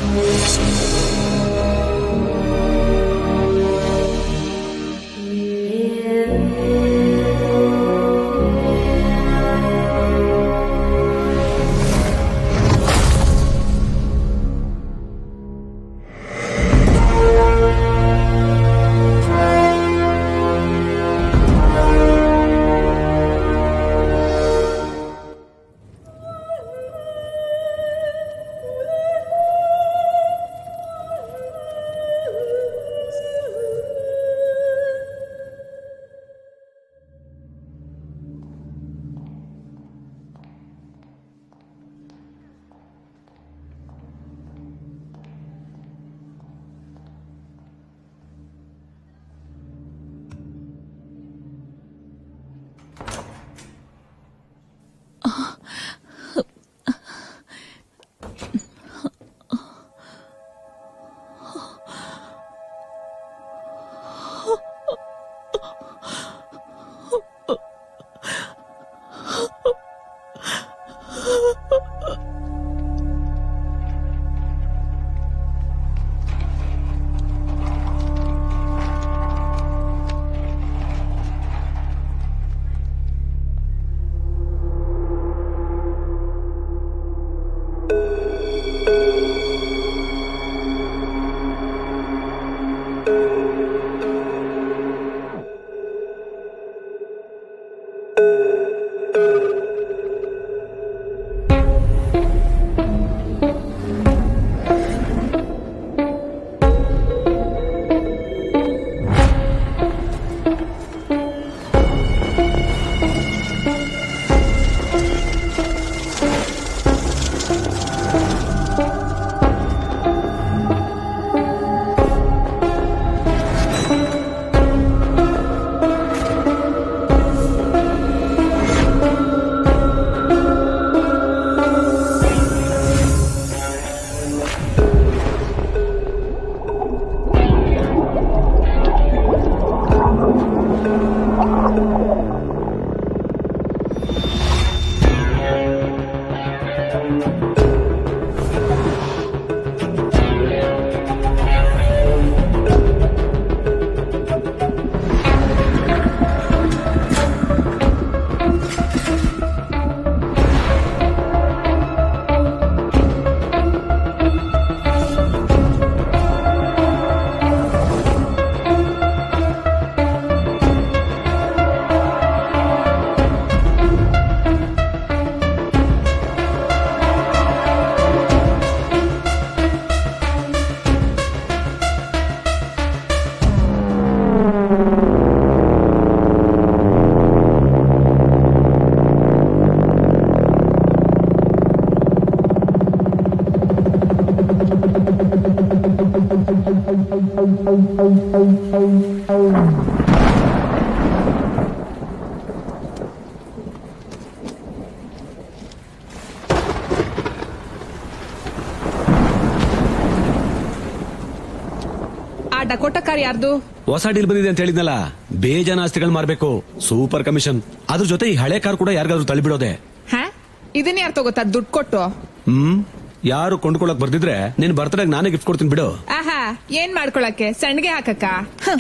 ಆ Dakota car ಯಾರ್ದು ಹೊಸ ಡೀಲ್ ಬಂದಿದೆ ಅಂತ ಹೇಳಿದ್ನಲ್ಲ ಬೇಜಾನ ಆಸ್ತಿಗಳು ಮಾರ್ಬೇಕು ಸೂಪರ್ ಕಮಿಷನ್ ಅದ್ರ ಜೊತೆ ಈ ಹಳೆ ಕಾರ್ ಕೂಡ ಯಾರಿಗಾದ್ರೂ ತಳ್ಳಿಬಿಡೋದೆ ಹಾ ಇದನ್ನ ಯಾರು ತಗೋತಾ ದುಡ್ಡು ಕೊಟ್ಟು ಹ್ಮ್ ಯಾರು ಕೊಂಡ್ಕೊಳಕ್ ಬರ್ದಿದ್ರೆ ನಿನ್ ಬರ್ತಡೇ ನಾನೇ ಗಿಫ್ಟ್ ಕೊಡ್ತೀನಿ ಬಿಡು ಆಹಾ ಏನ್ ಮಾಡ್ಕೊಳಕ್ಕೆ ಸಣ್ಗೆ ಹಾಕಕ್ಕ ಹ.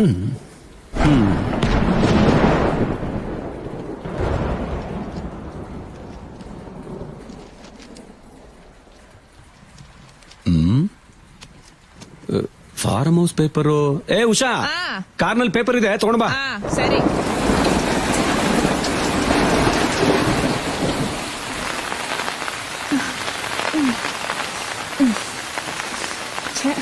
ಫಾರ್ಮ್ ಹೌಸ್ ಪೇಪರು ಏ ಉಷಾ ಆ. ಕಾರ್ನಲ್ಲಿ ಪೇಪರ್ ಇದೆ ತಗೊಂಡ್ ಬಾ ಆ ಸರಿ ಛೆ.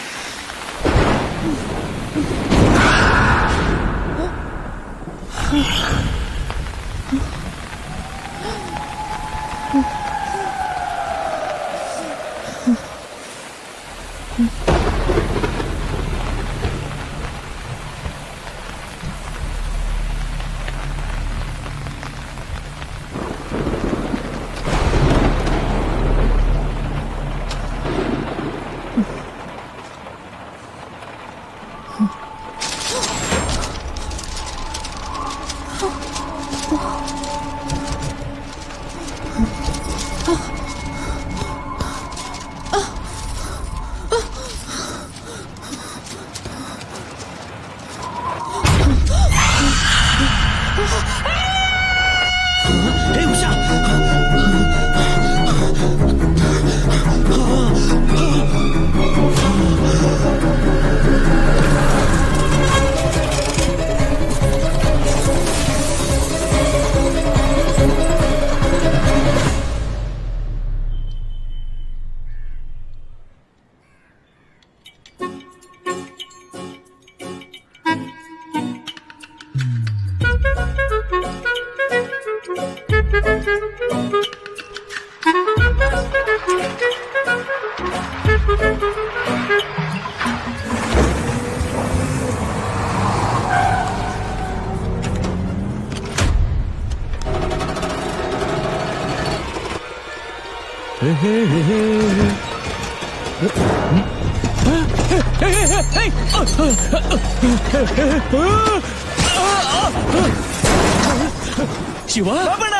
ಶಿವ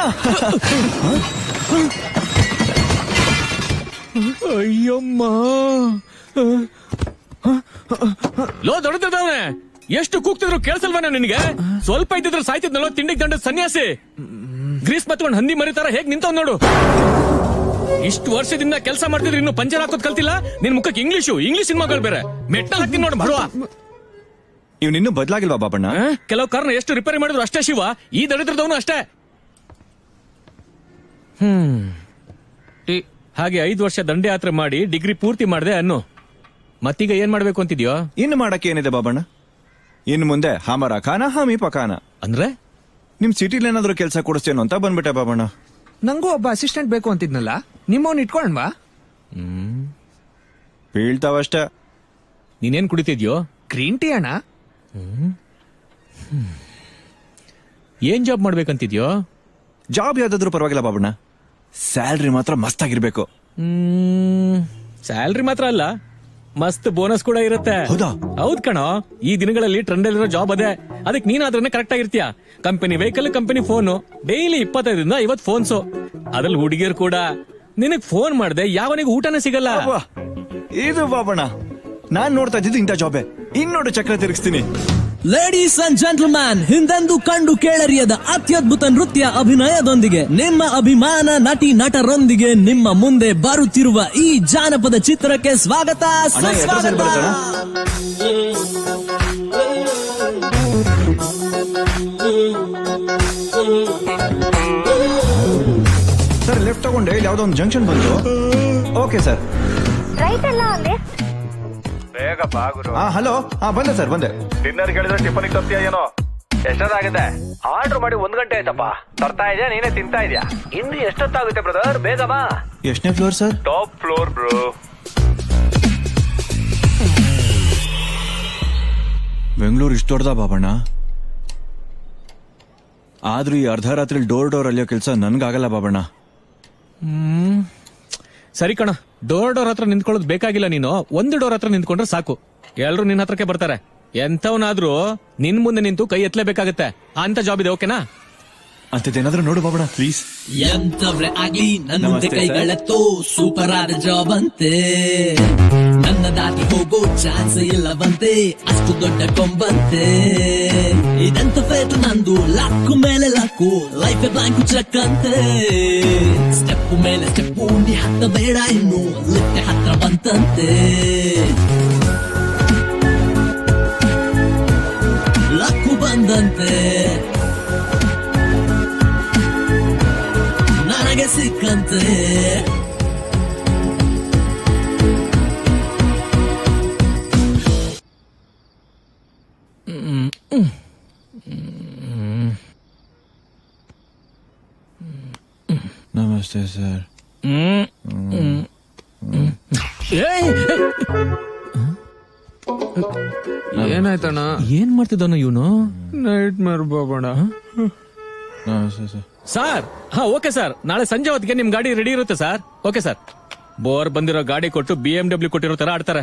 ಅಯ್ಯಮ್ಮ ಲೋ ದೊಡ್ಡದವನೆ ಎಷ್ಟು ಕೂಗ್ತಿದ್ರು ಕೇಳಿಸಲ್ವನ ನಿನಗೆ ಸ್ವಲ್ಪ ಇದ್ದಿದ್ರು ಸಾಯ್ತಿದ್ನಲ್ಲೋ ತಿಂಡಿಗೆ ದಂಡ ಸನ್ಯಾಸಿ ಗ್ರೀಸ್ ಮತ್ಕೊಂಡ್ ಹಂದಿ ಮರಿತಾರ ಹೇಗ್ ನಿಂತವ್ ನೋಡು ಇಷ್ಟು ವರ್ಷದಿಂದ ಕೆಲಸ ಮಾಡ್ತಿದ್ರು ಇನ್ನು ಪಂಚರ್ ಹಾಕೋದ್ ಕಲ್ತಿಲ್ಲ ನಿನ್ ಮುಖಕ್ಕೆ ಇಂಗ್ಲಿಷು ಇಂಗ್ಲಿಷ್ ಸಿನಿಮಾಗಳು ಬೇರೆ ಮೆಟ್ಟಲ್ ಹಾಕ್ತೀನಿ ನೋಡು ಬಡವ ಇವನಿನ್ನೂ ಬದಲಾಗಿಲ್ವಾ ಬಾಬಣ್ಣ ಆ? ಕೆಲವು ಕಾರ್ನ ಎಷ್ಟು ರಿಪೇರಿ ಮಾಡಿದ್ರು ಅಷ್ಟೇ ಶಿವ ಈ ದರಿದ್ರದವನು ಅಷ್ಟೇ ಹ್ಮ್ ಟಿ- ಹಾಗೆ ಐದು ವರ್ಷ ದಂಡಯಾತ್ರೆ ಮಾಡಿ ಡಿಗ್ರಿ ಪೂರ್ತಿ ಮಾಡಿದೆ ಅನ್ನು ಮತ್ತೀಗ ಏನ್ ಮಾಡ್ಬೇಕು ಅಂತಿದ್ಯೋ ಇನ್ನು ಮಾಡಕ್ಕೆ ಏನಿದೆ ಬಾಬಣ್ಣ ಇನ್ನು ಮುಂದೆ ಹಮರ ಖಾನ ಹಮಿ ಪಕಾನ ಅಂದ್ರೆ ನಿಮ್ ಸಿಟಿಲಿ ಏನಾದ್ರೂ ಕೆಲಸ ಕೊಡಿಸ್ತೇನೋ ಅಂತ ಬಂದ್ಬಿಟ್ಟೆ ಬಾಬಣ್ಣ ನಂಗೂ ಒಬ್ಬ ಅಸಿಸ್ಟೆಂಟ್ ಬೇಕು ಅಂತಿದ್ನಲ್ಲ ನಿಮ್ಮವ್ನ ಇಟ್ಕೊಂಡ್ವಾ ಬೀಳ್ತಾವಷ್ಟೇ ನೀನೇನ್ ಕುಡಿತಿದ್ಯೋ ಗ್ರೀನ್ ಟೀ ಅಣ್ಣ ಏನ್ ಜಾಬ್ ಮಾಡ್ಬೇಕಂತಿದ್ಯೋ ಜಾಬ್ ಯಾವ್ದಾದ್ರು ಪರವಾಗಿಲ್ಲ ಬಾಬಣ್ಣ ಸ್ಯಾಲ್ರಿ ಮಾತ್ರ ಮಸ್ತಾಗಿರ್ಬೇಕು ಹ್ಮ್ ಸ್ಯಾಲ್ರಿ ಮಾತ್ರ ಅಲ್ಲ ಮಸ್ತ್ ಬೋನಸ್ ಕೂಡ ಇರುತ್ತೆ ಹೌದಾ? ಹೌದ್ ಕಣೋ ಈ ದಿನಗಳಲ್ಲಿ ಟ್ರೆಂಡ್ ಅಲ್ಲಿರೋ ಜಾಬ್ ಅದೇ ಅದಕ್ಕೆ ನೀನ್ ಅದ್ರನ್ನ ಕರೆಕ್ಟ್ ಆಗಿರ್ತೀಯ company vehicle company phone daily ಇಪ್ಪತ್ತೈದರಿಂದ ಐವತ್ ಫೋನ್ಸ್ ಅದ್ರಲ್ಲಿ ಹುಡುಗಿಯರು ಕೂಡ ನಿನಗ್ ಫೋನ್ ಮಾಡ್ದೆ ಯಾವನಿಗೂ ಊಟನೇ ಸಿಗಲ್ಲ ಅಬ್ಬಾ, ಇದು ಬಾಬಣ್ಣ ನಾನ್ ನೋಡ್ತಾ ಇದ್ದಿದ್ದು ಇಂಥ ಜಾಬೇ ಇನ್ನೋಡು ಚಕ್ರ ತಿರುಗಿಸ್ತೀನಿ ಲೇಡೀಸ್ ಅಂಡ್ ಜೆಂಟಲ್ಮ್ಯಾನ್ ಹಿಂದೆಂದು ಕಂಡು ಕೇಳರಿಯದ ಅತ್ಯದ್ಭುತ ನೃತ್ಯ ಅಭಿನಯದೊಂದಿಗೆ ನಿಮ್ಮ ಅಭಿಮಾನ ನಟಿ ನಟರೊಂದಿಗೆ ನಿಮ್ಮ ಮುಂದೆ ಬರುತ್ತಿರುವ ಈ ಜಾನಪದ ಚಿತ್ರಕ್ಕೆ ಸ್ವಾಗತ ಅಣ್ಣ, ಎಡ್ರೆಸ್ ಎಲ್ಲಿ ಸುಸ್ವಾಗತ ಬರುತ್ತಣ್ಣ? ಸರ್ ಲೆಫ್ಟ್ ತಗೊಂಡೆ ಇಲ್ಲಿ ಯಾವ್ದೋ ಒಂದು ಜಂಕ್ಷನ್ ಬಂತು ಓಕೆ ಸರ್ ರೈಟ್ ಅಲ್ಲ ಅಲ್ಲಿ ಬೇಗ ಬಾಗುರು ಹಾ ಹಲೋ ಹಾ ಬಂದೆ ಸರ್ ಬಂದೆ ಡಿನ್ನರ್ ಕೇಳಿದ್ರೆ ಟಿಫನ್ ತರ್ತೀಯ ಏನೋ ಎಷ್ಟೊತ್ತಾಗಿದೆ ಆರ್ಡರ್ ಮಾಡಿ ಒಂದ್ ಗಂಟೆ ಆಯ್ತಪ್ಪ ತರ್ತಾ ಇದೆಯಾ ನೀನೇ ತಿಂತಾ ಇದೆಯಾ ಇನ್ನು ಎಷ್ಟೊತ್ತಾಗುತ್ತೆ ಬ್ರದರ್ ಬೇಗ ಬಾ ಎಷ್ಟನೇ floor sir top floor bro Bengaluru ಇಷ್ಟು ದೊಡ್ಡದಾ ಬಾಬಣ್ಣ ಆದ್ರೂ ಈ ಅರ್ಧ ರಾತ್ರಿ ಡೋರ್ ಡೋರ್ ಅಲ್ಲಿಯೋ ಕೆಲಸ ನನ್ಗಾಗಲ್ಲ ಬಾಬಣ್ಣ ಸರಿ ಕಣ ಡೋರ್ ಡೋರ್ ಹತ್ರ ನಿಂತ್ಕೊಳ್ಳೋದು ಬೇಕಾಗಿಲ್ಲ ನೀನು ಒಂದು ಡೋರ್ ಹತ್ರ ನಿಂತ್ಕೊಂಡ್ರೆ ಸಾಕು ಎಲ್ರು ನಿನ್ನ ಹತ್ರಕ್ಕೆ ಬರ್ತಾರೆ ಎಂತವನಾದ್ರೂ ನಿನ್ ಮುಂದೆ ನಿಂತು ಕೈ ಎತ್ತಲೇಬೇಕಾಗತ್ತೆ ಅಂತ ಜಾಬ್ ಇದೆ ಓಕೆನಾ ಅಂತದೇನಾದ್ರೂ ನೋಡು ಬಾಬಣ್ಣ ಪ್ಲೀಸ್ ಎಂತವ್ರೆ ಆಗ್ಲಿ ನನ್ನ ಮುಂದೆ ನಮಸ್ತೆ, ಸರ್. ಕೈಗಳೆತ್ತೋ ಸೂಪರ್ ಆದ ಜಾಬ್ ಅಂತೆ ನನ್ನ ದಾಟಿ ಹೋಗೋ ಚಾನ್ಸ್ ಇಲ್ಲವಂತೆ ಅಷ್ಟು ದೊಡ್ಡ ಕೊಂಬಂತೆ ಇದಂತ ಫೇಟ್ ನಂದು ಲಾಕು ಮೇಲೆ ಲಾಕು ಲೈಫ್ ಬ್ಯಾಂಕು ಚೆಕ್ ಅಂತೆ ಸ್ಟೆಪ್ ಮೇಲೆ ಸ್ಟೆಪ್ ನೀ ಹತ್ತ ಬೇಡ ಇನ್ನು ಲಿಫ್ಟ್ ಹತ್ರ ಬಂತಂತೆ ಲಕ್ಕು ಬಂದಂತೆ ನನಗೆ ಸಿಕ್ಕಂತೆ ನಮಸ್ತೆ ಸರ್ ಏನಾಯ್ತಣ್ಣ ಏನ್ ಮಾಡ್ತಿದ್ದಾನ ಇವನು ನೈಟ್ ಮೇರ್ ಬಾಬಣ್ಣ ನಮಸ್ತೆ ಸರ್ ಸರ್ ಹಾ ಓಕೆ ಸರ್ ನಾಳೆ ಸಂಜೆ ಹೊತ್ತಿಗೆ ನಿಮ್ ಗಾಡಿ ರೆಡಿ ಇರುತ್ತೆ ಸರ್ ಓಕೆ ಸರ್ ಬೋರ್ ಬಂದಿರೋ ಗಾಡಿ ಕೊಟ್ಟು ಬಿ ಎಂ ಡಬ್ಲ್ಯೂ ಕೊಟ್ಟಿರೋ ತರ ಆಡ್ತಾರೆ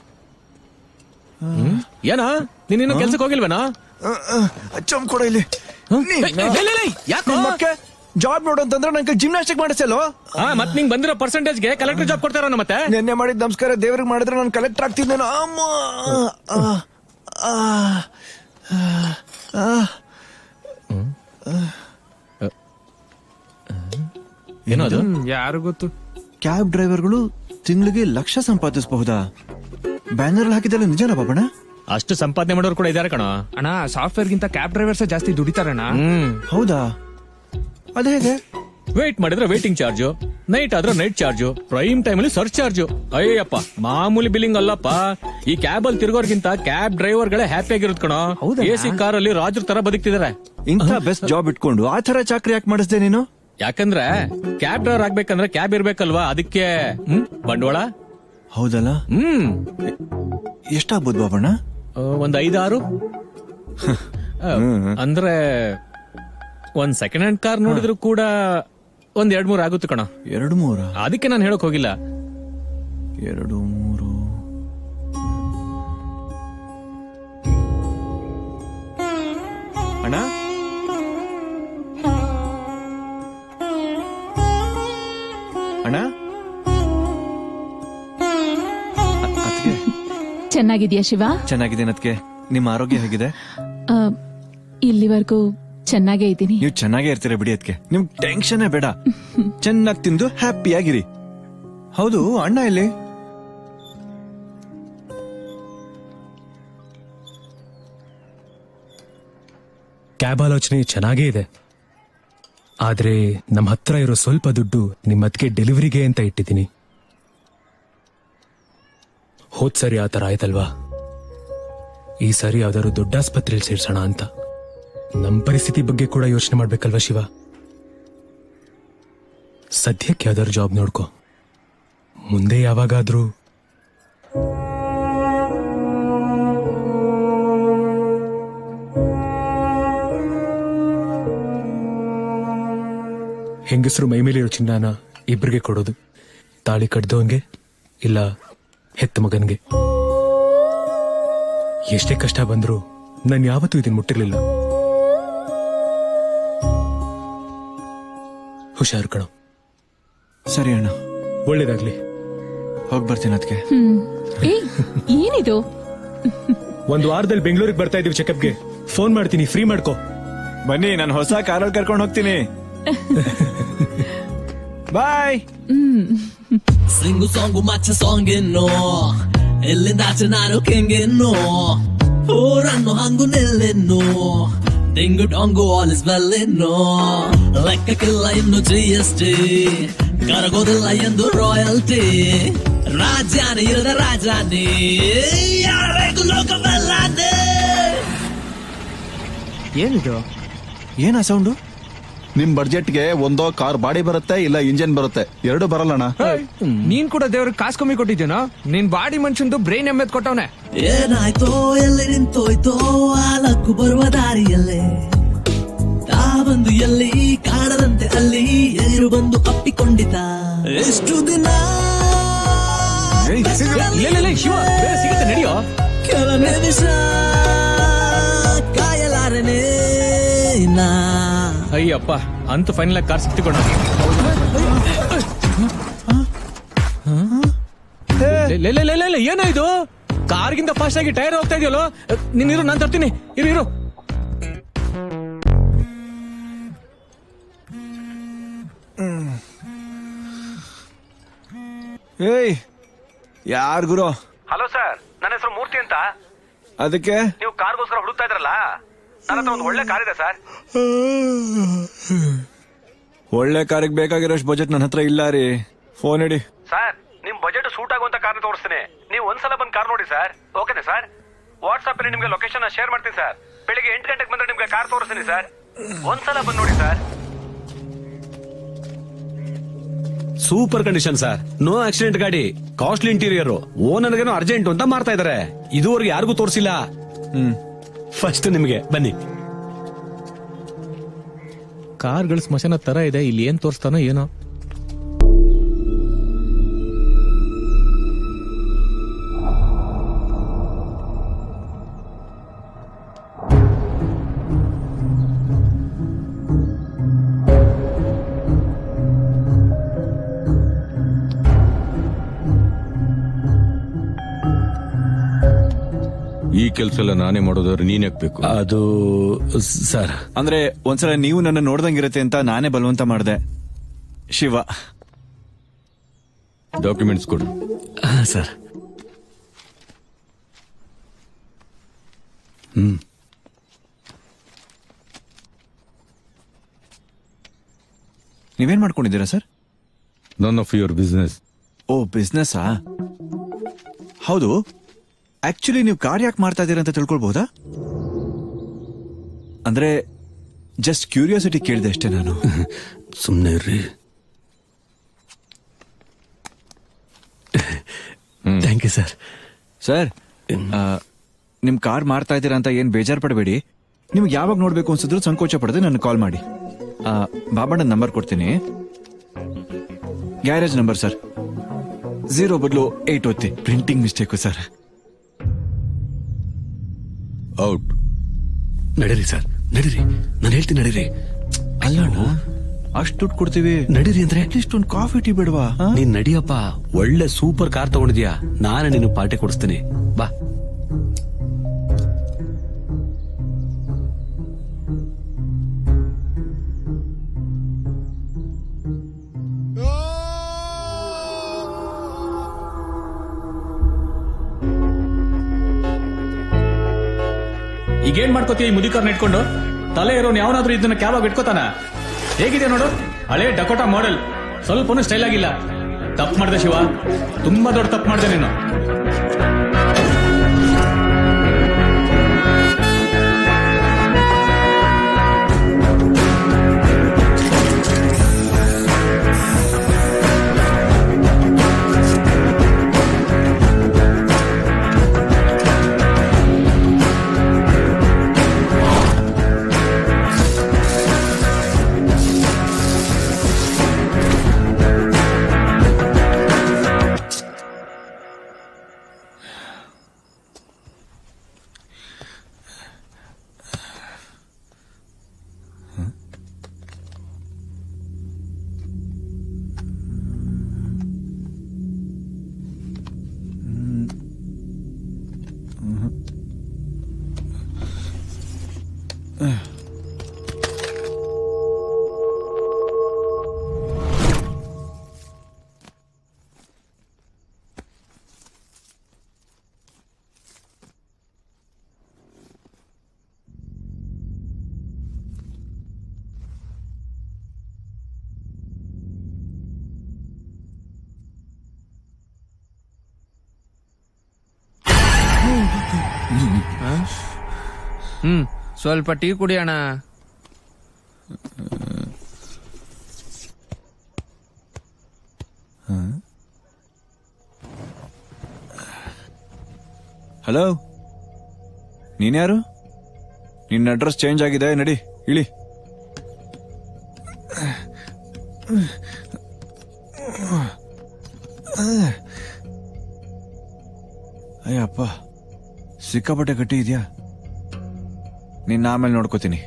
ಹ್ಮ್? ಏನಾ ನೀನ್ ಇನ್ನು ಕೆಲ್ಸಕ್ಕೆ ಹೋಗಿಲ್ವೇನಾ ಚಮ್ ಕೊಡ ಇಲ್ಲಿ ಯಾಕೋ ಜಾಬ್ ನೋಡು ಅಂತಂದ್ರೆ ನಂಗೆ ಜಿಮ್ನಾಸ್ಟಿಕ್ ಮಾಡಿಸಲ್ಲೋ ಹಾ ಮತ್ ನಿಂಗ್ ಬಂದಿರೋ ಪರ್ಸೆಂಟೇಜ್ಗೆ ಕಲೆಕ್ಟರ್ ಜಾಬ್ ಕೊಡ್ತಾರ ಮತ್ತೆ ನಿನ್ನೆ ಮಾಡಿದ ನಮಸ್ಕಾರ ದೇವ್ರಿಗೆ ಮಾಡಿದ್ರೆ ನಾನು ಕಲೆಕ್ಟರ್ ಆಗ್ತಿದ್ದೇನೋ ಅಮ್ಮ ಆ, ಆ, ಆ, ಆ. ಏನೋ ಅದು ಯಾರು ಗೊತ್ತು ಕ್ಯಾಬ್ ಡ್ರೈವರ್ಗಳು ತಿಂಗಳಿಗೆ ಲಕ್ಷ ಸಂಪಾದಿಸಬಹುದಾ ಬ್ಯಾನರ್ ಹಾಕಿದಲ್ಲ ನಿಜನಾ ಬಾಬಣ್ಣ ಅಷ್ಟು ಸಂಪಾದನೆ ಮಾಡೋರು ಕೂಡ ಇದಾರೆ ಕಣ ಅಣ್ಣ ಸಾಫ್ಟ್ವೇರ್ ಗಿಂತ ಕ್ಯಾಬ್ ಡ್ರೈವರ್ಸ್ ಜಾಸ್ತಿ ದುಡಿತಾರಣ್ಣ ಹ್ಮ್ ಹೌದಾ ಅದೇ ಹೇಗೆ ವೇಟ್ ಮಾಡಿದ್ರೆ ವೇಟಿಂಗ್ ಚಾರ್ಜು ನೈಟ್ ಆದ್ರೆ ನೈಟ್ ಚಾರ್ಜು ಪ್ರೈಮ್ ಟೈಮ್ ಅಲ್ಲಿ ಸರ್ಚ್ ಚಾರ್ಜು ಅಯ್ಯಪ್ಪ ಮಾಮೂಲಿ ಬಿಲ್ಲಿಂಗ್ ಅಲ್ಲಪ್ಪ ಈ ಕ್ಯಾಬ್ ಅಲ್ಲಿ ತಿರ್ಗೋರ್ಗಿಂತ ಕ್ಯಾಬ್ ಡ್ರೈವರ್ ಗಳೇ ಹ್ಯಾಪಿ ಆಗಿರೋದ್ ಕಣೋ ಹೌದಾ? ಎ ಸಿ ಕಾರ್ ಅಲ್ಲಿ ರಾಜರ್ ತರ ಬದುಕ್ತಿದಾರೆ ಇಂಥ ಬೆಸ್ಟ್ ಜಾಬ್ ಇಟ್ಕೊಂಡು ಆ ತರ ಚಾಕ್ರಿ ಯಾಕೆ ಮಾಡಿಸ್ದೆ ನೀನು ಯಾಕಂದ್ರೆ ಕ್ಯಾಬ್ ಡ್ರೈವರ್ ಆಗ್ಬೇಕಂದ್ರೆ ಕ್ಯಾಬ್ ಇರ್ಬೇಕಲ್ವಾ ಅದಕ್ಕೆ ಹ್ಮ್ ಬಂಡವಾಳ ಹೌದಲ್ಲ ಹ್ಮ್ ಎಷ್ಟಾಗ್ಬೋದು ಬಾಬಣ್ಣ ಆ, ಒಂದ್ ಐದಾರು ಆ, ಅಂದ್ರೆ ಒಂದ್ ಸೆಕೆಂಡ್ ಹ್ಯಾಂಡ್ ಕಾರ್ ನೋಡಿದ್ರು ಕೂಡ ಒಂದ್ ಎರಡ್ ಮೂರ್ ಆಗುತ್ತೆ ಕಣ ಎರಡು ಮೂರ ಅದಕ್ಕೆ ನಾನು ಹೇಳಕ್ ಹೋಗಿಲ್ಲ ಎರಡು ಮೂರು ಅಣ್ಣ ಅಣ್ಣ ಅ- ಅತ್ಗೆ ಚೆನ್ನಾಗಿದ್ಯಾ ಶಿವ ಚೆನ್ನಾಗಿದ್ದೀನಿ ಅದಕ್ಕೆ ನಿಮ್ಮ ಆರೋಗ್ಯ ಹೇಗಿದೆ ಆ, ಇಲ್ಲಿವರೆಗೂ ಚೆನ್ನಾಗೇ ಇದ್ದೀನಿ ನೀವು ಚೆನ್ನಾಗೇ ಇರ್ತೀರ ಬಿಡಿ ಅದಕ್ಕೆ ನಿಮ್ ಟೆನ್ಷನ್ ಬೇಡ ಚೆನ್ನಾಗಿ ತಿಂದು ಹ್ಯಾಪಿಯಾಗಿರಿ ಹೌದು ಅಣ್ಣ ಇಲ್ಲಿ ಕ್ಯಾಬ್ ಆಲೋಚನೆ ಚೆನ್ನಾಗೇ ಇದೆ ಆದ್ರೆ ನಮ್ಮ ಹತ್ರ ಇರೋ ಸ್ವಲ್ಪ ದುಡ್ಡು ನಿಮ್ಮ ಅದಕ್ಕೆ ಡೆಲಿವರಿಗೆ ಅಂತ ಇಟ್ಟಿದ್ದೀನಿ ಹೋದ್ ಸರಿ ಆ ಥರ ಆಯ್ತಲ್ವಾ ಈ ಸರಿ ಯಾವ್ದಾದ್ರು ದೊಡ್ಡ ಆಸ್ಪತ್ರೆಯಲ್ಲಿ ಸೇರ್ಸೋಣ ಅಂತ ನಮ್ಮ ಪರಿಸ್ಥಿತಿ ಬಗ್ಗೆ ಕೂಡ ಯೋಚನೆ ಮಾಡ್ಬೇಕಲ್ವಾ ಶಿವ ಸದ್ಯಕ್ಕೆ ಯಾವ್ದಾದ್ರು ಜಾಬ್ ನೋಡ್ಕೊ ಮುಂದೆ ಯಾವಾಗಾದ್ರೂ ಹೆಂಗಸರು ಮೈಮೇಲಿರೋ ಚಿನ್ನಾನ ಇಬ್ರಿಗೆ ಕೊಡೋದು ತಾಳಿ ಕಡ್ದವನ್ಗೆ ಇಲ್ಲ ಹೆತ್ತ ಮಗನ್ಗೆ ಎಷ್ಟೇ ಕಷ್ಟ ಬಂದ್ರು ನಾನು ಯಾವತ್ತೂ ಇದನ್ ಮುಟ್ಟಿರ್ಲಿಲ್ಲ ಹುಷಾರು ಕಣೋ ಸರಿ ಅಣ್ಣ ಒಳ್ಳೇದಾಗ್ಲಿ ಹೋಗಿ ಬರ್ತೀನಿ ಅದಕ್ಕೆ ಹ್ಮ್ ಏ ಏನಿದು ಒಂದ್ ವಾರದಲ್ಲಿ ಬೆಂಗಳೂರಿಗೆ ಬರ್ತಾ ಇದೀವಿ ಚೆಕಪ್ಗೆ ಫೋನ್ ಮಾಡ್ತೀನಿ ಫ್ರೀ ಮಾಡ್ಕೋ ಬನ್ನಿ ನಾನು ಹೊಸ ಕಾರಲ್ಲಿ ಕರ್ಕೊಂಡು ಹೋಗ್ತೀನಿ ಬಾಯ್ ಸಿಂಗು ಸಾಂಗು ಮಚ್ಚ ಸಾಂಗ್ ಎನ್ನೋ ಎಲ್ಲಿಂದಾಚೆ ನಾನು ಕೆಂಗೆನ್ನೋ ಊರನ್ನು ಹಂಗು ನಿಲ್ಲೆನ್ನೋ ಡಿಂಗು ಡಾಂಗು ಆಲ್ ಇಸ್ ವೆಲ್ ಎನ್ನೋ ಲೆಕ್ಕಕ್ಕಿಲ್ಲ ಇನ್ನು ಜಿ ಎಸ್ ಟಿ ಕರಗೋದಿಲ್ಲ ಎಂದು ರಾಯಲ್ಟಿ ರಾಜಾನಿ ಇರದ ರಾಜಾನಿ ಯಾರಬೇಕು ಲೋಕವೆಲ್ಲಾನೆ ಏನಿದು ಏನ ಸೌಂಡು ನಿಮ್ ಬಡ್ಜೆಟ್ಗೆ ಒಂದೋ ಕಾರ್ ಬಾಡಿ ಬರುತ್ತೆ ಇಲ್ಲ ಇಂಜಿನ್ ಬರುತ್ತೆ ಎರಡು ಬರಲ್ಲಣ್ಣ ನೀನ್ ಕೂಡ ದೇವ್ರಿಗೆ ಕಾಸು ಕಮ್ಮಿ ಕೊಟ್ಟಿದ್ದೇನೋ ನಿನ್ ಬಾಡಿ ಮನುಷ್ಯಂದು ಬ್ರೈನ್ ಎಮ್ಮೆದ್ ಕೊಟ್ಟವನೆ ಏನಾಯ್ತೋ ಎಲ್ಲಿ ನಿಂತೋಯ್ತೋ ಆಲಕ್ಕು ಬರುವ ದಾರಿಯಲ್ಲೇ ತಾ ಬಂದು ಎಲ್ಲಿ ಕಾಣದಂತೆ ಅಲ್ಲಿ ಎದುರು ಬಂದು ಅಪ್ಪಿಕೊಂಡಿತ ಎಷ್ಟು ದಿನ ಏಯ್, ಲೇ, ಲೇ, ಲೇ, ಶಿವ ಬೇರೆ ಸಿಗುತ್ತೆ ನಡಿಯೋ ಕೆಲ ನಿಮಿಷ ಕಾಯಲಾರನೆ ನಾ ಅಯ್ಯಪ್ಪ ಅಂತೂ ಫೈನಲ್ ಕಾರ್ ಸಿಕ್ತಿಕೊಂಡ ಏನಾಯ್ತು ಕಾರ್ಗಿಂತ ಫಾಸ್ಟ್ ಆಗಿ ಟೈರ್ ಹೋಗ್ತಾ ಇದೆಯಲ್ಲೋ ನೀನ್ ಇರು ನಾನ್ ತರ್ತೀನಿ ಇರು ಇರು ಏಯ್ ಯಾರ್ ಗುರು ಹಲೋ ಸರ್ ನನ್ನ ಹೆಸರು ಮೂರ್ತಿ ಅಂತ ಅದಕ್ಕೆ ನೀವು ಕಾರ್ಗೋಸ್ಕರ ಹುಡುಕ್ತಾ ಇದ್ರಲ್ಲ ನನ್ನ ಹತ್ರ ಒಂದು ಒಳ್ಳೆ ಕಾರ್ ಇದೆ ಸರ್ ಒಳ್ಳೆ ಕಾರಿಗೆ ಬೇಕಾಗಿರೋಷ್ಟು ಬಜೆಟ್ ನನ್ನ ಹತ್ರ ಇಲ್ಲ ರೀ ಫೋನ್ ಇಡಿ ಸರ್ ನಿಮ್ ಬಜೆಟ್ ಸೂಟ್ ಆಗುವಂತ ಕಾರ್ನ ತೋರಿಸ್ತೀನಿ ನೀವು ಒಂದ್ಸಲ ಬಂದ್ ಕಾರ್ ನೋಡಿ ಸರ್ ಓಕೆನಾ ಸರ್ ವಾಟ್ಸ್ಆಪ್ ಅಲ್ಲಿ ನಿಮ್ಗೆ ಲೊಕೇಶನ್ ಶೇರ್ ಮಾಡ್ತೀನಿ ಸರ್ ಬೆಳಿಗ್ಗೆ ಎಂಟು ಗಂಟೆಗೆ ಬಂದ್ರೆ ನಿಮ್ಗೆ ಕಾರ್ ತೋರಿಸ್ತೀನಿ ಸರ್ ಒಂದ್ಸಲ ಬಂದ್ ನೋಡಿ sir super condition sir no accident ಗಾಡಿ ಕಾಸ್ಟ್ಲಿ ಇಂಟೀರಿಯರ್ ಓನರ್ಗೇನೋ ಅರ್ಜೆಂಟ್ ಅಂತ ಮಾರ್ತಾ ಇದಾರೆ ಇದುವರೆಗೆ ಯಾರಿಗೂ ತೋರಿಸಿಲ್ಲ ಹ್ಮ್ ಫಸ್ಟ್ ನಿಮಗೆ ಬನ್ನಿ ಕಾರ್ಗಳು ಸ್ಮಶಾನ ತರ ಇದೆ ಇಲ್ಲಿ ಏನ್ ತೋರಿಸ್ತಾನೋ ಏನೋ ಈ ಕೆಲಸ ಎಲ್ಲ ನಾನೇ ಮಾಡೋದಾದ್ರೆ ನೀನ್ ಯಾಕ್ಬೇಕು ಅದು ಸರ್ ಅಂದ್ರೆ ಒಂದ್ಸಲ ನೀವು ನನ್ನ ನೋಡ್ದಂಗಿರತ್ತೆ ಅಂತ ನಾನೇ ಬಲವಂತ ಮಾಡ್ದೆ ಶಿವ ಡಾಕ್ಯುಮೆಂಟ್ಸ್ ಕೊಡು ಸರ್ ನೀವೇನ್ ಮಾಡ್ಕೊಂಡಿದ್ದೀರಾ sir none of your business oh ಬಿಸ್ನೆಸ್ಸಾ ಹೌದು ಆಕ್ಚುಲಿ ನೀವು ಕಾರ್ ಯಾಕೆ ಮಾಡ್ತಾ ಇದ್ದೀರಾ ಅಂತ ತಿಳ್ಕೊಳ್ಬಹುದಾ ಅಂದ್ರೆ ಜಸ್ಟ್ ಕ್ಯೂರಿಯಾಸಿಟಿ ಕೇಳಿದೆ ಅಷ್ಟೇ ನಾನು ಸುಮ್ಮನೆ ಇರ್ರಿ ಥ್ಯಾಂಕ್ ಯು ಸರ್ ಸರ್ ಆ, ನಿಮ್ ಕಾರ್ ಮಾರ್ತಾ ಇದ್ದೀರಾ ಅಂತ ಏನ್ ಬೇಜಾರ್ ಪಡಬೇಡಿ ನಿಮ್ಗೆ ಯಾವಾಗ ನೋಡ್ಬೇಕು ಅನ್ಸಿದ್ರು ಸಂಕೋಚ ಪಡದೆ ನನ್ನ ಕಾಲ್ ಮಾಡಿ ಆ, ಬಾಬಣ್ಣನ ನಂಬರ್ ಕೊಡ್ತೀನಿ ಗ್ಯಾರೇಜ್ ನಂಬರ್ ಸರ್ ಝೀರೋ ಬದಲು ಏಟ್ ಒತ್ತಿ ಪ್ರಿಂಟಿಂಗ್ ಮಿಸ್ಟೇಕು ಸರ್ ಔಟ್ ನಡೀರಿ ಸರ್ ನಡೀರಿ ನಾನು ಹೇಳ್ತೀನಿ ನಡೀರಿ ಅಲ್ಲ ಅಷ್ಟು ದುಡ್ಡು ಕೊಡ್ತೀವಿ ನಡೀರಿ ಅಂದ್ರೆ ಅಟ್ಲೀಸ್ಟ್ ಒಂದು ಕಾಫಿ ಟೀ ಬೇಡವಾ ನೀನ್ ನಡಿಯಪ್ಪ ಒಳ್ಳೆ ಸೂಪರ್ ಕಾರ್ ತಗೊಂಡಿದ್ಯಾ ನಾನೇ ನಿನ್ನ ಪಾರ್ಟಿ ಕೊಡಿಸ್ತೀನಿ ಬಾ ಈಗೇನ್ ಮಾಡ್ಕೋತೀಯ ಈ ಮುದಿಕರ್ನ ಇಟ್ಕೊಂಡು ತಲೆ ಇರೋನ್ ಯಾವನಾದ್ರೂ ಇದನ್ನ ಕ್ಯಾಬ್ ಇಟ್ಕೋತಾನ ಹೇಗಿದೆ ನೋಡು ಹಳೆ ಡಕೋಟಾ ಮಾಡೆಲ್ ಸ್ವಲ್ಪನೂ ಸ್ಟೈಲ್ ಆಗಿಲ್ಲ ತಪ್ಪು ಮಾಡ್ದೆ ಶಿವ ತುಂಬಾ ದೊಡ್ಡ ತಪ್ಪು ಮಾಡ್ದೆ ನೀನು ಹ್ಮ್ ಸ್ವಲ್ಪ ಟೀ ಕುಡಿಯೋಣ ಹಲೋ ನೀನ್ಯಾರು ನಿನ್ನ ಅಡ್ರೆಸ್ ಚೇಂಜ್ ಆಗಿದೆ ನಡಿ ಇಳಿ ಅಯ್ಯಪ್ಪ ಸಿಕ್ಕಾಪಟ್ಟೆ ಗಟ್ಟಿ ಇದೆಯಾ ನಿನ್ನ ಆಮೇಲೆ ನೋಡ್ಕೋತೀನಿ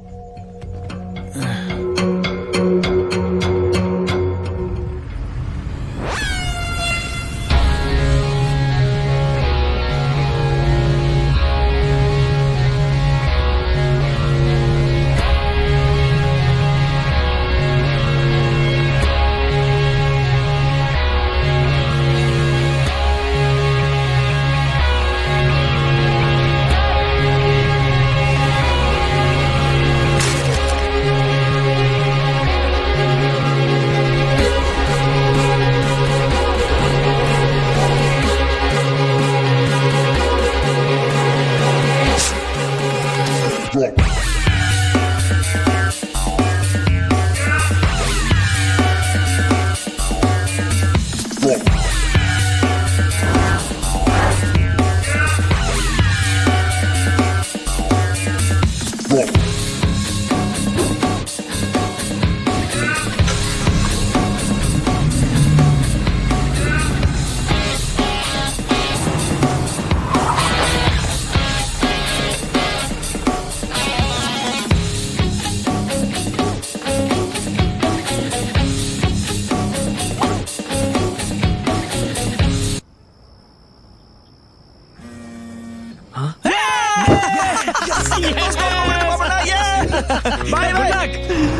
bye bye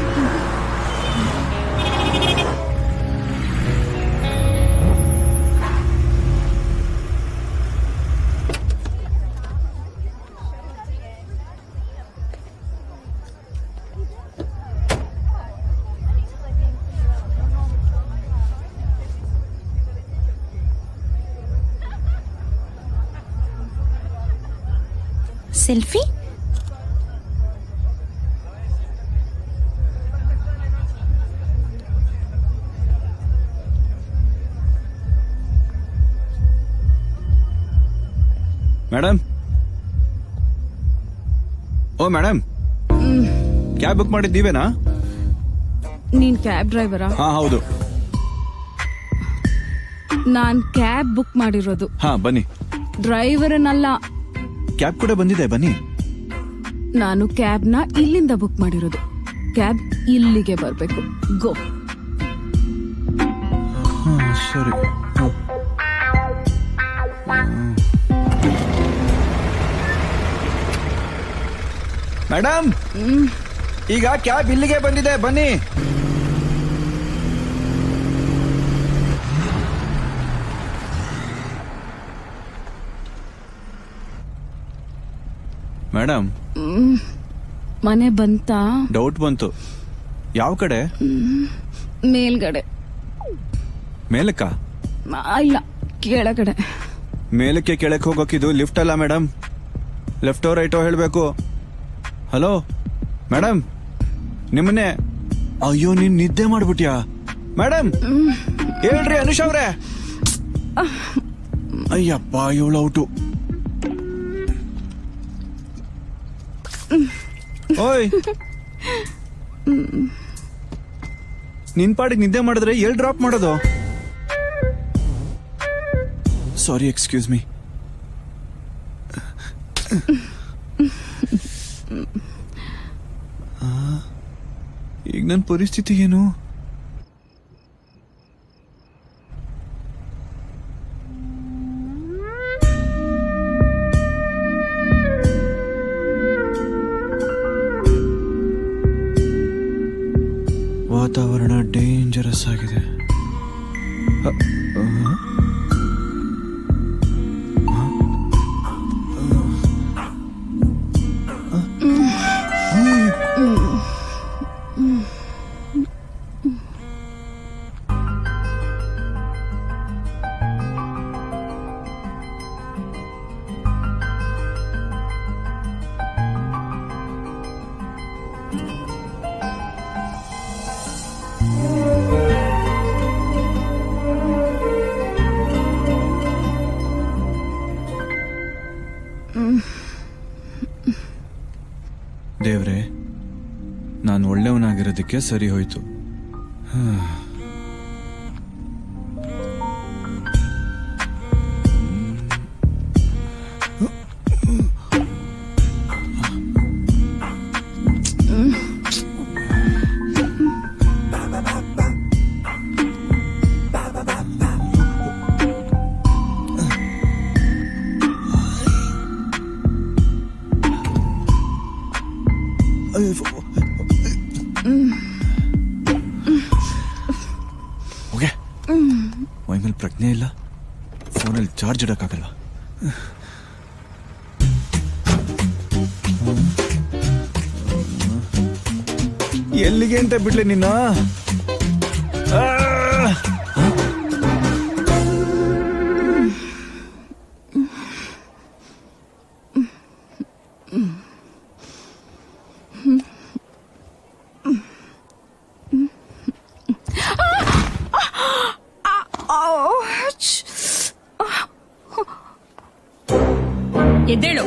selfie madam oh madam cab book ಮಾಡಿದ್ದು ನೀವೇನಾ ನೀನ್ ಕ್ಯಾಬ್ ಡ್ರೈವರಾ ಹಾ ಹೌದು ನಾನ್ ಕ್ಯಾಬ್ ಬುಕ್ ಮಾಡಿರೋದು ಹಾ ಬನ್ನಿ ಡ್ರೈವರ್ನಲ್ಲ ಕ್ಯಾಬ್ ಕೂಡ ಬಂದಿದೆ ಬನ್ನಿ ನಾನು ಕ್ಯಾಬ್ನ ಇಲ್ಲಿಂದ ಬುಕ್ ಮಾಡಿರೋದು ಕ್ಯಾಬ್ ಇಲ್ಲಿಗೆ ಬರ್ಬೇಕು ಗೋ ಹ್ಮ್, ಸರಿ ಹ್ಮ್. ಮೇಡಮ್ ಈಗ ಕ್ಯಾಬ್ ಇಲ್ಲಿಗೆ ಬಂದಿದೆ ಬನ್ನಿ ಮೇಡಮ್ ಹ್ಮ್. ಮನೆ ಬಂತಾ ಡೌಟ್ ಬಂತು ಯಾವ ಕಡೆ ಹ್ಮ್. ಮೇಲ್ಗಡೆ ಮೇಲಕ್ಕ ಆ, ಇಲ್ಲ ಕೆಳಗಡೆ ಮೇಲಕ್ಕೆ ಕೆಳಕ್ಕೆ ಹೋಗೋಕಿದು ಲಿಫ್ಟ್ ಅಲ್ಲ ಮೇಡಮ್ ಲೆಫ್ಟೋ ರೈಟೋ ಹೇಳಬೇಕು ಹಲೋ ಮೇಡಮ್ ನಿಮ್ಮನ್ನೇ ಅಯ್ಯೋ ನೀನ್ ನಿದ್ದೆ ಮಾಡ್ಬಿಟ್ಯಾ ಮೇಡಮ್ ಹೇಳ್ರಿ ಅನುಷ್ ಅವ್ರೆ ಅಯ್ಯಪ್ಪ ಇವಳು ಔಟು ಓಯ್ ನಿನ್ ಪಾಡಿಗೆ ನಿದ್ದೆ ಮಾಡಿದ್ರೆ ಎಲ್ ಡ್ರಾಪ್ ಮಾಡೋದು ಸಾರಿ ಎಕ್ಸ್ಕ್ಯೂಸ್ ಮೀ ಈಗ ನನ್ನ ಪರಿಸ್ಥಿತಿ ಏನು ವಾತಾವರಣ ಡೇಂಜರಸ್ ಆಗಿದೆ ಅ, ಆ? ದೇವ್ರೆ ನಾನು ಒಳ್ಳೆಯವನಾಗಿರೋದಕ್ಕೆ ಸರಿ ಹೋಯ್ತು ಹಾ. ಹೋಗೆ ಮೈ ಮೇಲೆ ಪ್ರಜ್ಞೆ ಇಲ್ಲ ಫೋನಲ್ಲಿ ಚಾರ್ಜ್ ಇಡಕ್ಕಾಗಲ್ಲ ಎಲ್ಲಿಗೆ ಅಂತ ಬಿಡ್ಲೆ ನಿನ್ನ ಆ! ಎದ್ದೇಳು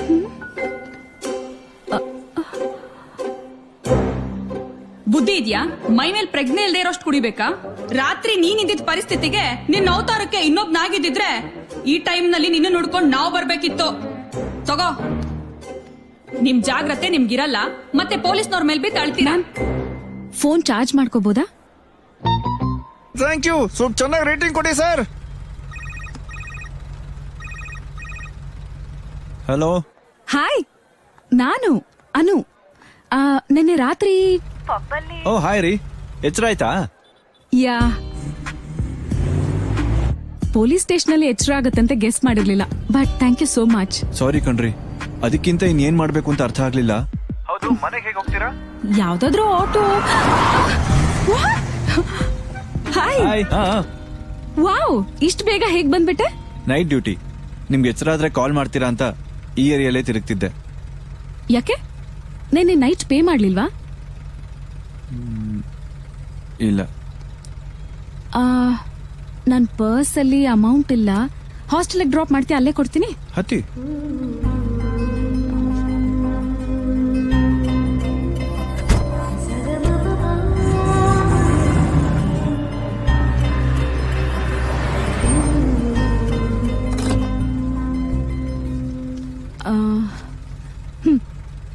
ಬುದ್ಧಿ ಇದ್ಯಾ ಮೈ ಮೇಲ್ ಪ್ರಜ್ಞೆ ಇಲ್ದೇ ಇರೋಷ್ಟು ಕುಡಿಬೇಕಾ ರಾತ್ರಿ ನೀನ್ ಇದ್ದಿದ್ ಪರಿಸ್ಥಿತಿಗೆ ನಿನ್ನ ಅವತಾರಕ್ಕೆ ಇನ್ನೊಬ್ ನಾಗಿದ್ದಿದ್ರೆ ಈ ಟೈಮ್ ನಲ್ಲಿ ನಿನ್ನ ನೋಡ್ಕೊಂಡ್ ನಾವ್ ಬರ್ಬೇಕಿತ್ತು ತಗೋ ನಿಮ್ ಜಾಗ್ರತೆ ನಿಮ್ಗಿರಲ್ಲ ಮತ್ತೆ ಪೊಲೀಸ್ನವ್ರ ಮೇಲ್ ಬಿದ್ದು ಅಳ್ತೀರಾ ಫೋನ್ ಚಾರ್ಜ್ ಮಾಡ್ಕೋಬೋದಾ ಥ್ಯಾಂಕ್ ಯು ಸ್ವಲ್ಪ ಚೆನ್ನಾಗಿ ರೇಟಿಂಗ್ ಕೊಡಿ ಸರ್ ಹಲೋ ಹಾಯ್ ನಾನು ಅನು ಆ, ನಿನ್ನೆ ರಾತ್ರಿ ಓ ಹಾಯ್ ರೀ ಎಚ್ಚರ ಆಯ್ತಾ ಯಾ ಪೊಲೀಸ್ ಸ್ಟೇಷನ್ ಅಲ್ಲಿ ಎಚ್ಚರ ಆಗತ್ತಂತೆ ಗೆಸ್ ಮಾಡಿರ್ಲಿಲ್ಲ but thank you so much sorry ಕಣ್ರಿ ಅದಕ್ಕಿಂತ ಇನ್ ಏನ್ ಮಾಡ್ಬೇಕು ಅಂತ ಅರ್ಥ ಆಗ್ಲಿಲ್ಲ ಹೌದು ಮನೆಗೆ ಹೇಗೆ ಹೋಗ್ತೀರಾ ಯಾವ್ದಾದ್ರು ಆಟೋ ಹಾಯ್ ಹಾಯ್ ವಾವ್ ಇಷ್ಟು ಬೇಗ ಹೇಗ್ ಬಂದ್ಬಿಟ್ಟೆ ನೈಟ್ ಡ್ಯೂಟಿ ನಿಮ್ಗೆ ಎಚ್ಚರ ಆದ್ರೆ ಕಾಲ್ ಮಾಡ್ತೀರಾ ಅಂತ ಈ ಏರಿಯಲ್ಲೇ ತಿರುಗ್ತಿದ್ದೆ ಯಾಕೆ ನೆನ್ನೆ ನೈಟ್ ಪೇ ಮಾಡ್ಲಿಲ್ವಾ ಇಲ್ಲ ಆ, ನನ್ ಪರ್ಸ್ ಅಲ್ಲಿ ಅಮೌಂಟ್ ಇಲ್ಲ ಹಾಸ್ಟೆಲ್ ಡ್ರಾಪ್ ಮಾಡ್ತೀಯ ಅಲ್ಲೇ ಕೊಡ್ತೀನಿ ಹತ್ತಿ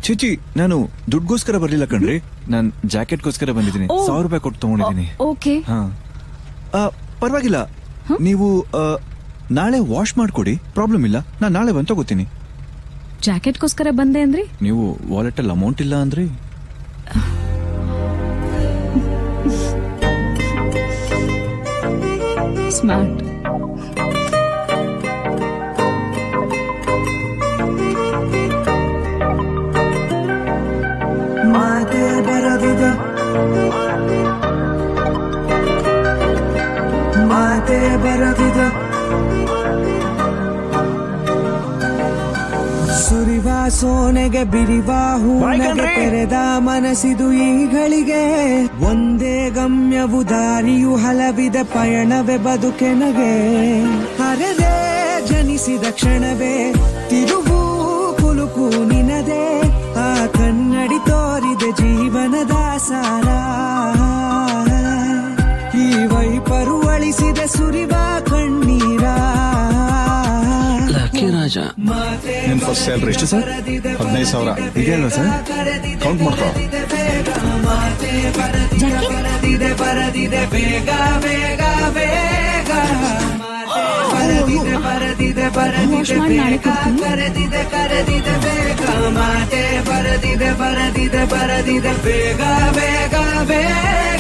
ಚಿಚಿ ನಾನು ದುಡ್ಗೋಸ್ಕರ ಬರ್ಲಿಲ್ಲ ಕಣ್ರಿ ನಾನ್ ಜಾಕೆಟ್ಗೋಸ್ಕರ ಬಂದಿದ್ದೀನಿ ಓ. ಸಾವಿರ ರೂಪಾಯಿ ಕೊಟ್ಟು ತಗೊಂಡಿದ್ದೀನಿ ಓಕೆ ಹಾ ಆ, ಪರವಾಗಿಲ್ಲ ನೀವು ಆ, ನಾಳೆ ವಾಶ್ ಮಾಡ್ಕೊಡಿ ಪ್ರಾಬ್ಲಮ್ ಇಲ್ಲ ನಾನ್ ನಾಳೆ ಬಂದು ತಗೋತೀನಿ ಜಾಕೆಟ್ಗೋಸ್ಕರ ಬಂದೆ ಅಂದ್ರಿ ನೀವು ವಾಲೆಟ್ ಅಲ್ಲಿ ಅಮೌಂಟ್ ಇಲ್ಲ ಅಂದ್ರಿ ಸ್ಮಾರ್ಟ್ ಮಾತೆ ಬರದಿದೆ ಮಾತೆ ಬರದಿದೆ ಸುರಿವ ಸೋನೆಗೆ ಬಿರಿವ ಹೂನಗೆ ತೆರೆದ ಮನಸ್ಸಿದು ಈಗಳಿಗೆ ಒಂದೇ ಗಮ್ಯವು ದಾರಿಯು ಹಲವಿದೆ ಪಯಣವೇ ಬದುಕೆನಗೆ ಹರದೆ ಜನಿಸಿದ ಕ್ಷಣವೇ ತಿರುವು ಕುಲುಕು ನಿನದೆ ಆ ಕನ್ನಡಿ ತೋರಿದೆ ಜೀವನದ ಸಾರ ಈ ವೈಪರು ಅಳಿಸಿದೆ ಸುರಿವ ಕಣ್ಣೀರ ರಾಜ ನಿಮ್ ಫಸ್ಟ್ ಸ್ಯಾಲ್ರಿ ಎಷ್ಟು ಸರ್ ಹದಿನೈದು ಸಾವಿರ ಇದೆಯಲ್ವಾ ಸರ್ ಕೌಂಟ್ ಮಾಡ್ಕೋ ಬರದಿದೆ ಬರದಿದೆ ಬೇಗ ಬೇಗ ಬೇಗ ಬರದಿದೆ ಬರದಿದೆ ಬರದಿದೆ ಬೇಗ ಕರೆದಿದೆ ಕರೆದಿದೆ ಬೇಗ ಮಾತೆ ಬರದಿದೆ ಬರದಿದೆ ಬರದಿದೆ ಬೇಗ ಬೇಗ ಬೇಗ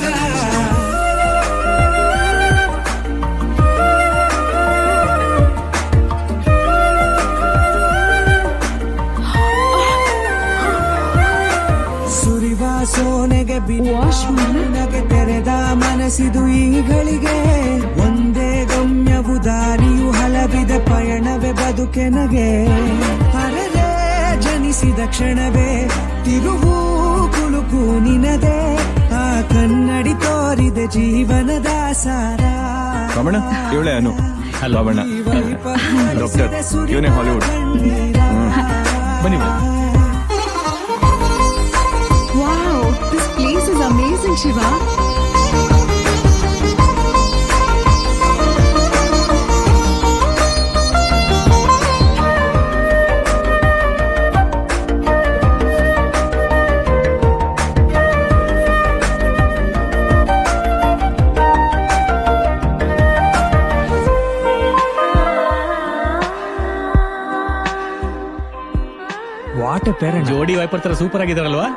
ಸುರಿವ ಸೋನೆಗೆ ಬಿನಗೆ ತೆರೆದ ಮನಸ್ಸಿದು ಈಗಳಿಗೆ ಒಂದೇ ಗಮ್ಯವು ದಾರಿಯು ಹಲವಿದೆ ಪಯಣವೇ ಬದುಕೆನಗೆ ಹರದೆ ಜನಿಸಿದ ಕ್ಷಣವೇ ತಿರುವು ಕುಲುಕು ನಿನದೆ ಆ ಕನ್ನಡಿ ತೋರಿದೆ ಜೀವನದ ಸಾರ ರಮಣ ಇವಳೆ ಅನು ಬಾಬಣ್ಣ ಡಾಕ್ಟರ್ ಇವನೇ ಹಾಲಿವುಡ್ ಬನ್ನಿ wow this place is amazing Shiva what parent ಜೋಡಿ ವೈಪರ್ ತರ ಸೂಪರ್ ಆಗಿದಾರಲ್ವಾ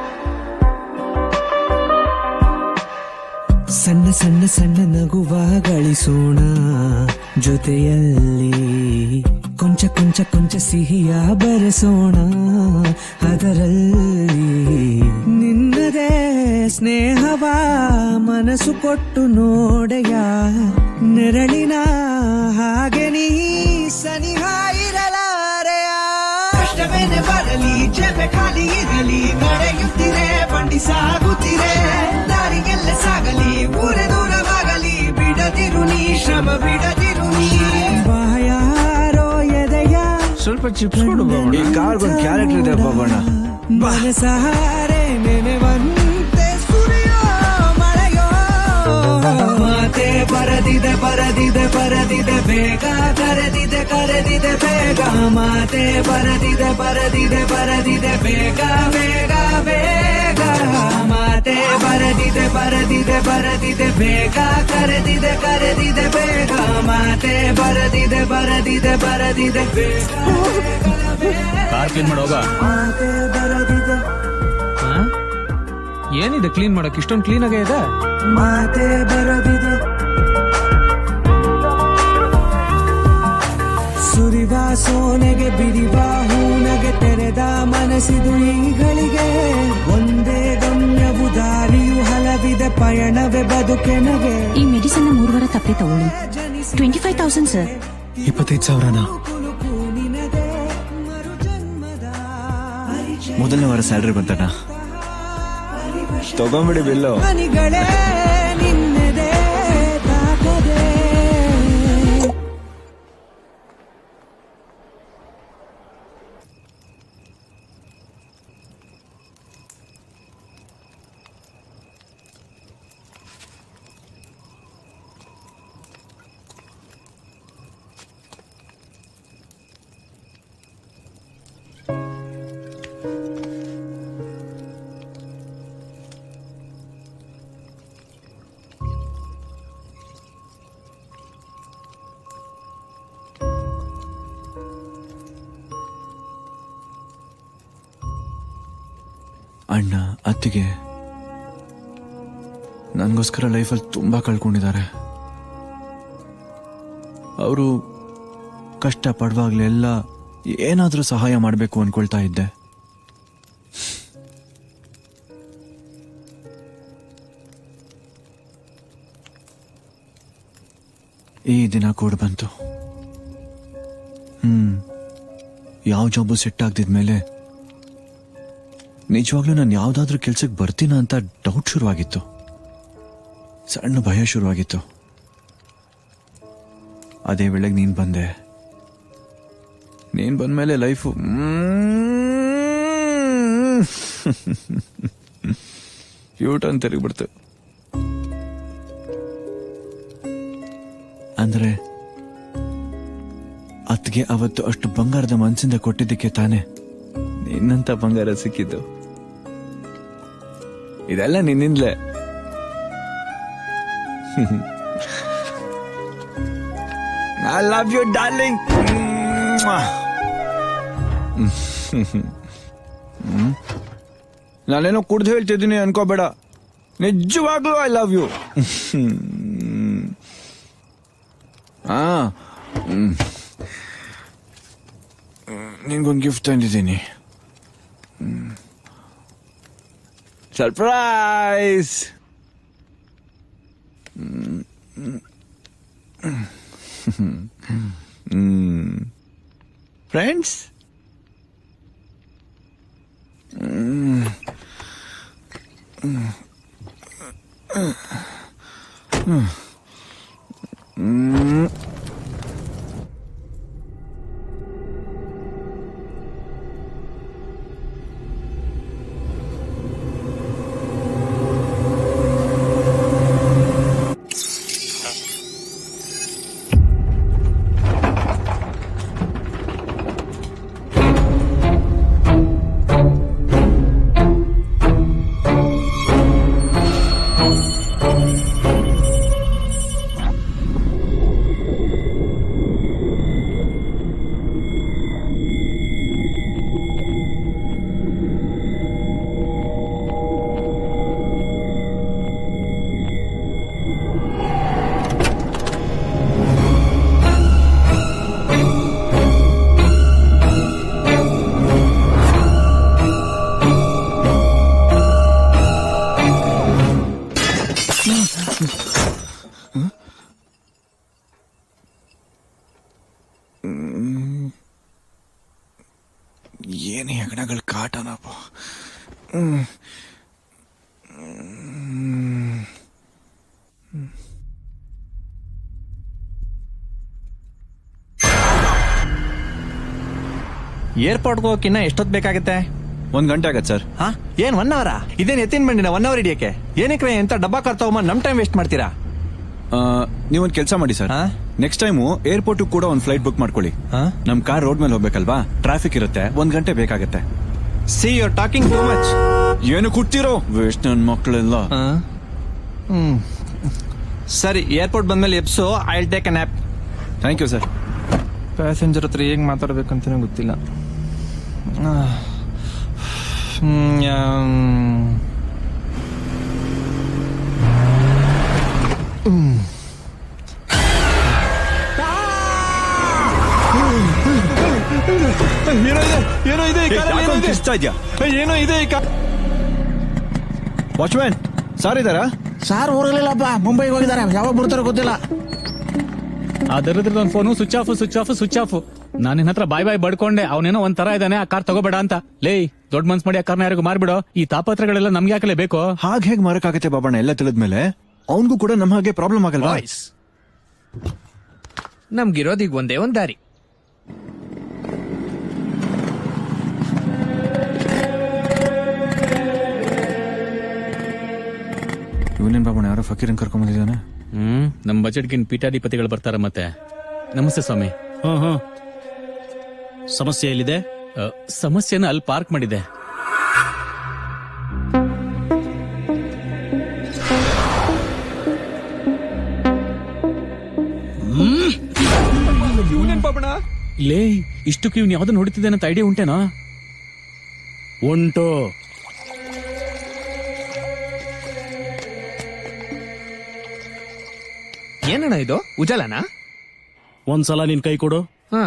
ಸಣ್ಣ ಸಣ್ಣ ಸಣ್ಣ ನಗುವ ಗಳಿಸೋಣ ಜೊತೆಯಲ್ಲಿ ಕೊಂಚ ಕೊಂಚ ಕೊಂಚ ಸಿಹಿಯ ಬೆರೆಸೋಣ ಅದರಲ್ಲಿ ನಿನ್ನದೇ ಸ್ನೇಹವ ಮನಸ್ಸು ಕೊಟ್ಟು ನೋಡೆಯ ನೆರಳಿನ ಹಾಗೆ ನೀ ಸನಿಹ ಇರಲಾರೆಯ ಕಷ್ಟವೇನೆ ಬರಲಿ ಜೆಬೆ ಖಾಲಿ ಇರಲಿ ನಡೆಯುತ್ತಿರೆ ಬಂಡಿ ಸಾಗುತ್ತಿರೆ ದಾರಿಗೆಲ್ಲ ಸಾಗಲಿ ಊರೆ ದೂರವಾಗಲಿ ಬಿಡದಿರು ನೀ ಶ್ರಮ ಬಿಡದಿರು ನೀ ಬಾಯಾರೋ ಎದೆಯ ಸ್ವಲ್ಪ ಚಿಪ್ಸ್ ಕೊಡು ಈ ಕಾರ್ಗೊಂದು ಕ್ಯಾರೆಕ್ಟರ್ ಇದೆ ಬಾಬಣ್ಣ ಮನಸಾರೆ ನೆನೆವಂತೆ ಸುರಿಯೋ ಮಳೆಯೋ ಮಾತೆ ಬರದಿದೆ ಬರದಿದೆ ಬರದಿದೆ ಬೇಗ ಕರೆದಿದೆ ಕರೆದಿದೆ ಬೇಗ ಮಾತೆ ಬರದಿದೆ ಬರದಿದೆ ಬರದಿದೆ ಬೇಗ ಬೇಗ ಬೇಗ ಮಾತೆ ಬರದಿದೆ ಬರದಿದೆ ಬರದಿದೆ ಬೇಗ ಕರೆದಿದೆ ಕರೆದಿದೆ ಬೇಗ ಮಾತೆ ಬರದಿದೆ ಬರದಿದೆ ಬರದಿದೆ ಬೇಗ ಕಾರ್ ಕ್ಲೀನ್ ಮಾಡೋಗ ಮಾತೆ ಬರದಿದೆ ಏನಿದೆ ಕ್ಲೀನ್ ಮಾಡಕ್ ಇಷ್ಟೊಂದು ಕ್ಲೀನ್ ಆಗೇ ಇದೆ ಮಾತೆ ಬರದಿದೆ ಸುರಿವ ಸೋನೆಗೆ ಬಿರಿವ ಹೂನಗೆ ತೆರೆದ ಮನಸ್ಸಿದು ಈಗಳಿಗೆ ಒಂದೇ ಗಮ್ಯವು ದಾರಿಯು ಹಲವಿದೆ ಪಯಣವೇ ಬದುಕೆನಗೆ ಈ ಮೆಡಿಸಿನ್ ಮೂರು ವಾರ ತಪ್ಪೆ ತಗೊಳ್ಳಿ ಟ್ವೆಂಟಿ ಫೈವ್ ತೌಸಂಡ್ ಸರ್ ಇಪ್ಪತ್ತೈದು ಸಾವಿರನಾ ಮೊದಲನೇ ವಾರ ಸ್ಯಾಲ್ರಿ ಬಂತಣ್ಣ ತಗೊಂಬಿಡಿ ಬಿಲ್ಲು ಮನಿಗಳೇ ನಿನ್ನದೇ ತಾಕದೆ ಅಣ್ಣ ಅತ್ತಿಗೆ ನನಗೋಸ್ಕರ ಲೈಫಲ್ಲಿ ತುಂಬಾ ಕಳ್ಕೊಂಡಿದ್ದಾರೆ ಅವರು ಕಷ್ಟ ಪಡುವಾಗ್ಲೆಲ್ಲ ಏನಾದ್ರೂ ಸಹಾಯ ಮಾಡಬೇಕು ಅನ್ಕೊಳ್ತಾ ಇದ್ದೆ ಈ ದಿನ ಕೂಡ ಬಂತು ಹ್ಮ್ ಯಾವ ಜಾಬು ಸೆಟ್ ಆಗ್ದಿದ್ಮೇಲೆ ನಿಜವಾಗ್ಲೂ ನಾನು ಯಾವ್ದಾದ್ರೂ ಕೆಲ್ಸಕ್ಕೆ ಬರ್ತೀನ ಅಂತ ಡೌಟ್ ಶುರುವಾಗಿತ್ತು ಸಣ್ಣ ಭಯ ಶುರುವಾಗಿತ್ತು ಅದೇ ವೇಳೆಗೆ ನೀನ್ ಬಂದೆ ನೀನ್ ಬಂದ್ಮೇಲೆ ಲೈಫು ಯೂಟರ್ನ್ ತಿರುಗಿಬಿಡ್ತು ಅಂದ್ರೆ ಅತ್ಗೆ ಅವತ್ತು ಅಷ್ಟು ಬಂಗಾರದ ಮನಸ್ಸಿಂದ ಕೊಟ್ಟಿದ್ದಕ್ಕೆ ತಾನೆ ನಿನ್ನಂತ ಬಂಗಾರ ಸಿಕ್ಕಿದ್ದು ಇದೆಲ್ಲ ನಿನ್ನಿಂದಲೇ ಐ ಲವ್ ಯು ಡಾರ್ಲಿಂಗ್ ನಾನೇನೋ ಕುಡ್ದು ಹೇಳ್ತಿದ್ದೀನಿ ಅನ್ಕೋಬೇಡ ನಿಜವಾಗ್ಲೂ ಐ ಲವ್ ಯು ಹಾ ನಿನ್ಗೊಂದು ಗಿಫ್ಟ್ ತಂದಿದ್ದೀನಿ ಸರ್ಪ್ರೈಸ್ ಫ್ರೆಂಡ್ಸ್ ಏನು ಹೆಗಣಗಳ ಕಾಟನಪ್ಪ ಹ್ಮ್. ಹ್ಮ್. ಏರ್ಪೋರ್ಟ್ಗೆ ಹೋಗಕ್ಕಿನ್ನ ಎಷ್ಟೊತ್ತು ಬೇಕಾಗುತ್ತೆ ಒಂದ್ ಗಂಟೆ ಆಗತ್ತೆ ಸರ್ ಹಾ ಏನ್ ಒನ್ ಅವರ ಇದೇನ್ ಎತ್ತಿನ ಬಂಡಿನ ಒನ್ ಅವರ್ ಹಿಡಿಯಕ್ಕೆ ಏನಕ್ಕೆ ಎಂತ ಡಬ್ಬಾ ಕಾರ್ ತಗೊಂಬಂದ್ ನಮ್ ಟೈಮ್ ವೇಸ್ಟ್ ಮಾಡ್ತೀರಾ ನೀವೊಂದ್ ಕೆಲಸ ಮಾಡಿ ಸರ್ ನೆಕ್ಸ್ಟ್ ಟೈಮು ಏರ್ಪೋರ್ಟ್ ಕೂಡ ಒಂದ್ ಫ್ಲೈಟ್ ಬುಕ್ ಮಾಡ್ಕೊಳ್ಳಿ ನಮ್ ಕಾರ್ ರೋಡ್ ಮೇಲೆ ಹೋಗ್ಬೇಕಲ್ವಾ ಟ್ರಾಫಿಕ್ ಇರುತ್ತೆ ಒಂದ್ ಗಂಟೆ ಬೇಕಾಗತ್ತೆ see your talking too much ಏನು ಕೊಡ್ತಿರೋ ವೇಸ್ಟ್ ನನ್ ಮಕ್ಕಳೆಲ್ಲ ಹ್ಮ್ ಸರಿ ಏರ್ಪೋರ್ಟ್ ಬಂದ್ಮೇಲೆ ಎಪ್ಸು I will take on up thank you sir passenger ಹತ್ರ ಹೇಗ್ ಮಾತಾಡ್ಬೇಕಂತಾನೆ ಗೊತ್ತಿಲ್ಲ ಆ. ಹ್ಮ್, ಆಮ್. ಹ್ಮ್. ಏನೋ ಇದೆ ಏನೋ ಇದೆ ಈ ಕಾರಲ್ಲಿ ಏನೋ ಇದೆ. ಇಷ್ಟ ಇದ್ಯಾ ಏ, ಏನೋ ಇದೆ ಈ ಕಾರ್ ವಾಚ್ಮ್ಯಾನ್ ಸಾರ್ ಇದಾರಾ ಸಾರ್ ಊರಲ್ಲಿಲ್ಲಪ್ಪ ಮುಂಬೈಗೆ ಹೋಗಿದ್ದಾರೆ ಯಾವಾಗ ಬರ್ತಾರೋ ಗೊತ್ತಿಲ್ಲ ಆ ದರಿದ್ರದ ಒಂದು phone switch off switch off switch off ನಾನು ನಿನ್ನ ಹತ್ರ ಬಾಯ್ ಬಾಯ್ ಬಡ್ಕೊಂಡೆ ಅವನೇನೋ ಒಂದ್ ತರ ಇದ್ದಾನೆ ಆ ಕಾರ್ ತಗೋಬೇಡ ಅಂತ ಲೇ ದೊಡ್ಡ ಮನ್ಸ್ ಮಾಡಿ ಆ ಕಾರ್ನ ಯಾರಿಗೂ ಮಾರ್ಬಿಡೋ ಈ ತಾಪತ್ರಗಳೆಲ್ಲ ನಮ್ಗೆ ಯಾಕಲೇ ಬೇಕು ಹಾಗೆ ಹೇಗ್ ಮಾರಕ್ಕಾಗತ್ತೆ ಬಾಬಣ್ಣ ಎಲ್ಲ ತಿಳಿದ್ಮೇಲೆ ಅವನ್ಗೂ ಕೂಡ ನಮ್ಮ ಹಾಗೆ ಪ್ರಾಬ್ಲಮ್ ಆಗಲ್ವಾ ನಮ್ಗಿರೋದ್ ಈಗ ಒಂದೇ ಒಂದ್ ದಾರಿ ಇವನೇನ್ ಬಾಬಣ್ಣ ಯಾರೋ ಫಕೀರನ್ ಕರ್ಕೊಂಡ್ ಬಂದಿದ್ದಾನೆ ಹ್ಮ್ ನಮ್ ಬಜೆಟ್ಗಿನ್ ಪೀಠಾಧಿಪತಿಗಳು ಬರ್ತಾರ ಮತ್ತೆ ನಮಸ್ತೆ ಸ್ವಾಮಿ ಹ್ಮ್ ಹ್ಮ್ ಸಮಸ್ಯೆ ಎಲ್ಲಿದೆ ಅ, ಸಮಸ್ಯೆನ ಅಲ್ಲಿ ಪಾರ್ಕ್ ಮಾಡಿದೆ ಲೇ ಇಷ್ಟಕ್ಕೆ ಇವ್ನು ಯಾವ್ದು ನೋಡುತ್ತಿದ್ದೇನೆ ಅಂತ ಐಡಿಯಾ ಉಂಟೇನಾ ಉಂಟು ಏನಣ್ಣ ಇದು ಉಜಾಲನಾ ಒಂದ್ಸಲ ನಿನ್ ಕೈ ಕೊಡು ಹಾ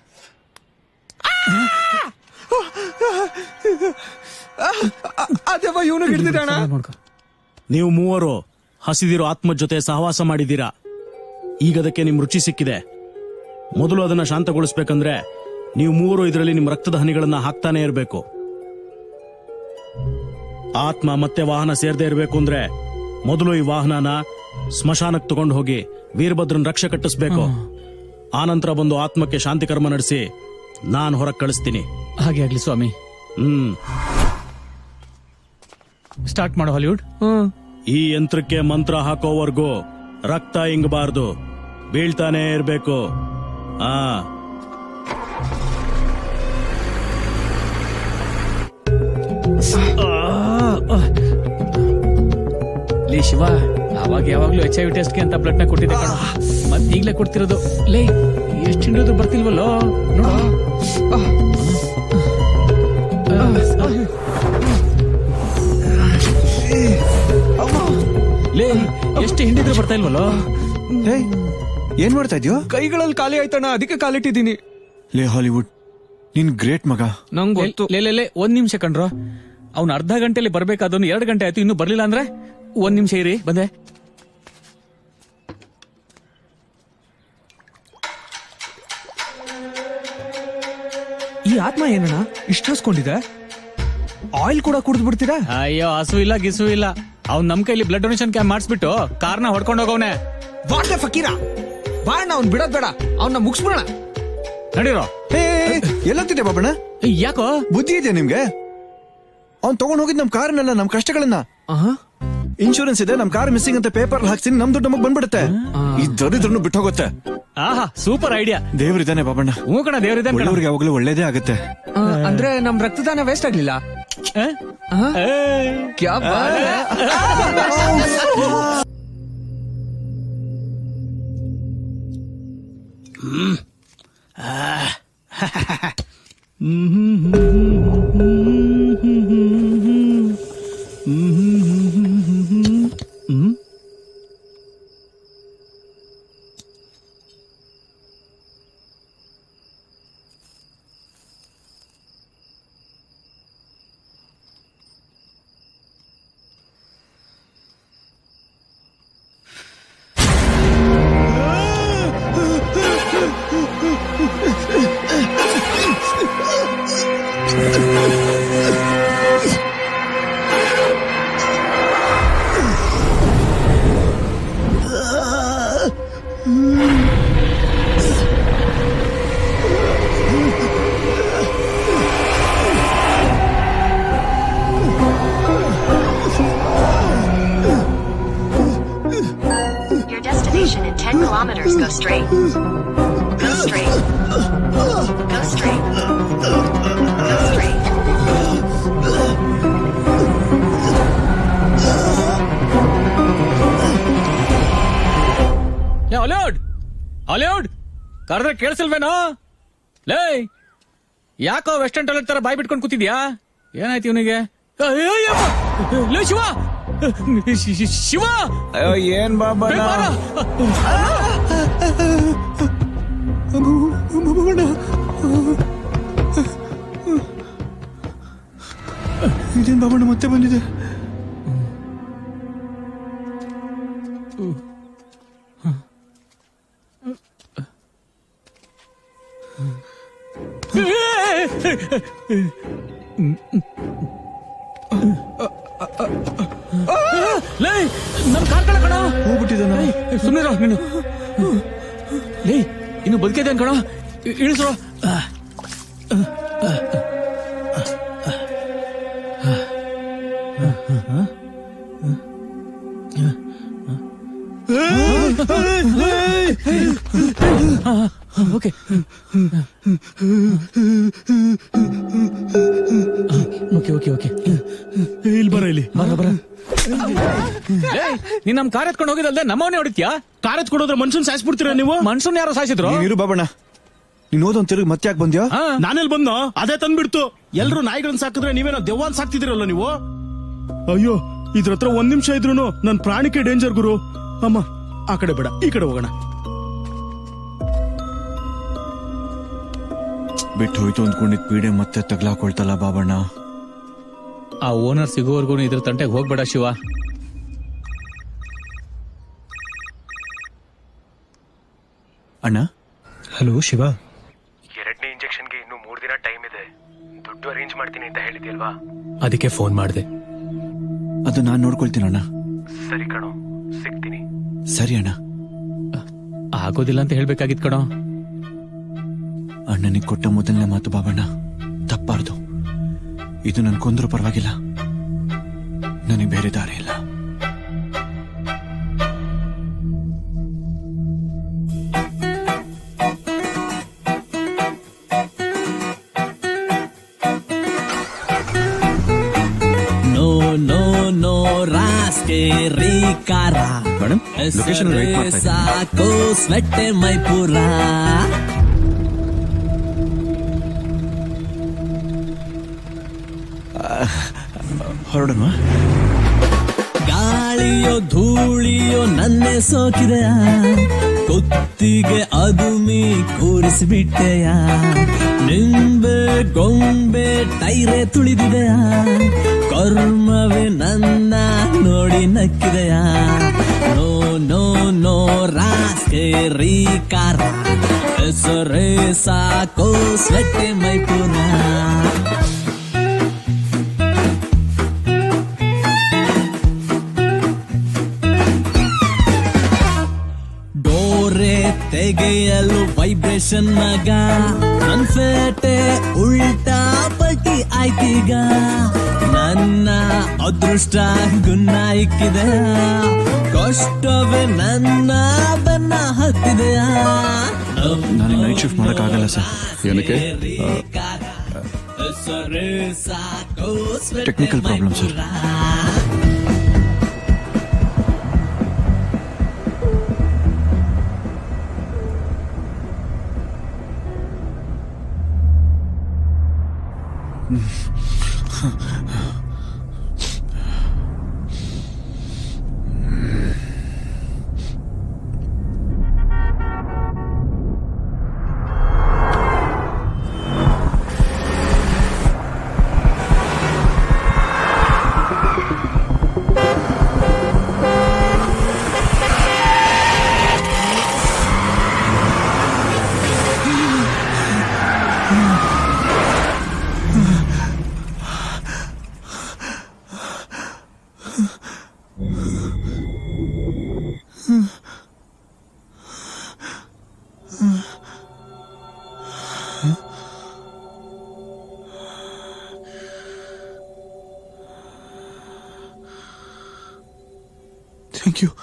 ಅದೇವ ಇವನು ಹಿಡ್ದಿದ್ದಣ್ಣ ನೀವು ಮೂವರು ಹಸಿದಿರೋ ಆತ್ಮ ಜೊತೆ ಸಹವಾಸ ಮಾಡಿದ್ದೀರಾ ಈಗ ಅದಕ್ಕೆ ನಿಮ್ ರುಚಿ ಸಿಕ್ಕಿದೆ ಮೊದಲು ಅದನ್ನ ಶಾಂತಗೊಳಿಸ್ಬೇಕಂದ್ರೆ ನೀವು ಮೂವರು ಇದರಲ್ಲಿ ನಿಮ್ ರಕ್ತದ ಹನಿಗಳನ್ನ ಹಾಕ್ತಾನೆ ಇರಬೇಕು ಆತ್ಮ ಮತ್ತೆ ವಾಹನ ಸೇರ್ದೇ ಇರಬೇಕು ಅಂದ್ರೆ ಮೊದಲು ಈ ವಾಹನನ ಸ್ಮಶಾನಕ್ಕೆ ತಗೊಂಡು ಹೋಗಿ ವೀರಭದ್ರನ್ ರಕ್ಷೆ ಕಟ್ಟಿಸ್ಬೇಕು ಆನಂತರ ಬಂದು ಆತ್ಮಕ್ಕೆ ಶಾಂತಿ ಕರ್ಮ ನಡೆಸಿ ನಾನ್ ಹೊರಗೆ ಕಳಿಸ್ತೀನಿ ಹಾಗೆ ಆಗ್ಲಿ ಸ್ವಾಮಿ ಹ್ಮ್ ಸ್ಟಾರ್ಟ್ ಮಾಡೋ ಹಾಲಿವುಡ್ ಈ ಯಂತ್ರಕ್ಕೆ ಮಂತ್ರ ಹಾಕೋವರೆಗೂ ರಕ್ತ ಇಂಗಬಾರ್ದು ಬೀಳ್ತಾನೆ ಇರ್ಬೇಕು ಆ ಲೇ ಶಿವ ಅವಾಗ ಯಾವಾಗ್ಲೂ ಎಚ್ ಐ ವಿ ಟೆಸ್ಟ್ಗೆ ಅಂತ ಬ್ಲಡ್ ನ ಕೊಟ್ಟಿದ್ದೆ ಕಣ ಮತ್ ಈಗ್ಲೇ ಕೊಡ್ತಿರೋದು ಲೇ ಎಷ್ಟು ಹಿಂಡಿದ್ರು ಬರ್ತಿಲ್ವಲ್ಲೋ ನೋಡು ಲೇ ಎಷ್ಟು ಹಿಂಡಿದ್ರು ಬರ್ತಾ ಇಲ್ವಲ್ಲೋ ಏನ್ ಮಾಡ್ತಾ ಇದೀಯೋ ಕೈಗಳಲ್ಲಿ ಖಾಲಿ ಆಯ್ತಣ್ಣ ಅದಕ್ಕೆ ಕಾಲಿಟ್ಟಿದ್ದೀನಿ ಲೇ ಹಾಲಿವುಡ್ ನೀನ್ ಗ್ರೇಟ್ ಮಗ ನಂಗ್ ಗೊತ್ತು ಲೇ ಲೇ ಲೇ ಒಂದ್ ನಿಮಿಷ ಕಣ್ರೋ ಅವ್ನು ಅರ್ಧ ಗಂಟೆಲಿ ಬರ್ಬೇಕಾದವನು ಎರಡು ಗಂಟೆ ಆಯ್ತು ಇನ್ನೂ ಬರ್ಲಿಲ್ಲ ಅಂದ್ರೆ ಒಂದ್ ನಿಮಿಷ ಇರಿ ಬಂದೆ ಈ ಆತ್ಮ ಏನಣ್ಣ ಇಷ್ಟ ಹಸ್ಕೊಂಡಿದೆ ಆಯಿಲ್ ಕೂಡ ಕುಡಿದು ಬಿಡ್ತೀರಾ ಅಯ್ಯೋ ಹಸು ಇಲ್ಲ ಗಿಸು ಇಲ್ಲ ಅವ್ನ್ ನಮ್ ಕೈಲಿ ಬ್ಲಡ್ ಡೊನೇಷನ್ ಕ್ಯಾಂಪ್ ಮಾಡಿಸ್ಬಿಟ್ಟು ಕಾರ್ನ ಹೊಡ್ಕೊಂಡು ಹೋಗವ್ನೆ ವಾಟೆ ಫಕೀರ ಬಾಣ ಅವ್ನ್ ಬಿಡೋದ್ ಬೇಡ ಅವನ್ನ ಮುಗಿಸ್ಬಿಡೋಣ ನಡೀರೋ ಎಲ್ಲಂತಿದೆ ಬಾಬಣ್ಣ ಯಾಕೋ ಬುದ್ಧಿ ಇದೆ ನಿಮ್ಗೆ ಅವ್ನ್ ತಗೊಂಡ್ ಹೋಗಿದ್ ನಮ್ ಕಾರ್ನೆಲ್ಲ ನಮ್ ಕಷ್ಟಗಳನ್ನ ಇನ್ಶೂರೆನ್ಸ್ ಇದೆ ನಮ್ ಕಾರ್ ಮಿಸ್ಸಿಂಗ್ ಅಂತ ಪೇಪರ್ ಹಾಕ್ಸಿನಿ ನಮ್ ದುಡ್ಡು ನಮಗ್ ಬಂದ್ಬಿಡುತ್ತೆ ಈ ದರಿದ್ರನ್ನು ಬಿಟ್ಟು ಹೋಗುತ್ತೆ ಆಹಾ ಸೂಪರ್ ಐಡಿಯಾ ದೇವ್ರಿದ್ದಾನೆ ಬಾಬಣ್ಣ ಹ್ಞೂ ಕಣ ದೇವ್ರಿದ್ದಾನೆ ಕಣ. ಒಳ್ಳೆಯವ್ರಿಗೆ ಯಾವಾಗ್ಲೂ ಒಳ್ಳೇದೇ ಆಗುತ್ತೆ ಆ, ಅಂದ್ರೆ ನಮ್ ರಕ್ತದಾನ ವೇಸ್ಟ್ ಆಗ್ಲಿಲ್ಲ ಆ? ಕ್ಯಾ ಬಾತ್ ಹೈ. Your destination in 10 kilometers. Go straight. Go straight. Go straight. Go straight. ಏ ಹಾಲಿವುಡ್ ಹಾಲಿವುಡ್ ಕರೆದ್ರೆ ಕೇಳಿಸಿಲ್ವೇನೋ ಲೇ ಯಾಕೋ ವೆಸ್ಟರ್ನ್ ಟಾಯ್ಲೆಟ್ ತರ ಬಾಯ್ ಬಿಟ್ಕೊಂಡು ಕೂತಿದ್ಯಾ ಏನಾಯ್ತು ಇವನಿಗೆ ಲೇ ಶಿವ ಶಿ- ಶಿ- ಶಿವ ಅಯ್ಯೋ ಏನ್ ಬಾಬಣ್ಣ ಏ, ಬಾರ. ಇದೇನ್ ಬಾಬಣ್ಣ ಮತ್ತೆ ಬಂದಿದೆ ಲೇ ನನ್ ಕಾರ್ ಕಣ ಕಣ ಹೋಗ್ಬಿಟ್ಟಿದ್ದಾನ ಸುಮ್ಮನೆ ನೀನು ಲೇ ಇನ್ನು ಬದುಕಿದೆ ಕಣ ಇಳಿಸೋ ಓಕೆ ಓಕೆ ಓಕೆ ಓಕೆ ಇಲ್ಲಿ ಬರ ಇಲ್ಲಿ ಬರ ಬರ ಏಯ್, ನೀನ್ ನಮ್ ಕಾರ್ ಎತ್ಕೊಂಡು ಹೋಗಿದಲ್ದೆ ನಮ್ಮವನೇ ಹೊಡಿತ್ಯಾ ಕಾರ್ ಎತ್ಕೊಡೋದ್ರೆ ಮನುಷ್ಯನ್ ಸಾಯಿಸ್ಬಿಡ್ತೀರಾ ನೀವು ಮನ್ಸೂನ್ ಯಾರೋ ಸಾಯಿಸಿದ್ರು ನೀನಿರು ಬಾಬಣ್ಣ ನೀನ್ ಓದೊಂದ್ ತಿರುಗಿ ಮತ್ತೆ ಯಾಕೆ ಬಂದ್ಯಾ ನಾನೆಲ್ ಬಂದು ಅದೇ ತಂದ್ಬಿಡ್ತು ಎಲ್ರು ನಾಯಿಗಳನ್ನ ಸಾಕಿದ್ರೆ ನೀವೇನೋ ದೆವ್ವಾನ್ ಸಾಕ್ತಿದಿರಲ್ಲ ನೀವು ಅಯ್ಯೋ ಇದ್ರ ಹತ್ರ ಒಂದ್ ನಿಮಿಷ ಇದ್ರು ನನ್ ಪ್ರಾಣಿಕೆ ಡೇಂಜರ್ ಗುರು ಅಮ್ಮ ಆ ಕಡೆ ಬೇಡ ಈ ಕಡೆ ಹೋಗೋಣ ಬಿಟ್ಟು ಹೋಯ್ತು ಅಂದ್ಕೊಂಡಿದ್ ಪೀಡೆ ಮತ್ತೆ ತಗ್ಲಾಕೊಳ್ತಲ್ಲ ಬಾಬಣ್ಣ ಆ ಓನರ್ ಸಿಗೋವರೆಗೂ ಇದ್ರ ತಂಟೆಗೆ ಹೋಗ್ಬೇಡ ಶಿವ ಅಣ್ಣ ಹಲೋ ಶಿವ ಎರಡನೇ ಇಂಜೆಕ್ಷನ್ಗೆ ಇನ್ನು ಮೂರ್ ದಿನ ಟೈಮ್ ಇದೆ ದುಡ್ಡು ಅರೇಂಜ್ ಮಾಡ್ತೀನಿ ಅಂತ ಹೇಳಿದ್ಯಲ್ವಾ ಅದಕ್ಕೆ ಫೋನ್ ಮಾಡಿದೆ ಅದು ನಾನ್ ನೋಡ್ಕೊಳ್ತೀನಿ ಅಣ್ಣ ಸರಿ ಕಣೋ ಸಿಗ್ತೀನಿ ಸರಿ ಅಣ್ಣ ಆಗೋದಿಲ್ಲ ಅಂತ ಹೇಳ್ಬೇಕಾಗಿತ್ ಕಣೋ ಅಣ್ಣನಿಗೆ ಕೊಟ್ಟ ಮೊದಲನೇ ಮಾತು ಬಾಬಣ್ಣ ತಪ್ಪಾರ್ದು ಇದು ನನ್ ಕೊಂದ್ರೂ ಪರವಾಗಿಲ್ಲ ನನಗೆ ಬೇರೆ ದಾರಿ ಇಲ್ಲ ನೋ ನೋ ನೋ ರಾಸ್ಕೆ ರೀಕಾರ ಮೇಡಮ್ ಲೊಕೇಶನ್ ವೇಟ್ ಮಾಡ್ತಾ ಇದ್ದೀನಿ. ಸಾಕೋ ಸ್ವೆಟ್ಟೆ ಮೈಪುರ ಹೊರಡೋಣ ಗಾಳಿಯೋ ಧೂಳಿಯೋ ನನ್ನೆ ಸೋಕಿದೆಯ ಕುತ್ತಿಗೆ ಅದುಮಿ ಕೂರಿಸಿಬಿಟ್ಟೆಯ ನಿಂಬೆ ಗೊಂಬೆ ಟೈರೆ ತುಳಿದಿದೆಯ ಕರ್ಮವೇ ನನ್ನ ನೋಡಿ ನಕ್ಕಿದೆಯ ನೋ ನೋ ನೋ ರಾಸ್ಕೆ ರೀಕಾರ ಹೆಸರೇ ಸಾಕೋ ಸ್ವೆಟ್ಟೆ ಮೈಪುರ ಡೋರೆ ತೆಗೆಯಲು ವೈಬ್ರೇಷನ್ ಮಗ ನನ್ ಫೇಟೆ ಉಲ್ಟಾ ಪಲ್ಟಿ ಆಯ್ತೀಗ ನನ್ನ ಅದೃಷ್ಟ ಗುನ್ನ ಇಕ್ಕಿದೆ ಕಷ್ಟವೇ ನನ್ನ ಬೆನ್ನ ಹತ್ತಿದೆಯಾ ನನಗೆ ನೈಟ್ ಶಿಫ್ಟ್ ಮಾಡಕ್ಕಾಗಲ್ಲ ಸರ್ ಏನಕ್ಕೆ technical problem sir thank you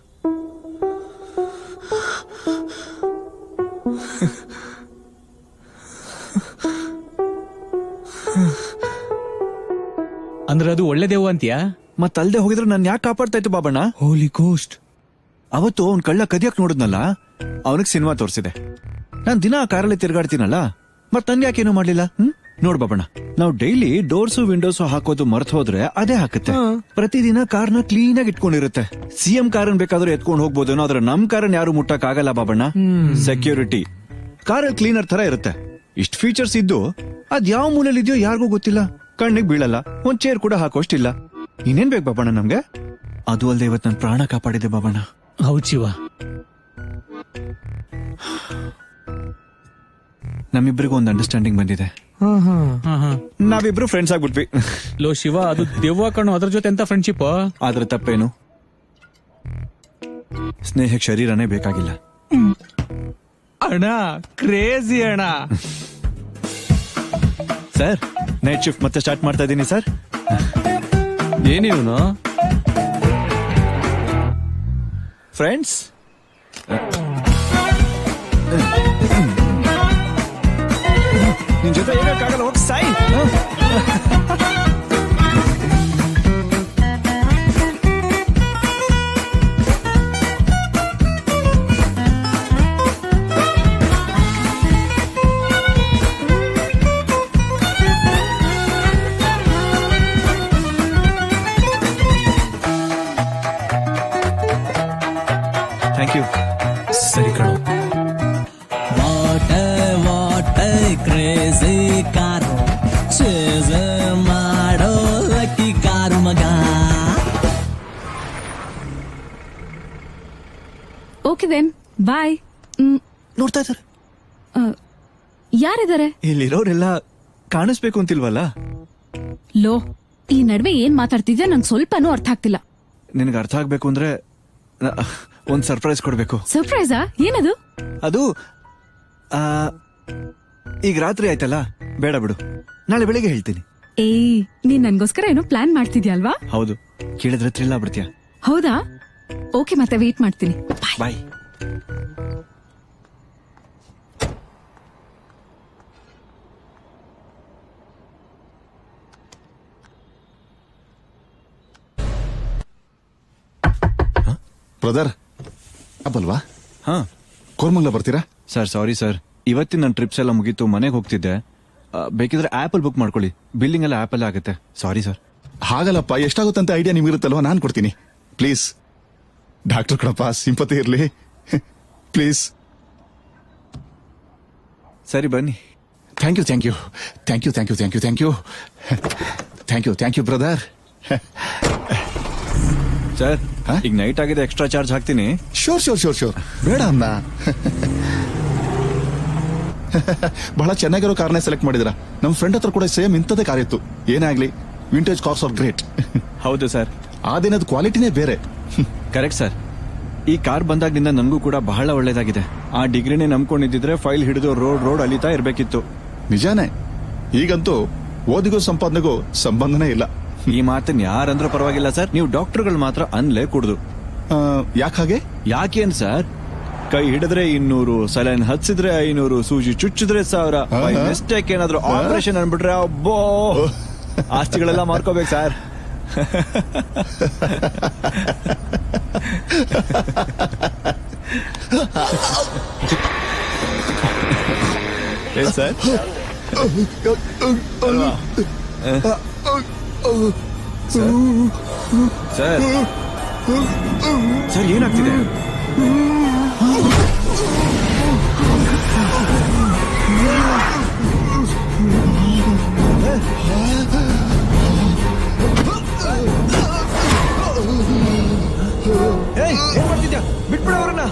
ಅಂದ್ರೆ ಅದು ಒಳ್ಳೆ ದೇವು ಅಂತೀಯಾ ಮತ್ತಲ್ದೆ ಹೋಗಿದ್ರೆ ನಾನು ಯಾಕೆ ಕಾಪಾಡ್ತಾ ಇತ್ತು ಬಾಬಣ್ಣ ಹೋಲಿ ಕೋಸ್ಟ್ ಅವತ್ತು ಅವ್ನ್ ಕಳ್ಳ ಕದಿಯಕ್ ನೋಡಿದ್ನಲ್ಲ ಅವನಿಗೆ ಸಿನಿಮಾ ತೋರಿಸಿದೆ ನಾನ್ ದಿನ ಆ ಕಾರಲ್ಲಿ ತಿರ್ಗಾಡ್ತೀನಲ್ಲ ಮತ್ ನನ್ಗೆ ಯಾಕೇನು ಮಾಡ್ಲಿಲ್ಲ ಹ್ಮ್ ನೋಡ್ ಬಾಬಣ್ಣ ನಾವು ಡೈಲಿ ಡೋರ್ಸು ವಿಂಡೋಸು ಹಾಕೋದು ಮರ್ತ್ ಹೋದ್ರೆ ಅದೇ ಹಾಕುತ್ತೆ ಪ್ರತಿದಿನ ಕಾರ್ನ ಕ್ಲೀನ್ ಆಗಿ ಇಟ್ಕೊಂಡಿರುತ್ತೆ ಸಿಎಂ ಕಾರನ್ ಬೇಕಾದ್ರೂ ಎತ್ಕೊಂಡು ಹೋಗ್ಬೋದೇನೋ ಆದ್ರೆ ನಮ್ ಕಾರನ್ ಯಾರು ಮುಟ್ಟಕ್ ಆಗಲ್ಲ ಬಾಬಣ್ಣ ಸೆಕ್ಯೂರಿಟಿ ಕಾರ್ ಕ್ಲೀನರ್ ತರ ಇರುತ್ತೆ ಇಷ್ಟ ಫೀಚರ್ಸ್ ಇದ್ದು ಅದ್ ಯಾವ ಮೂಲೆಯಲ್ಲಿ ಇದೆಯೋ ಯಾರಿಗೂ ಗೊತ್ತಿಲ್ಲ ಕಣ್ಣಿಗೆ ಬೀಳಲ್ಲ ಒಂದ್ ಚೇರ್ ಕೂಡ ಹಾಕೋಷ್ಟಿಲ್ಲ ಇನ್ನೇನ್ ಬೇಕು ಬಾಬಣ್ಣ ನಮ್ಗೆ ಅದು ಅಲ್ದೆ ಇವತ್ ನನ್ ಪ್ರಾಣ ಕಾಪಾಡಿದೆ ಬಾಬಣ್ಣ ಹೌದ್ ಶಿವ ನಮ್ಮಿಬ್ರಿಗೂ ಒಂದು ಅಂಡರ್ಸ್ಟ್ಯಾಂಡಿಂಗ್ ಬಂದಿದೆ ನಾವಿಬ್ರು ಫ್ರೆಂಡ್ಸ್ ಆಗ್ಬಿಟ್ವಿ ಲೋ ಶಿವ ಅದು ದೆವ್ವ ಕಣು ಅದ್ರ ಜೊತೆ ಎಂತ ಫ್ರೆಂಡ್ಶಿಪ್ ಆದ್ರೆ ತಪ್ಪೇನು ಸ್ನೇಹಕ್ಕೆ ಶರೀರನೇ ಬೇಕಾಗಿಲ್ಲ ಅಣ್ಣ ಕ್ರೇಜಿ ಅಣ್ಣ ಸರ್ ನೈಟ್ ಶಿಫ್ಟ್ ಮತ್ತೆ ಸ್ಟಾರ್ಟ್ ಮಾಡ್ತಾ ಇದ್ದೀನಿ ಸರ್ ಏನಿವನು ಫ್ರೆಂಡ್ಸ್ ನಿನ್ ಜೊತೆ ಹೇಗಕ್ಕಾಗಲ್ಲ ಹೋಗಿ ಸಾಯಿ ಕ್ರೇಜಿ ಕಾರು ಚೇಸ್ ಮಾಡೋ ಲಕ್ಕಿ ಕಾರು ಮಗ ಓಕೆ ದೆನ್ ಬಾಯ್ ನೋಡ್ತಾ ಇದ್ದಾರೆ ಯಾರಿದ್ದಾರೆ ಇಲ್ಲಿರೋರೆಲ್ಲ ಕಾಣಿಸ್ಬೇಕು ಅಂತಿಲ್ವಲ್ಲ ಲೋ ಈ ನಡುವೆ ಏನ್ ಮಾತಾಡ್ತಿದ್ಯಾ ನಂಗೆ ಸ್ವಲ್ಪನೂ ಅರ್ಥ ಆಗ್ತಿಲ್ಲ ನಿನಗೆ ಅರ್ಥ ಆಗ್ಬೇಕು ಅಂದ್ರೆ ನ- ಒಂದ್ ಸರ್ಪ್ರೈಸ್ ಕೊಡ್ಬೇಕು ಸರ್ಪ್ರೈಸಾ ಏನದು ಅದು ಆ, ಈಗ ರಾತ್ರಿ ಆಯ್ತಲ್ಲ ಬೇಡ ಬಿಡು ನಾಳೆ ಬೆಳಿಗ್ಗೆ ಹೇಳ್ತೀನಿ ಏಯ್ ನೀನ್ ನನ್ಗೋಸ್ಕರ ಏನೋ ಪ್ಲಾನ್ ಮಾಡ್ತಿದ್ಯಾ ಅಲ್ವಾ ಹೌದು ಕೇಳಿದ್ರೆ ಥ್ರಿಲ್ ಆಗ್ಬಿಡ್ತೀಯ ಹೌದಾ ಓಕೆ ಮತ್ತೆ ವೇಟ್ ಮಾಡ್ತೀನಿ ಬಾಯ್ ಬ್ರದರ್ ಅಬ್ಬಲ್ವಾ ಹಾ ಕೋರ್ಮಂಗ್ಲ ಬರ್ತೀರಾ ಸರ್ ಸಾರಿ ಸರ್ ಇವತ್ತಿನ ನನ್ನ ಟ್ರಿಪ್ಸ್ ಎಲ್ಲ ಮುಗೀತು ಮನೆಗೆ ಹೋಗ್ತಿದ್ದೆ ಆ, ಬೇಕಿದ್ರೆ ಆಪಲ್ ಬುಕ್ ಮಾಡ್ಕೊಳ್ಳಿ ಬಿಲ್ಲಿಂಗ್ ಎಲ್ಲ ಆಪಲ್ ಆಗುತ್ತೆ ಸಾರಿ ಸರ್ ಹಾಗಲ್ಲಪ್ಪ ಎಷ್ಟಾಗುತ್ತಂತ ಐಡಿಯಾ ನಿಮ್ಗಿರುತ್ತಲ್ವಾ ನಾನು ಕೊಡ್ತೀನಿ ಪ್ಲೀಸ್ ಡಾಕ್ಟರ್ ಕಣಪ್ಪ ಸಿಂಪತಿ ಇರ್ಲಿ ಪ್ಲೀಸ್ ಸರಿ ಬನ್ನಿ thank you thank you thank you thank you thank you thank you thank you thank you brother sir ಈಗ ನೈಟ್ ಆಗಿದೆ ಎಕ್ಸ್ಟ್ರಾ ಚಾರ್ಜ್ ಹಾಕ್ತೀನಿ ಶೋರ್ ಶೋರ್ ಶೋರ್ ಶೋರ್ ಬೇಡ ಅನ್ನ ಬಹಳ ಚೆನ್ನಾಗಿರೋ ಕಾರ್ನೇ ಸೆಲೆಕ್ಟ್ ಮಾಡಿದಿರ ನಮ್ಮ ಫ್ರೆಂಡ್ ಹತ್ರ ಕೂಡ ಸೇಮ್ ಇಂಥದೇ ಕಾರ್ ಇತ್ತು ಏನೇ ಆಗ್ಲಿ ವಿಂಟೇಜ್ ಕಾರ್ಸ್ ಆರ್ ಗ್ರೇಟ್ ಹೌದು ಸರ್ ಆ ದಿನದ ಕ್ವಾಲಿಟಿನೇ ಬೇರೆ ಕರೆಕ್ಟ್ ಸರ್ ಈ ಕಾರ್ ಬಂದಾಗಿನಿಂದ ನನಗೂ ಕೂಡ ಬಹಳ ಒಳ್ಳೇದಾಗಿದೆ ಆ ಡಿಗ್ರಿನೇ ನಂಬ್ಕೊಂಡಿದ್ದಿದ್ರೆ ಫೈಲ್ ಹಿಡಿದು ರೋಡ್ ರೋಡ್ ಅಲಿತಾ ಇರ್ಬೇಕಿತ್ತು ನಿಜಾನೇ ಈಗಂತೂ ಓದಿಗೂ ಸಂಪಾದನೆಗೂ ಸಂಬಂಧನೇ ಇಲ್ಲ ಈ ಮಾತನ್ನ ಯಾರಂದ್ರೂ ಪರವಾಗಿಲ್ಲ ಸರ್ ನೀವು ಡಾಕ್ಟರ್ಗಳು ಮಾತ್ರ ಅನ್ಲೇ ಕುಡ್ದು ಯಾಕೆ ಹಾಗೆ ಯಾಕೇನ್ ಸರ್ ಕೈ ಹಿಡಿದ್ರೆ ಇನ್ನೂರು ಸಲೈನ್ ಹಚ್ಚಿದ್ರೆ ಐನೂರು ಸೂಜಿ ಚುಚ್ಚಿದ್ರೆ ಸಾವಿರ ಆಹಾ. ಮಿಸ್ಟೇಕ್ ಏನಾದ್ರು ಆಪರೇಷನ್ ಅನ್ಬಿಟ್ರೆ ಅಬ್ಬೋ ಆಸ್ತಿಗಳೆಲ್ಲ ಮಾರ್ಕೋಬೇಕು ಸರ್ ಏನ್ ಸರ್ ಅಲ್ವಾ? ಸರ್ ಸರ್ ಏನಾಗ್ತಿದೆ ಏಯ್ ಏನ್ ಮಾಡ್ತಿದ್ಯಾ ಬಿಟ್ಬಿಡ ಅವ್ರನ್ನ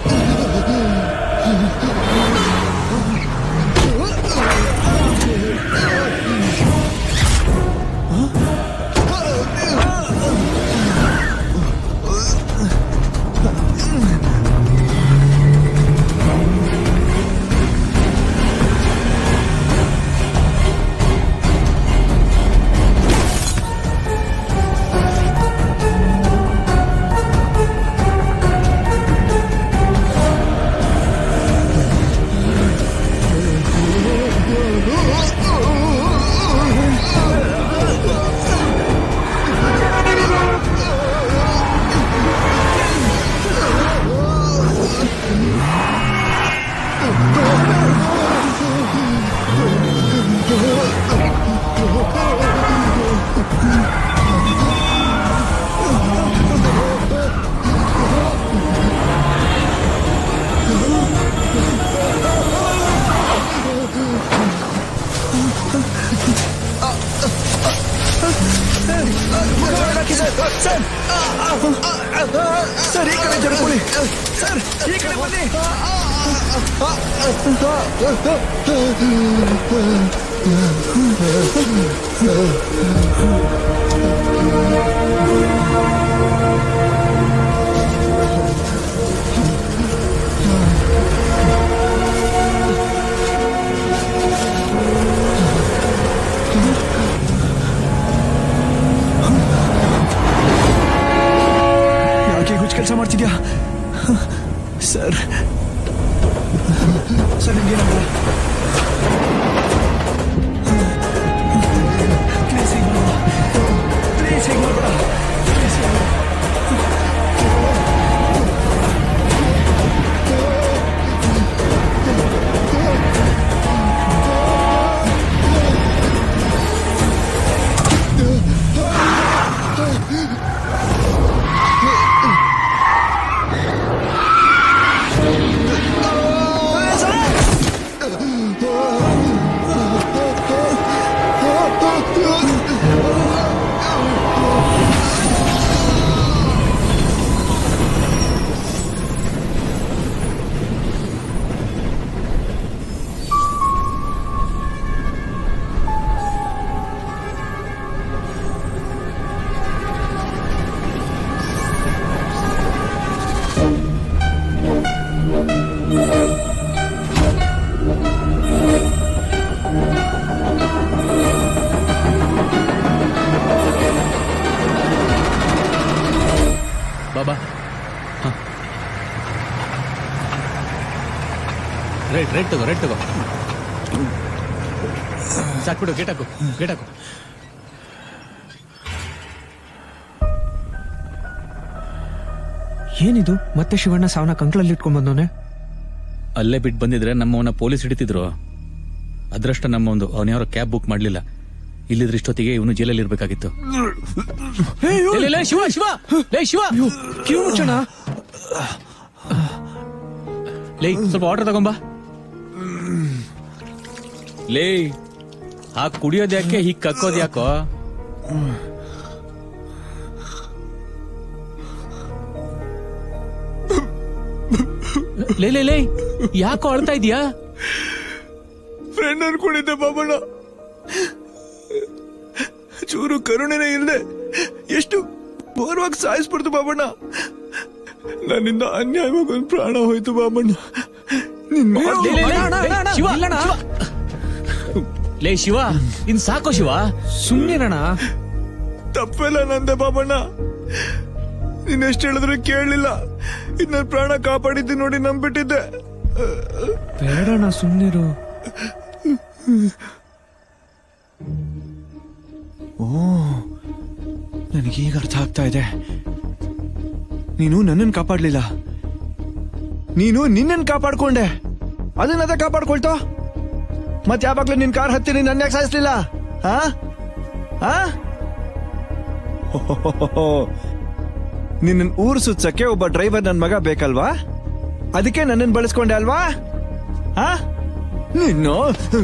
ಸರ್ ಈ ಕಡೆ ಜರುಪುಳಿ ಸರ್ ಈ ಕಡೆ ಬನ್ನಿ ಯಾಕೆ ಹುಚ್ಚ ಕೆಲಸ ಮಾಡ್ತಿದ್ಯಾ ಸರ್ ಸರ್ ನಿಮ್ಗೇನಾಗಲ್ಲ ಪ್ಲೀಸ್ ಹೀಗೆ ಮಾಡಬೇಡ ಪ್ಲೀಸ್ ಹೀಗೆ ಮಾಡಬೇಡ ಪ್ಲೀಸ್ Oh! ರೆಡ್ ತಗೋ ರೆಡ್ ತಗೋ ಸಾಕ್ಬಿಡು ಗೇಟ್ ಹಾಕು ಗೇಟ್ ಹಾಕು ಏನಿದು ಮತ್ತೆ ಶಿವಣ್ಣ ಸಾವನ್ನ ಕಂಕ್ಳಲ್ಲಿ ಇಟ್ಕೊಂಡ್ ಬಂದವನೆ ಅಲ್ಲೇ ಬಿಟ್ಟು ಬಂದಿದ್ರೆ ನಮ್ಮವನ ಪೊಲೀಸ್ ಹಿಡಿತಿದ್ರು ಅದೃಷ್ಟ ನಮ್ಮ ಒಂದು ಅವನ ಯಾರೋ ಕ್ಯಾಬ್ ಬುಕ್ ಮಾಡ್ಲಿಲ್ಲ ಇಲ್ಲಿದ್ರೆ ಇಷ್ಟೊತ್ತಿಗೆ ಇವನು ಜೈಲಲ್ಲಿ ಇರ್ಬೇಕಾಗಿತ್ತು ಲೇ, ಲೇ, ಲೇ, ಶಿವ ಶಿವ ಲೇ ಶಿವ ಕಿವಿ ಮುಚ್ಚೋಣ ಲೇ ಸ್ವಲ್ಪ ಆರ್ಡರ್ ತಗೊಂಬಾ ಲೇ ಆ ಕುಡಿಯೋದ್ ಯಾಕೆ ಹೀಗ್ ಕಕ್ಕೋದ್ ಯಾಕೋ ಲೇ ಲೇ ಲೇ ಯಾಕೋ ಅಳ್ತಾ ಇದೀಯಾ ಫ್ರೆಂಡ್ ಅನ್ಕೊಂಡಿದ್ದೆ ಬಾಬಣ್ಣ ಚೂರು ಕರುಣೆನೇ ಇಲ್ಲದೆ ಎಷ್ಟು ಘೋರವಾಗಿ ಸಾಯಿಸ್ಬಿಡ್ತು ಬಾಬಣ್ಣ ನನ್ನಿಂದ ಅನ್ಯಾಯವಾಗಿ ಒಂದು ಪ್ರಾಣ ಹೋಯ್ತು ಬಾಬಣ್ಣ ನಿನ್ ಮಾತು- ಲೇ, ಲೇ, ಲೇ, ಲೇ, ಶಿವ, ಶಿವ. ಲೇ ಶಿವ ಇನ್ ಸಾಕೋ ಶಿವ ಸುಮ್ನಿರಣ ತಪ್ಪೆಲ್ಲ ನಂದೆ ಬಾಬಣ್ಣ ನೀನ್ ಎಷ್ಟು ಹೇಳಿದ್ರು ಕೇಳಲಿಲ್ಲ ಇದ್ ನನ್ ಪ್ರಾಣ ಕಾಪಾಡಿದ್ದು ನೋಡಿ ನಂಬಿಟ್ಟಿದ್ದೆ ಬೇಡಣ ಸುಮ್ನಿರು ಓ ನನಗೀಗ ಅರ್ಥ ಆಗ್ತಾ ಇದೆ ನೀನು ನನ್ನನ್ನು ಕಾಪಾಡ್ಲಿಲ್ಲ ನೀನು ನಿನ್ನನ್ನು ಕಾಪಾಡ್ಕೊಂಡೆ ಅದನ್ನದ ಕಾಪಾಡ್ಕೊಳ್ತೋ ಮತ್ ಯಾವಾಗ್ಲೂ ನಿನ್ ಕಾರ್ ಹತ್ತಿ ನೀನ್ ಯಾಕೆ ಸಾಯಿಸ್ಲಿಲ್ಲ ಹಾ ಹಾ ನಿನ್ನ ಊರು ಸುತ್ಸಕ್ಕೆ ಒಬ್ಬ ಡ್ರೈವರ್ ನನ್ ಮಗ ಬೇಕಲ್ವಾ ಅದಕ್ಕೆ ನನ್ನನ್ನು ಬಳಸ್ಕೊಂಡೆ ಅಲ್ವಾ ಹಾ ನಿನ್ನು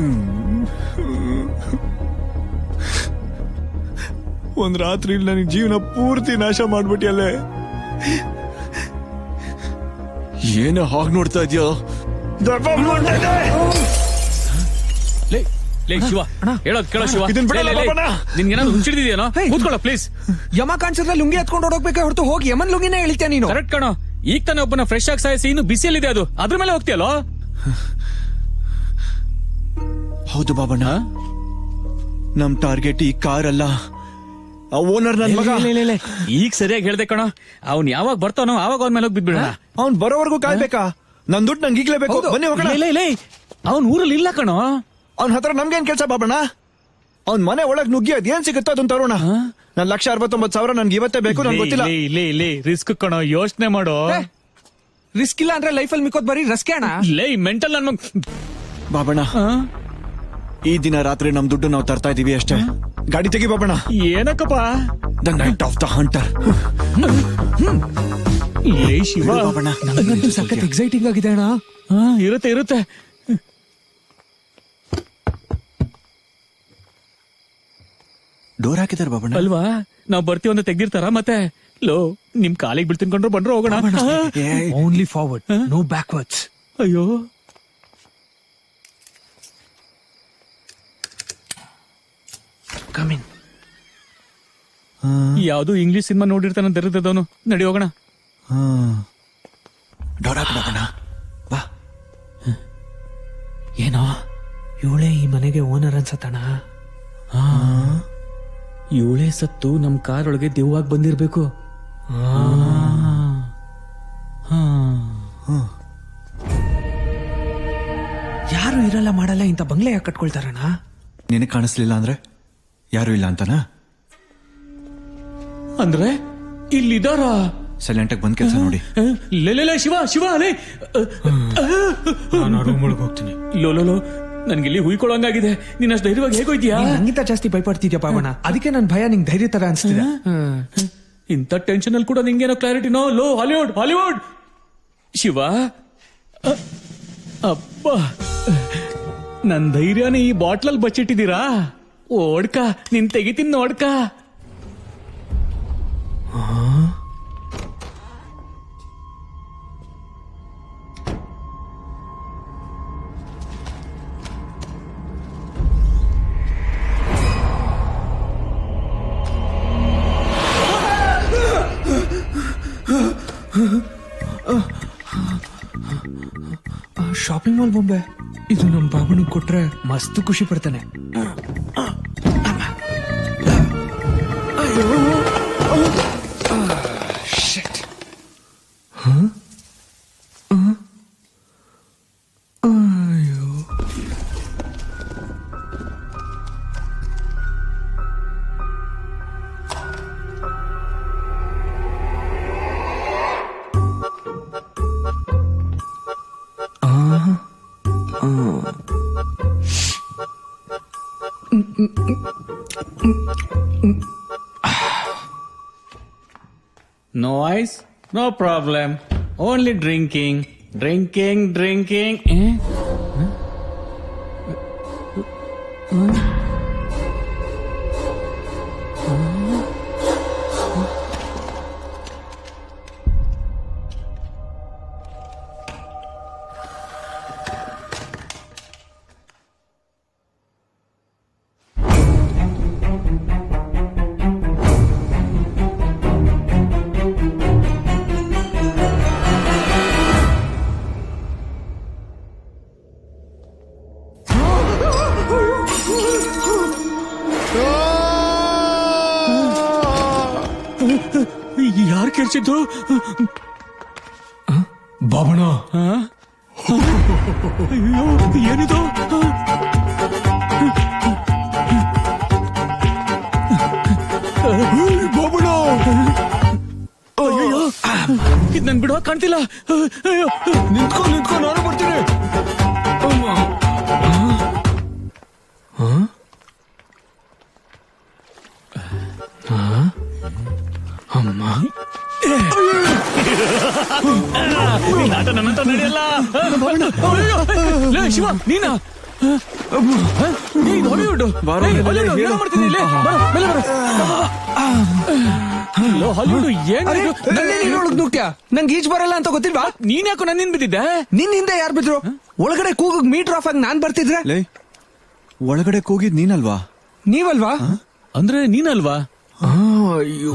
ಒಂದ್ ರಾತ್ರಿ ನನಗೆ ಜೀವನ ಪೂರ್ತಿ ನಾಶ ಮಾಡ್ಬಿಟ್ಟಿಯಲ್ಲೇ ಏನು ಹಾಗೆ ನೋಡ್ತಾ ಇದೆಯೋ ಲೇ ಲೇ ಶಿವ ಹೇಳೋದ್ ಕೇಳೋ ಶಿವ ಇದನ್ ಬಿಡಲ್ಲ ಲೇ, ಲೇ, ಲೇ. ಬಾಬಣ್ಣ. ನಿನ್ಗೇನಾದ್ರು ಹುಚ್ಚಿಡಿದ್ಯೇನೋ ಕೂತ್ಕೊಳ್ಳೋ ಪ್ಲೀಸ್ ಯಮ ಕಾಣಿಸಿದ್ರೆ ಲುಂಗಿ ಎತ್ಕೊಂಡು ಹೊಡೋಗ್ಬೇಕೆ ಹೊರತು ಹೋಗಿ ಯಮನ್ ಲುಂಗಿನೇ ಇಳಿತ್ಯಾ ನೀನು ಕರೆಕ್ಟ್ ಕಣೋ ಈಗ ತಾನೇ ಒಬ್ಬನ ಫ್ರೆಶ್ ಆಗಿ ಸಾಯಿಸಿ ಇನ್ನು ಬಿಸಿಯಲ್ಲಿದೆ ಅದು ಅದ್ರ ಮೇಲೆ ಹೋಗ್ತೀಯಲ್ಲೋ ಹೌದು ಬಾಬಣ್ಣ ನಮ್ ಟಾರ್ಗೆಟ್ ಈ ಕಾರ್ ಅಲ್ಲ ಆ ಓನರ್ ನನ್ ಮಗ ಲೇ, ಲೇ, ಲೇ, ಲೇ. ಈಗ ಸರಿಯಾಗಿ ಹೇಳ್ದೆ ಕಣೋ ಅವ್ನ್ ಯಾವಾಗ ಬರ್ತಾನೋ ಆವಾಗ ಅವ್ನ ಮೇಲೆ ಹೋಗಿ ಬಿದ್ಬಿಡೋಣ ಅವ್ನ್ ಬರೋವರೆಗೂ ಕಾಯ್ಬೇಕಾ ನನ್ ದುಡ್ಡು ನಂಗೆ ಈಗ್ಲೇ ಬೇಕು ಬನ್ನಿ ಹೋಗೋಣ ಲೇ, ಲೇ, ಲೇ. ಅವ್ನ್ ಊರಲ್ಲಿ ಇಲ್ಲ ಕಣೋ ಅವ್ನ ಹತ್ರ ನಮ್ಗೇನ್ ಕೆಲ್ಸ ಬಾಬಣ್ಣ ಅವ್ನ್ ಮನೆ ಒಳಗ್ ನುಗ್ಗಿ ಅದ್ ಏನ್ ಸಿಗುತ್ತೋ ಅದನ್ನ ತರೋಣ ನನ್ ಲಕ್ಷ ಅರವತ್ತೊಂಬತ್ತು ಸಾವಿರ ನನ್ಗೆ ಇವತ್ತೇ ಬೇಕು ನನ್ಗೆ ಗೊತ್ತಿಲ್ಲ ಲೇ, ಲೇ, ಲೇ, ರಿಸ್ಕ್ ಕಣೋ ಯೋಚನೆ ಮಾಡೋ ರಿಸ್ಕ್ ಇಲ್ಲ ಅಂದ್ರೆ ಲೈಫಲ್ಲಿ ಮಿಕ್ಕೋದ್ ಬರೀ ರಸ್ಕೆ ಅಣ್ಣ ಲೇ ಮೆಂಟಲ್ ನನ್ ಮಗ್ ಬಾಬಣ್ಣ ಈ ದಿನ ರಾತ್ರಿ ನಮ್ ದುಡ್ಡು ನಾವು ತರ್ತಾ ಇದೀವಿ ಅಷ್ಟೇ ಗಾಡಿ ತೆಗಿ ಬಾಬಣ್ಣ ಏನಕ್ಕಪ್ಪ the night of the hunter ಲೇ ಶಿವ ಬಾಬಣ್ಣ ನಂಗಂತೂ ಸಖತ್ ಎಕ್ಸೈಟಿಂಗ್ ಆಗಿದೆ ಅಣ್ಣ ಹಾ ಇರುತ್ತೆ ಇರುತ್ತೆ ಡೋರ್ ಹಾಕಿದಾರೆ ಬಾಬಣ್ಣ ಅಲ್ವಾ ನಾವ್ ಬರ್ತೀವಿ ಅಂತ ತೆಗ್ದಿರ್ತಾರ ಮತ್ತೆ ಲೋ ನಿಮ್ ಕಾಲಿಗೆ ಬೀಳ್ತಿನ್ಕೊಂಡ್ರು ಬಂದ್ರು ಹೋಗೋಣ ಓನ್ಲಿ ಫಾರ್ವರ್ಡ್ ನೋ ಬ್ಯಾಕ್ವರ್ಡ್ಸ್ ಅಯ್ಯೋ ಕಮಿನ್ ಯಾವ್ದು ಇಂಗ್ಲಿಷ್ ಸಿನಿಮಾ ನೋಡಿರ್ತಾನ ದರಿದ್ರದವನು ನಡಿ ಹೋಗೋಣ ಡೋರ್ ಹಾಕು ಬಾಬಣ್ಣ ಏನೋ ಇವಳೇ ಈ ಮನೆಗೆ ಓನರ್ ಅನ್ಸತ್ತಣ್ಣ ಇವಳೇ ಸತ್ತು ನಮ್ ಕಾರ್ ಒಳಗೆ ದೆವ್ವಾಗಿ ಬಂದಿರ್ಬೇಕು ಯಾರು ಇರಲ್ಲ ಮಾಡಲ್ಲ ಇಂಥ ಬಂಗ್ಲೆ ಯಾಕೆ ಕಟ್ಕೊಳ್ತಾರಣ್ಣ ನಿನಗೆ ಕಾಣಿಸ್ಲಿಲ್ಲ ಅಂದ್ರೆ ಯಾರು ಇಲ್ಲ ಅಂತನಾ ಅಂದ್ರೆ ಇಲ್ಲಿದಾರ ಸೈಲೆಂಟ್ ಆಗಿ ಬಂದ್ ಕೆಲಸ ನೋಡಿ ಲೇ ಲೇ, ಲೇ, ಶಿವ ಶಿವ ಲೇ ರೂಮ್ ಒಳಗೆ ಹೋಗ್ತೀನಿ ಲೋ ಲೋ ಲೋ ನನ್ಗೆ ಇಲ್ಲಿ ಹುಯ್ಕೊಳ್ಳೋಂಗಾಗಿದೆ ನೀನ್ ಅಷ್ಟು ಧೈರ್ಯವಾಗಿ ಹೇಗೋಯ್ತೀಯಾ ನೀನ್ ನಂಗಿಂತ ಜಾಸ್ತಿ ಭಯಪಡ್ತಿದ್ಯಾ ಪಾವಣ ಅದಕ್ಕೆ ನನ್ ಭಯ ನಿಂಗ್ ಧೈರ್ಯ ತರ ಅನ್ಸ್ತಿದೆ ಇಂಥ ಟೆನ್ಷನ್ ಅಲ್ಲಿ ಕೂಡ ನಿಂಗೇನೋ ಕ್ಲಾರಿಟಿನೋ ಲೋ ಹಾಲಿವುಡ್ ಹಾಲಿವುಡ್ ಶಿವ ಅ, ಅಪ್ಪ ನನ್ ಧೈರ್ಯನ ಈ ಬಾಟ್ಲಲ್ಲಿ ಬಚ್ಚಿಟ್ಟಿದ್ದೀರಾ ಓಡ್ಕ ನಿನ್ ತೆಗಿತೀನಿ ನೋಡ್ಕ ಶಾಪಿಂಗ್ ಮಾಲ್ ಬೊಂಬೆ ಇದು ನಮ್ ಬಾಬನಿಗೆ ಕೊಟ್ರೆ ಮಸ್ತ್ ಖುಷಿ ಪಡ್ತಾನೆ ಅಯ್ಯೋ No ice, no problem. Only drinking, drinking, drinking. Eh? ಯಾರು ಕೆರ್ಚಿದ್ದು ಬಾಬಣ್ಣ ಅಯ್ಯೋ ಏನಿದು ಬಾಬಣ್ಣ ಅಯ್ಯೋ ಇದು ನನ್ ಬಿಡೋ ಕಾಣ್ತಿಲ್ಲ ಅಯ್ಯೋ ನಿಂತ್ಕೊ ನಿಂತ್ಕೊ ನಾನು ಬರ್ತೀನಿ ಅಮ್ಮ ನಿನ್ ಆಟ ನನ್ನ ಹತ್ರ ನಡೆಯಲ್ಲ ಅಯ್ಯೋ, ಲೇ, ಶಿವ ನೀನ ನೀನ್ ಹಾಲಿವುಡ್ ಬಾರೋ, ಏಯ್, ಮೇಲೆ ಹಾಲಿವುಡ್, ಹೇಳು. ಏನೋ ಮಾಡ್ತೀನಿ ಇಲ್ಲಿ. ಬಾ, ಮೇಲೆ ಬಾ. ಅಯ್ಯೋ, ಹಾಲಿವುಡ್ ಏನ್ ಅರೆ ನನ್ನೇ ನೀನ್ ಒಳಗ್ ನುಗ್ತ್ಯಾ ನಂಗೆ ಈಜ್ ಬರಲ್ಲ ಅಂತ ಗೊತ್ತಿಲ್ವಾ ನೀನ್ ಯಾಕೋ ನನ್ನಿಂದ ಬಿದ್ದಿದ್ದೆ ನಿನ್ ಹಿಂದೆ ಯಾರು ಬಿದ್ರು ಒಳಗಡೆ ಕೂಗಗ್ ಮೀಟರ್ ಆಫ್ ಆಗಿ ನಾನ್ ಬರ್ತಿದ್ರೆ ಲೇ ಒಳಗಡೆ ಕೂಗಿದ್ ನೀನಲ್ವಾ ನೀವಲ್ವಾ ಅಂದ್ರೆ ನೀನಲ್ವಾ ಅಯ್ಯೋ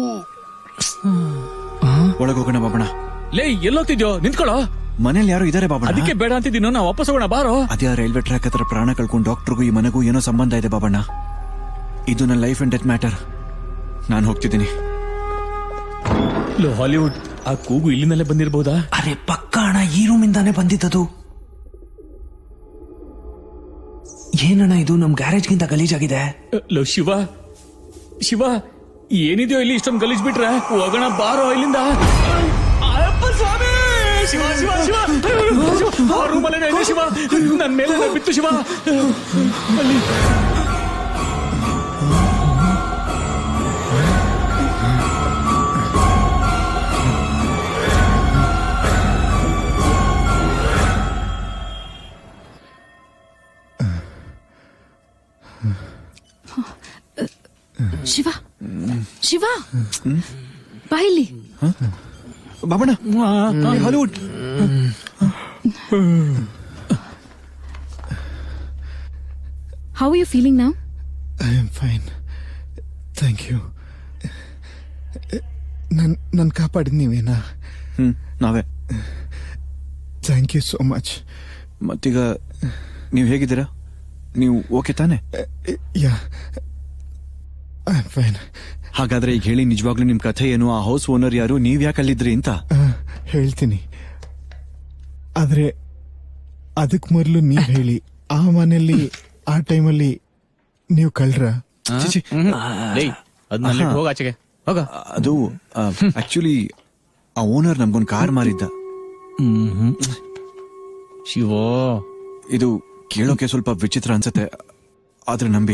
ಒಳಗೋಗೋಣ ಬಾಬಣ್ಣ ಲೇ ಎಲ್ಲೋಗ್ತಿದ್ಯೋ ನಿಂತ್ಕೊಳ್ಳೋ ಮನೇಲಿ ಯಾರು ಇದಾರೆ ಬಾಬಣ್ಣ ಅದಕ್ಕೆ ಬೇಡ ಅಂತಿದ್ದೀನೋ ನಾ ವಾಪಸ್ ಹೋಗೋಣ ಬಾರೋ ಅದೇ ರೈಲ್ವೆ ಟ್ರ್ಯಾಕ್ ಹತ್ರ ಪ್ರಾಣ ಕಳ್ಕೊಂಡು ಡಾಕ್ಟರ್ಗೂ ಈ ಮನೆಗೂ ಏನೋ ಸಂಬಂಧ ಇದೆ ಬಾಬಣ್ಣ ಇದು ನನ್ನ ಲೈಫ್ ಅಂಡ್ ಡೆತ್ ಮ್ಯಾಟರ್ ನಾನು ಹೋಗ್ತಿದ್ದೀನಿ ಲೋ ಹಾಲಿವುಡ್ ಆ ಕೂಗು ಇಲ್ಲಿಂದಲೇ ಬಂದಿರಬಹುದಾ ಅರೆ ಪಕ್ಕ ಅಣ್ಣ ಈ ರೂಮಿಂದಾನೇ ಬಂದಿದ್ದದು ಏನಣ್ಣ ಇದು ನಮ್ ಗ್ಯಾರೇಜ್ಗಿಂತ ಗಲೀಜಾಗಿದೆ ಲೋ ಶಿವ ಶಿವ ಏನಿದೆಯೋ ಇಲ್ಲಿ ಇಷ್ಟೊಂದು ಗಲೀಜ್ ಬಿಟ್ರೆ ಹೋಗೋಣ ಬಾರೋ ಇಲ್ಲಿಂದ ಅಯ್ಯಪ್ಪ ಸ್ವಾಮಿ ಶಿವ ಶಿವ ಶಿವ ಶಿವ ಆ ರೂಮಲ್ಲೇ ಇದೆ ಶಿವ ನನ್ ಮೇಲೆ ಬಿತ್ತು ಶಿವ ಅಲ್ಲಿ ಶಿವ ಶಿವ ಬಾಯಿಲಿ Babanna Hollywood how you feeling ನಾವು I am fine thank you ನನ್ ನನ್ ಕಾಪಾಡಿದ್ ನೀವೇನಾ ಹ್ಮ್ ನಾವೇ ಥ್ಯಾಂಕ್ ಯು ಸೋ ಮಚ್ ಮತ್ತೀಗ ನೀವು ಹೇಗಿದ್ದೀರಾ ನೀವು ಓಕೆ ತಾನೆ ಯಾ ಐ ಆಮ್ ಫೈನ್ ಹಾಗಾದ್ರೆ ಈಗ ಹೇಳಿ ನಿಜವಾಗ್ಲೂ ನಿಮ್ ಕಥೆ ಏನು ಆ ಹೌಸ್ ಓನರ್ ಯಾರು ನೀವ್ ಯಾಕೆ ಅಲ್ಲಿದ್ರಿ ಅಂತ ಹೇಳ್ತೀನಿ ಆದ್ರೆ ಅದಕ್ ಮೊದಲು ನೀವ್ ಹೇಳಿ ಆ ಮನೆಯಲ್ಲಿ ಆ ಟೈಮಲ್ಲಿ ನೀವು ಕಳ್ರ ಚಿಚಿ. ಅದನ್ನ ಹೋಗ ಆಚೆಗೆ ಹೋಗ ಅದು ಆಕ್ಚುಲಿ ಆ ಓನರ್ ನಮ್ಗೊಂದು ಕಾರ್ ಮಾರಿದ್ದ ಶಿವೋ ಇದು ಕೇಳೋಕೆ ಸ್ವಲ್ಪ ವಿಚಿತ್ರ ಅನ್ಸುತ್ತೆ ಆದ್ರೆ ನಂಬಿ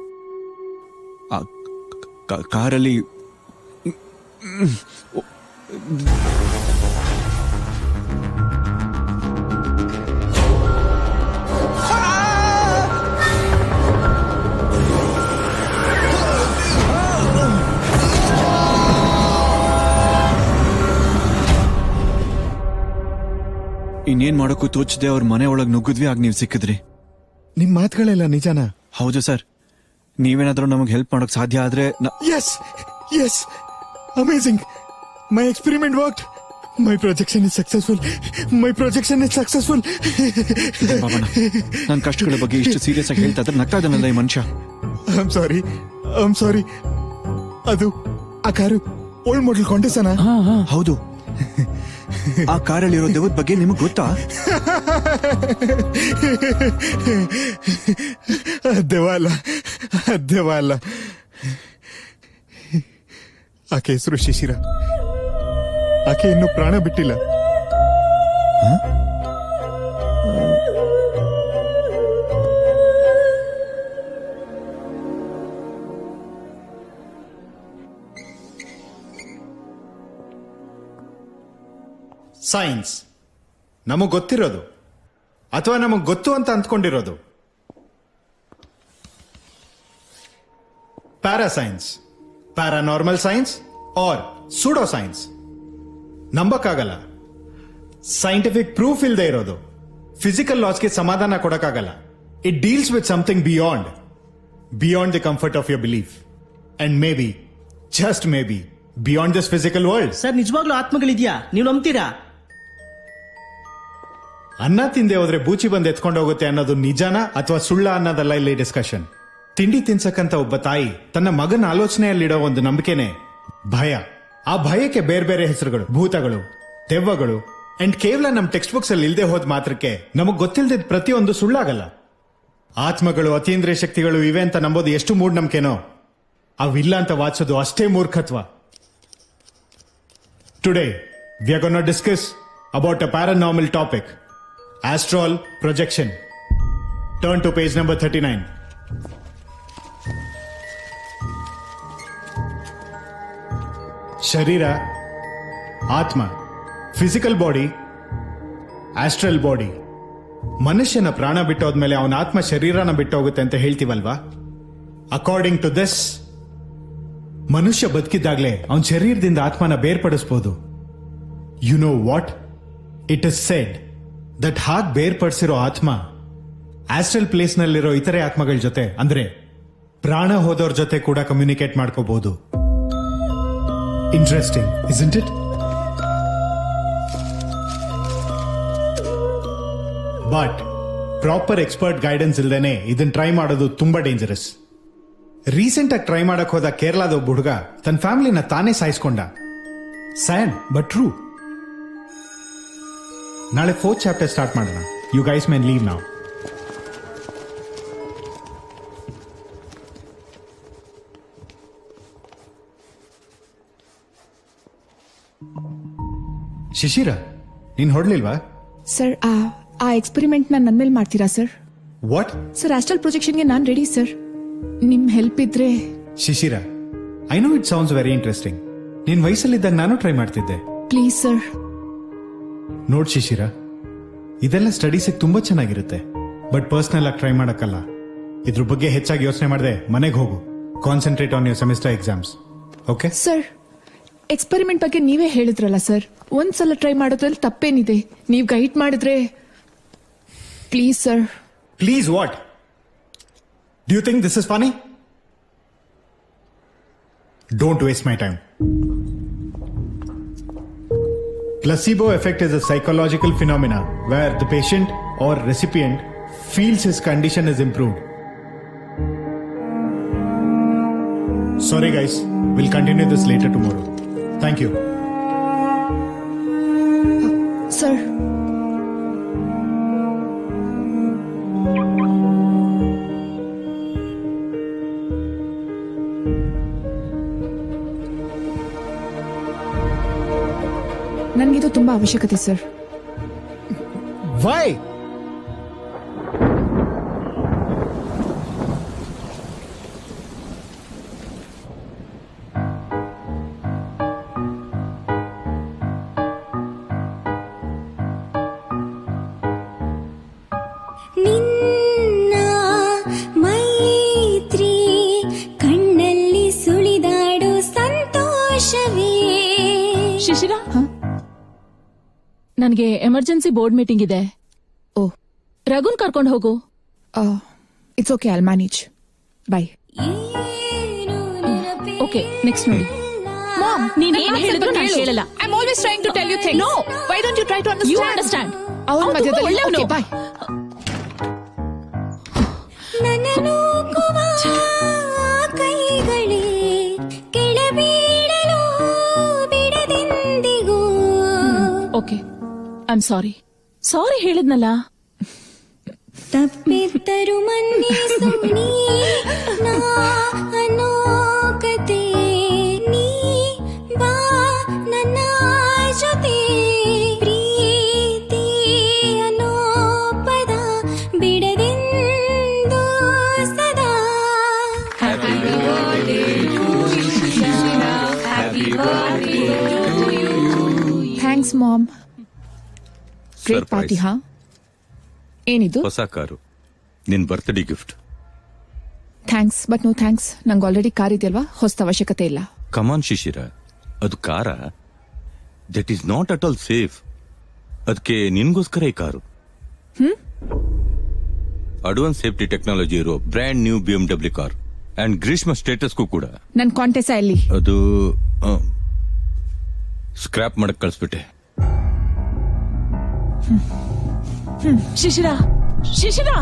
ಆ ಕ- ಕಾರಲ್ಲಿ ಇನ್ನೇನ್ ಮಾಡೋಕ್ಕೂ ತೋಚದೆ ಅವ್ರ ಮನೆ ಒಳಗ್ ನುಗ್ಗಿದ್ವಿ ಆಗ ನೀವ್ ಸಿಕ್ಕಿದ್ರಿ ನಿಮ್ ಮಾತುಗಳೆಲ್ಲ ನಿಜನಾ ಹೌದು ಸರ್ ನೀವೇನಾದ್ರೂ ನಮಗೆ ಹೆಲ್ಪ್ ಮಾಡೋಕ್ ಸಾಧ್ಯ ಆದ್ರೆ ನ- yes yes amazing my experiment work my projection is successful my projection is successful Babanna ನನ್ ಕಷ್ಟಗಳ ಬಗ್ಗೆ ಇಷ್ಟು ಸೀರಿಯಸ್ ಆಗಿ ಹೇಳ್ತಾ ಇದ್ರೆ ನಗ್ತಾ ಇದ್ದಾನಲ್ಲ ಈ ಮನುಷ್ಯ I am sorry I am sorry ಅದು ಆ ಕಾರು ಓಲ್ಡ್ ಮಾಡೆಲ್ ಕಾಂಟೆಸನಾ ಹೌದು ಆ ಕಾರಲ್ಲಿರೋ ದೆವ್ವದ ಬಗ್ಗೆ ನಿಮಗ್ ಗೊತ್ತಾ ದೆವ್ವ ಅಲ್ಲ ದೆವ್ವ ಅಲ್ಲ ಆಕೆ ಹೆಸರು ಶಿಶಿರ ಆಕೆ ಇನ್ನು ಪ್ರಾಣ ಬಿಟ್ಟಿಲ್ಲ ಸೈನ್ಸ್ ನಮಗ್ ಗೊತ್ತಿರೋದು ಅಥವಾ ನಮಗ್ ಗೊತ್ತು ಅಂತ ಅಂದ್ಕೊಂಡಿರೋದು parascience paranormal science are pseudo science ನಂಬಕ್ಕಾಗಲ್ಲ ಸೈಂಟಿಫಿಕ್ ಪ್ರೂಫ್ ಇಲ್ಲದೆ ಇರೋದು ಫಿಸಿಕಲ್ ಲಾಸ್ಗೆ ಸಮಾಧಾನ ಕೊಡಕ್ಕಾಗಲ್ಲ it deals with something beyond beyond the comfort of your belief and may be just may be beyond this physical world sir ನಿಜವಾಗ್ಲೂ ಆತ್ಮಗಳಿದ್ಯಾ ನೀವು ನಂಬ್ತೀರಾ ಅನ್ನ ತಿಂದೆ ಹೋದ್ರೆ ಬೂಚಿ ಬಂದು ಎತ್ಕೊಂಡು ಹೋಗುತ್ತೆ ಅನ್ನೋದು ನಿಜಾನ ಅಥವಾ ಸುಳ್ಳ ಅನ್ನೋದಲ್ಲ ಇಲ್ಲಿ ಡಿಸ್ಕಷನ್ ತಿಂಡಿ ತಿನ್ಸಕ್ಕಂತ ಒಬ್ಬ ತಾಯಿ ತನ್ನ ಮಗನ ಆಲೋಚನೆಯಲ್ಲಿಡೋ ಒಂದು ನಂಬಿಕೆನೆ ಭಯ ಆ ಭಯಕ್ಕೆ ಬೇರೆ ಬೇರೆ ಹೆಸರುಗಳು ಭೂತಗಳು ದೆವ್ವಗಳು ಅಂಡ್ ಕೇವಲ ನಮ್ ಟೆಕ್ಸ್ಟ್ ಬುಕ್ಸ್ ಅಲ್ಲಿ ಇಲ್ಲದೆ ಹೋದ್ ಮಾತ್ರಕ್ಕೆ ನಮಗ್ ಗೊತ್ತಿಲ್ಲದ ಪ್ರತಿಯೊಂದು ಸುಳ್ಳಾಗಲ್ಲ ಆತ್ಮಗಳು ಅತೀಂದ್ರಿಯ ಶಕ್ತಿಗಳು ಇವೆ ಅಂತ ನಂಬೋದು ಎಷ್ಟು ಮೂಢನಂಬಿಕೆನೋ ಅವಿಲ್ಲ ಅಂತ ವಾಚಿಸೋದು ಅಷ್ಟೇ ಮೂರ್ಖತ್ವ today we are gonna discuss about a paranormal topic astral projection turn to page number thirty nine ಶರೀರ ಆತ್ಮ ಫಿಸಿಕಲ್ ಬಾಡಿ ಆಸ್ಟ್ರಲ್ ಬಾಡಿ ಮನುಷ್ಯನ ಪ್ರಾಣ ಬಿಟ್ಟೋದ್ಮೇಲೆ ಅವನ ಆತ್ಮ ಶರೀರನ ಬಿಟ್ಟೋಗುತ್ತೆ ಅಂತ ಹೇಳ್ತೀವಲ್ವಾ ಅಕಾರ್ಡಿಂಗ್ ಟು ದಿಸ್ ಮನುಷ್ಯ ಬದುಕಿದ್ದಾಗ್ಲೇ ಅವನ ಶರೀರದಿಂದ ಆತ್ಮನ ಬೇರ್ಪಡಿಸ್ಬೋದು you know what it is said that ಹಾಗೆ ಬೇರ್ಪಡಿಸಿರೋ ಆತ್ಮ ಆಸ್ಟ್ರಲ್ ಪ್ಲೇಸ್ ನಲ್ಲಿರೋ ಇತರೆ ಆತ್ಮಗಳ ಜೊತೆ ಅಂದ್ರೆ ಪ್ರಾಣ ಹೋದವ್ರ ಜೊತೆ ಕೂಡ ಕಮ್ಯುನಿಕೇಟ್ ಮಾಡ್ಕೋಬಹುದು interesting is it but proper expert guidance ಇಲ್ದೇನೆ ಇದನ್ನ ಟ್ರೈ ಮಾಡೋದು ತುಂಬಾ ಡೇಂಜರಸ್ ರೀಸೆಂಟ್ ಆಗಿ ಟ್ರೈ ಮಾಡಕ್ ಹೋದ ಕೇರಳದ ಒಬ್ಬ ಹುಡುಗ ತನ್ನ ಫ್ಯಾಮಿಲಿನ ತಾನೇ ಸಾಯಿಸ್ಕೊಂಡ ಸ್ಯಾನ್ ಬಟ್ ಟ್ರೂ ನಾಳೆ ಫೋರ್ತ್ ಚಾಪ್ಟರ್ ಸ್ಟಾರ್ಟ್ ಮಾಡೋಣ ಯು ಗೈಸ್ ಮೆನ್ ಲೀವ್ ನಾವು ಶಿಶಿರ ನೀನ್ ಹೊಡ್ಲಿಲ್ವಾ ಸರ್ ಆ ಆ ಎಕ್ಸ್ಪೆರಿಮೆಂಟ್ ನ ನನ್ ಮೇಲೆ ಮಾಡ್ತೀರಾ ಸರ್ ವಾಟ್ ಸರ್ ಆಸ್ಟ್ರಲ್ ಪ್ರೊಜೆಕ್ಷನ್ಗೆ ನಾನ್ ರೆಡಿ ಸರ್ ನಿಮ್ ಹೆಲ್ಪ್ ಇದ್ರೆ Shishira I know it sounds very interesting ನೀನ್ ವಯಸ್ಸಲ್ಲಿದ್ದಾಗ ನಾನು ಟ್ರೈ ಮಾಡ್ತಿದ್ದೆ ಪ್ಲೀಸ್ ಸರ್ ನೋಡ್ ಶಿಶಿರ ಇದೆಲ್ಲ ಸ್ಟಡೀಸಿಗೆ ತುಂಬಾ ಚೆನ್ನಾಗಿರುತ್ತೆ ಬಟ್ ಪರ್ಸನಲ್ ಆಗಿ ಟ್ರೈ ಮಾಡಕ್ಕಲ್ಲ ಇದ್ರ ಬಗ್ಗೆ ಹೆಚ್ಚಾಗಿ ಯೋಚನೆ ಮಾಡದೆ ಮನೆಗೆ ಹೋಗು concentrate on your semester exams okay sir experiment ಬಗ್ಗೆ ನೀವೇ ಹೇಳಿದ್ರಲ್ಲ ಸರ್ ಒಂದ್ಸಲ ಟ್ರೈ ಮಾಡೋದ್ರಲ್ಲಿ ತಪ್ಪೇನಿದೆ ನೀವ್ ಗೈಡ್ ಮಾಡಿದ್ರೆ please sir please what do you think this is funny don't waste my time Placebo effect is a psychological phenomena where the patient or recipient feels his condition is improved. Sorry, guys. We'll continue this later tomorrow. Thank you. Sir ನನಗಿದು ತುಂಬಾ ಅವಶ್ಯಕತೆ sir Why? ನಿನ್ನ ಮೈತ್ರಿ ಕಣ್ಣಲ್ಲಿ ಸುಳಿದಾಡು ಸಂತೋಷವೇ ಶಿಶಿರ ನನಗೆ emergency board meeting ಇದೆ ಓ ರಘುನ್ ಕರ್ಕೊಂಡು ಹೋಗು it's okay I'll manage bye okay next ನೋಡಿ ಮಾಮ್ ನೀನ್ ಏನ್ ಹೇಳಿದ್ರು ನಾನು ಕೇಳಲ್ಲ I am always trying to tell you things No. Why don't you try to you understand understand ಅವನ ಮಧ್ಯದಲ್ಲಿ ಒಳ್ಳೆಯವನು ಬೈ ನನ್ನ ನೂಕುವ ಕೈಗಳೇ ಕೆಳಬೀಳಲು ಬಿಡದೆಂದಿಗೂ okay I am sorry sorry ಹೇಳಿದ್ನಲ್ಲ ತಪ್ಪಿದ್ದರು ಮನ್ನಿಸು ನೀ ನಾ ಅನ್ನೋ ಕತೆ ನೀ ಬಾ ನನ್ನ ಜೊತೆ ಪ್ರೀತಿ ಅನ್ನೋ ಪದ ಬಿಡದೆಂದು ಸದಾ Happy birthday to you, Shishira. Happy birthday to you. Thanks mom great party ಹಾ ಏನಿದು ಹೊಸ ಕಾರು ನಿನ್ birthday gift thanks but no thanks ನಂಗೆ ಆಲ್ರೆಡಿ ಕಾರ್ ಇದೆಯಲ್ವಾ ಹೊಸ ಅವಶ್ಯಕತೆ ಇಲ್ಲ ಕಮಾನ್ ಶಿಶಿರ ಅದು car that is not at all safe ಅದಕ್ಕೆ ನಿನ್ಗೋಸ್ಕರ ಈ ಕಾರು ಹ್ಮ್ ಅಡ್ವಾನ್ಸ್ ಸೇಫ್ಟಿ ಟೆಕ್ನಾಲಜಿ ಇರೋ brand new B M W car and Greeshma ಸ್ಟೇಟಸ್ಗೂ ಕೂಡ ನನ್ ಕಾಂಟೆಸ ಎಲ್ಲಿ ಅದು ಸ್ಕ್ರಾಪ್ ಮಾಡಕ್ ಕಳಿಸ್ಬಿಟ್ಟೆ ಹ್ಮ್ Shishira Shishira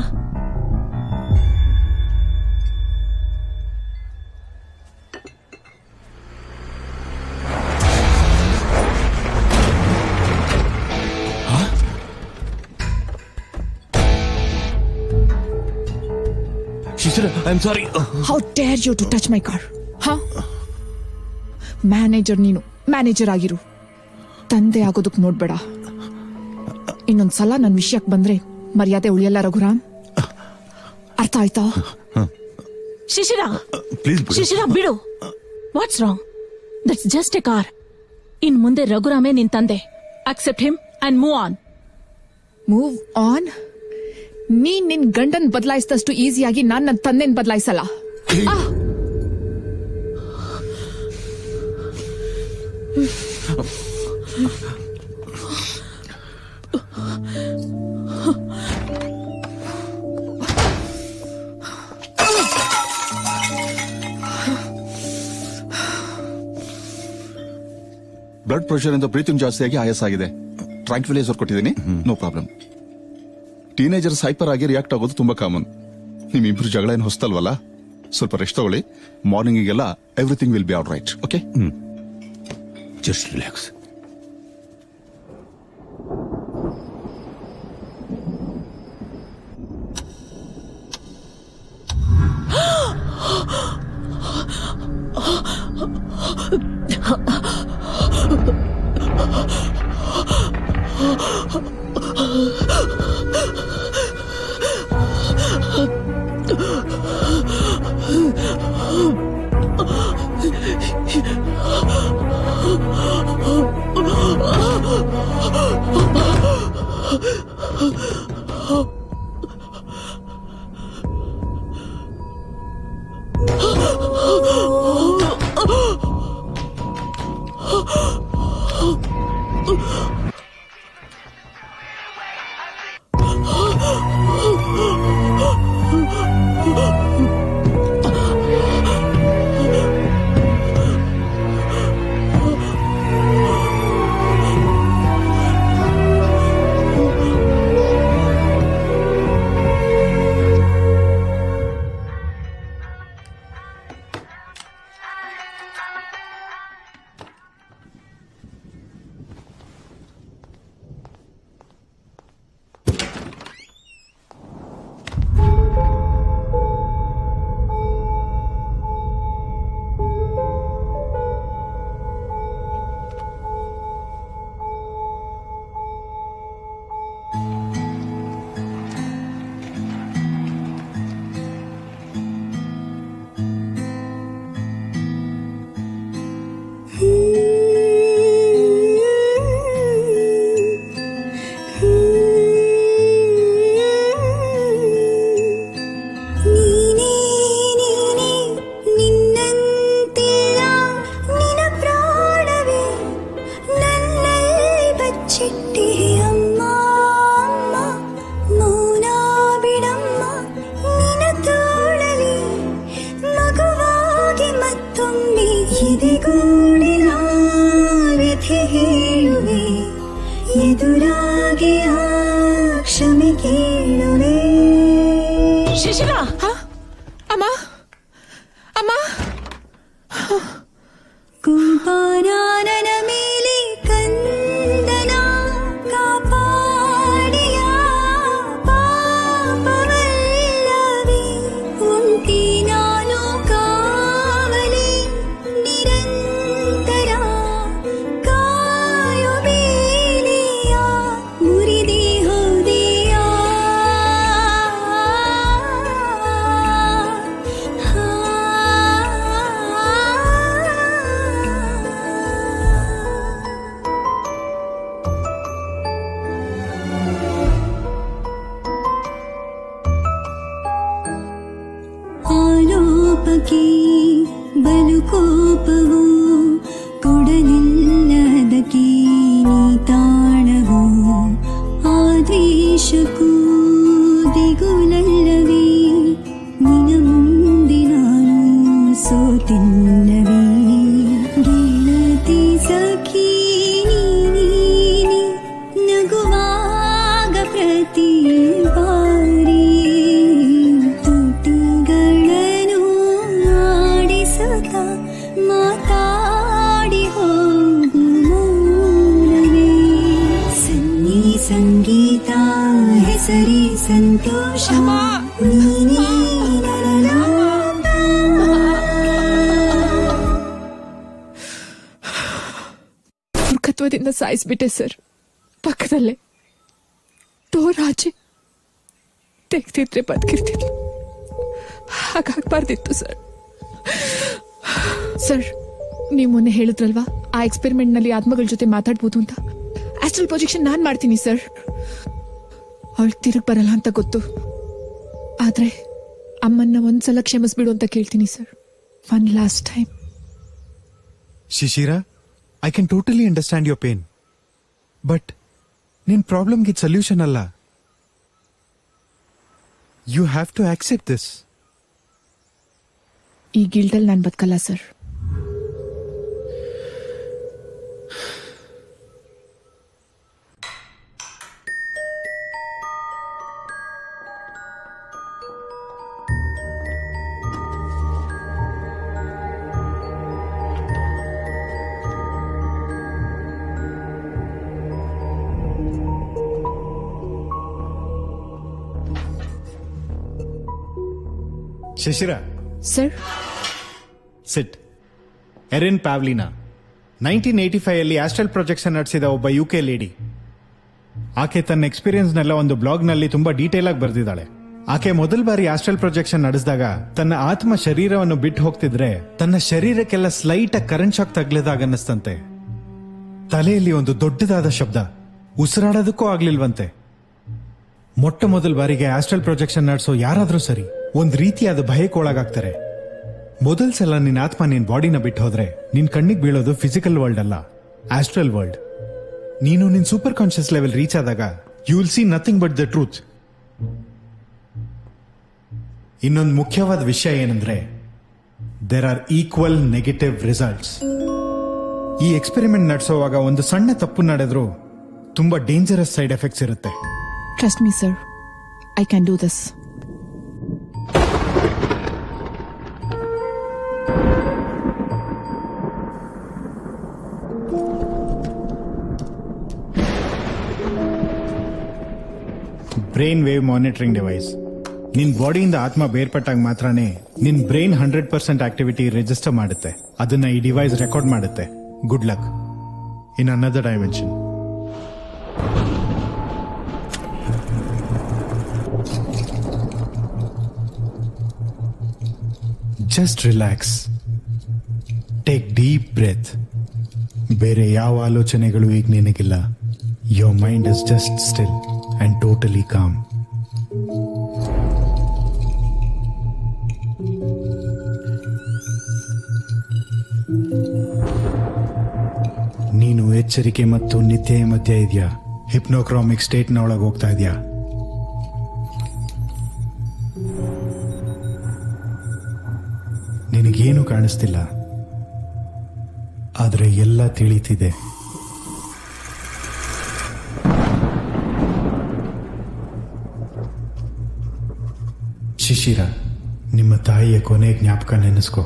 Shishira I am sorry how dare you to touch my car ಹಾ ಮ್ಯಾನೇಜರ್ ನೀನು ಮ್ಯಾನೇಜರ್ ಆಗಿರು ತಂದೆ ಆಗೋದಕ್ ನೋಡ್ಬೇಡ ಇನ್ನೊಂದ್ಸಲ ನನ್ ವಿಷಯಕ್ ಬಂದ್ರೆ ಮರ್ಯಾದೆ ಉಳಿಯಲ್ಲ ರಘುರಾಮ್ ಅರ್ಥ ಆಯ್ತಾ ಶಿಶಿರ ಪ್ಲೀಸ್ ಶಿಶಿರ ಬಿಡು what's wrong that's just a car ಇನ್ ಮುಂದೆ ರಘುರಾಮೇ ನಿನ್ ತಂದೆ accept him and move on move on ನೀನ್ ನಿನ್ ಗಂಡನ್ ಬದಲಾಯಿಸಿದಷ್ಟು ಈಸಿಯಾಗಿ ನಾನ್ ನನ್ನ ತಂದೆನ್ ಬದಲಾಯಿಸಲ್ಲ ಬ್ಲಡ್ ಪ್ರೆಷರ್ ಇಂದ ಬ್ರೀತಿಂಗ್ ಜಾಸ್ತಿಯಾಗಿ ಆಯಾಸ ಆಗಿದೆ ಟ್ರಾಂಕ್ವಿಲೈಸರ್ ಕೊಟ್ಟಿದ್ದೀನಿ ನೋ ಪ್ರಾಬ್ಲಮ್ ಟೀನೇಜರ್ಸ್ ಹೈಪರ್ ಆಗಿ ರಿಯಾಕ್ಟ್ ಆಗೋದು ತುಂಬಾ ಕಾಮನ್ ನಿಮ್ಮಿಬ್ರು ಜಗಳ ಏನು ಹೊಸ್ತಲ್ವಲ್ಲ ಸ್ವಲ್ಪ ರೆಸ್ಟ್ ತಗೊಳ್ಳಿ ಮಾರ್ನಿಂಗಿಗೆಲ್ಲ everything will be all right okay just relax ನೀನೇ ನೀನೇ ನಿನ್ನಂತಿಲ್ಲ ನಿನ ಪ್ರಾಣವೇ ನನ್ನಲ್ಲಿ ಬಚ್ಚಿಟ್ಟೆ ಅಮ್ಮ ಅಮ್ಮ ಮೌನ ಬಿಡಮ್ಮ ನಿನ ತೋಳಲಿ ಮಗುವಾಗಿ ಮತ್ತೊಮ್ಮೆ ಎದೆಗೂಡಿನ ವ್ಯಥೆ ಹೇಳುವೆ ಎದುರಾಗಿ ಆ ಕ್ಷಮೆ ಕೇಳುವೆ ಶಿಶಿರ ಅಮ್ಮ ಅಮ್ಮ ಕುಂಪಾನನ ಮೇಲೆ ಕಂದನ ಕಾಪಾಡಿಯ ಪಾಪವಲ್ಲವೇ ಉಂಟಿ ನಾನು ಕಾವಲಿ ನಿರಂತರ ಕಾಯು ಬೇಲಿಯ ಮುರಿದೇ ಹೋದೆಯ ಪಾಪಕ್ಕೆ ಬಲು ಕೋಪವು ಕೊಡಲಿಲ್ಲದಕ್ಕೆ ನೀ ತಾಣವು ಆ ದ್ವೇಷಕ್ಕೂ ದಿಗುಲಲ್ಲವೇ ನಿನ ಮುಂದೆ ನಾನು ಸೋತಿಲ್ಲವೇ ಗೆಳತಿ ಸಖಿ ನೀನಿ ನಗುವಾಗ ಪ್ರತಿ ಬಾರಿ ತುಟಿಗಳನ್ನು ಆಡಿಸುತ್ತ ಮಾತಾಡಿ ಹೋಗು ಮೌನವೇ ಸನ್ನಿ ಸಂಗೀತ ಹೆಸರಿ ಸಂತೋಷ ನೀನೇ ನನ್ನ ಮೂರ್ಖತ್ವದಿಂದ ಸಾಯಿಸ್ಬಿಟ್ಟೆ ಸರ್ ಪಕ್ಕದಲ್ಲೇ ಡೋರ್ ಆಚೆ ತೆಗ್ದಿದ್ರೆ ಬದುಕಿರ್ತಿದ್ಲು ಹಾಗಾಗ್ಬಾರ್ದಿತ್ತು ಸರ್ ಸರ್ ನೀವು ಮೊನ್ನೆ ಹೇಳಿದ್ರಲ್ವಾ ಆ ಎಕ್ಸ್ಪೆರಿಮೆಂಟ್ ನಲ್ಲಿ ಆತ್ಮಗಳ ಜೊತೆ ಮಾತಾಡ್ಬೋದು ಅಂತ ಆಸ್ಟ್ರಲ್ ಪ್ರೊಜೆಕ್ಷನ್ ನಾನ್ ಮಾಡ್ತೀನಿ ಸರ್ ಅವಳು ತಿರುಗ್ ಬರಲ್ಲ ಅಂತ ಗೊತ್ತು ಆದ್ರೆ ಅಮ್ಮನ್ನ ಒಂದ್ಸಲ ಕ್ಷಮಿಸ್ಬಿಡು ಅಂತ ಕೇಳ್ತೀನಿ sir one last time Shishira I can totally understand your pain but ನಿನ್ ಪ್ರಾಬ್ಲಮ್ಗೆ ಇದು ಸೊಲ್ಯೂಷನ್ ಅಲ್ಲ you have to accept this ಈ ಗಿಲ್ಡಲ್ಲಿ ನಾನು ಬದುಕಲ್ಲ sir Shishira sir sit Erin Pavlina nineteen eighty five ಅಲ್ಲಿ ಆಸ್ಟ್ರಲ್ ಪ್ರೊಜೆಕ್ಷನ್ ನಡೆಸಿದ ಒಬ್ಬ ಯು ಕೆ ಲೇಡಿ ಆಕೆ ತನ್ನ ಎಕ್ಸ್ಪೀರಿಯನ್ಸ್ನೆಲ್ಲ ಒಂದು ಬ್ಲಾಗ್ನಲ್ಲಿ ತುಂಬಾ ಡೀಟೇಲ್ ಆಗಿ ಬರೆದಿದ್ದಾಳೆ ಆಕೆ ಮೊದಲ ಬಾರಿ ಆಸ್ಟ್ರಲ್ ಪ್ರೊಜೆಕ್ಷನ್ ನಡೆಸಿದಾಗ ತನ್ನ ಆತ್ಮ ಶರೀರವನ್ನು ಬಿಟ್ಟು ಹೋಗ್ತಿದ್ರೆ ತನ್ನ ಶರೀರಕ್ಕೆಲ್ಲ ಸ್ಲೈಟ್ ಆಗಿ ಕರೆಂಟ್ ಶಾಕ್ ತಗ್ಲಿದಾಗ ಅನ್ನಿಸ್ತಂತೆ ತಲೆಯಲ್ಲಿ ಒಂದು ದೊಡ್ಡದಾದ ಶಬ್ದ ಉಸಿರಾಡೋದಕ್ಕೂ ಆಗ್ಲಿಲ್ವಂತೆ ಮೊಟ್ಟ ಮೊದಲ ಬಾರಿಗೆ ಆಸ್ಟ್ರಲ್ ಪ್ರೊಜೆಕ್ಷನ್ ನಡೆಸೋ ಯಾರಾದ್ರೂ ಸರಿ ಒಂದ್ ರೀತಿಯಾದ ಭಯಕ್ಕೆ ಒಳಗಾಗ್ತಾರೆ ಮೊದಲ್ ಸಲ ನಿನ್ ಆತ್ಮ ನಿನ್ ಬಾಡಿನ ಬಿಟ್ಟು ಹೋದ್ರೆ ನಿನ್ ಕಣ್ಣಿಗೆ ಬೀಳೋದು ಫಿಸಿಕಲ್ ವರ್ಲ್ಡ್ ಅಲ್ಲ ಆಸ್ಟ್ರಲ್ ವರ್ಲ್ಡ್ ನೀನು ನಿನ್ ಸೂಪರ್ ಕಾನ್ಶಿಯಸ್ ಲೆವೆಲ್ ರೀಚ್ ಆದಾಗ you will see nothing but the truth ಇನ್ನೊಂದು ಮುಖ್ಯವಾದ ವಿಷಯ ಏನಂದ್ರೆ there are equal negative results ಈ ಎಕ್ಸ್ಪೆರಿಮೆಂಟ್ ನಡೆಸೋವಾಗ ಒಂದು ಸಣ್ಣ ತಪ್ಪು ನಡೆದ್ರು ತುಂಬಾ ಡೇಂಜರಸ್ ಸೈಡ್ ಎಫೆಕ್ಟ್ಸ್ ಇರುತ್ತೆ trust me sir I can do this brain wave monitoring device ನಿನ್ ಬಾಡಿಯಿಂದ ಆತ್ಮ ಬೇರ್ಪಟ್ಟಾಗ ಮಾತ್ರನೇ ನಿನ್ brain hundred percent activity register ಮಾಡುತ್ತೆ ಅದನ್ನ ಈ ಡಿವೈಸ್ ರೆಕಾರ್ಡ್ ಮಾಡುತ್ತೆ good luck in another dimension just relax take deep breath ಬೇರೆ ಯಾವ ಆಲೋಚನೆಗಳು ಈಗ ನಿನಗಿಲ್ಲ your mind is just still and totally calm ನೀನು ಎಚ್ಚರಿಕೆ ಮತ್ತು ನಿದ್ದೆ ಮಧ್ಯೆ ಇದೆಯಾ ಹಿಪ್ನೋಕ್ರಾಮಿಕ್ ಸ್ಟೇಟ್ನ ಒಳಗೆ ಹೋಗ್ತಾ ಇದೆಯಾ ನಿನಗೇನು ಕಾಣಿಸ್ತಿಲ್ಲ ಆದರೆ ಎಲ್ಲ ತಿಳಿತಿದೆ ಶಿಶಿರ ನಿಮ್ಮ ತಾಯಿಯ ಕೊನೆ ಜ್ಞಾಪಕ ನೆನೆಸ್ಕೋ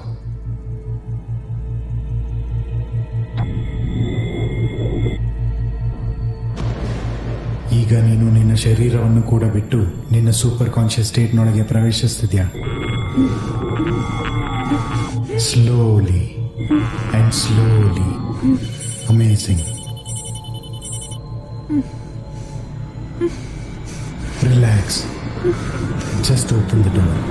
ಈಗ ನೀನು ನಿನ್ನ ಶರೀರವನ್ನು ಕೂಡ ಬಿಟ್ಟು ನಿನ್ನ ಸೂಪರ್ ಕಾನ್ಷಿಯಸ್ ಸ್ಟೇಟ್ನೊಳಗೆ ಪ್ರವೇಶಿಸ್ತಿದ್ಯಾ slowly and slowly amazing relax just open the door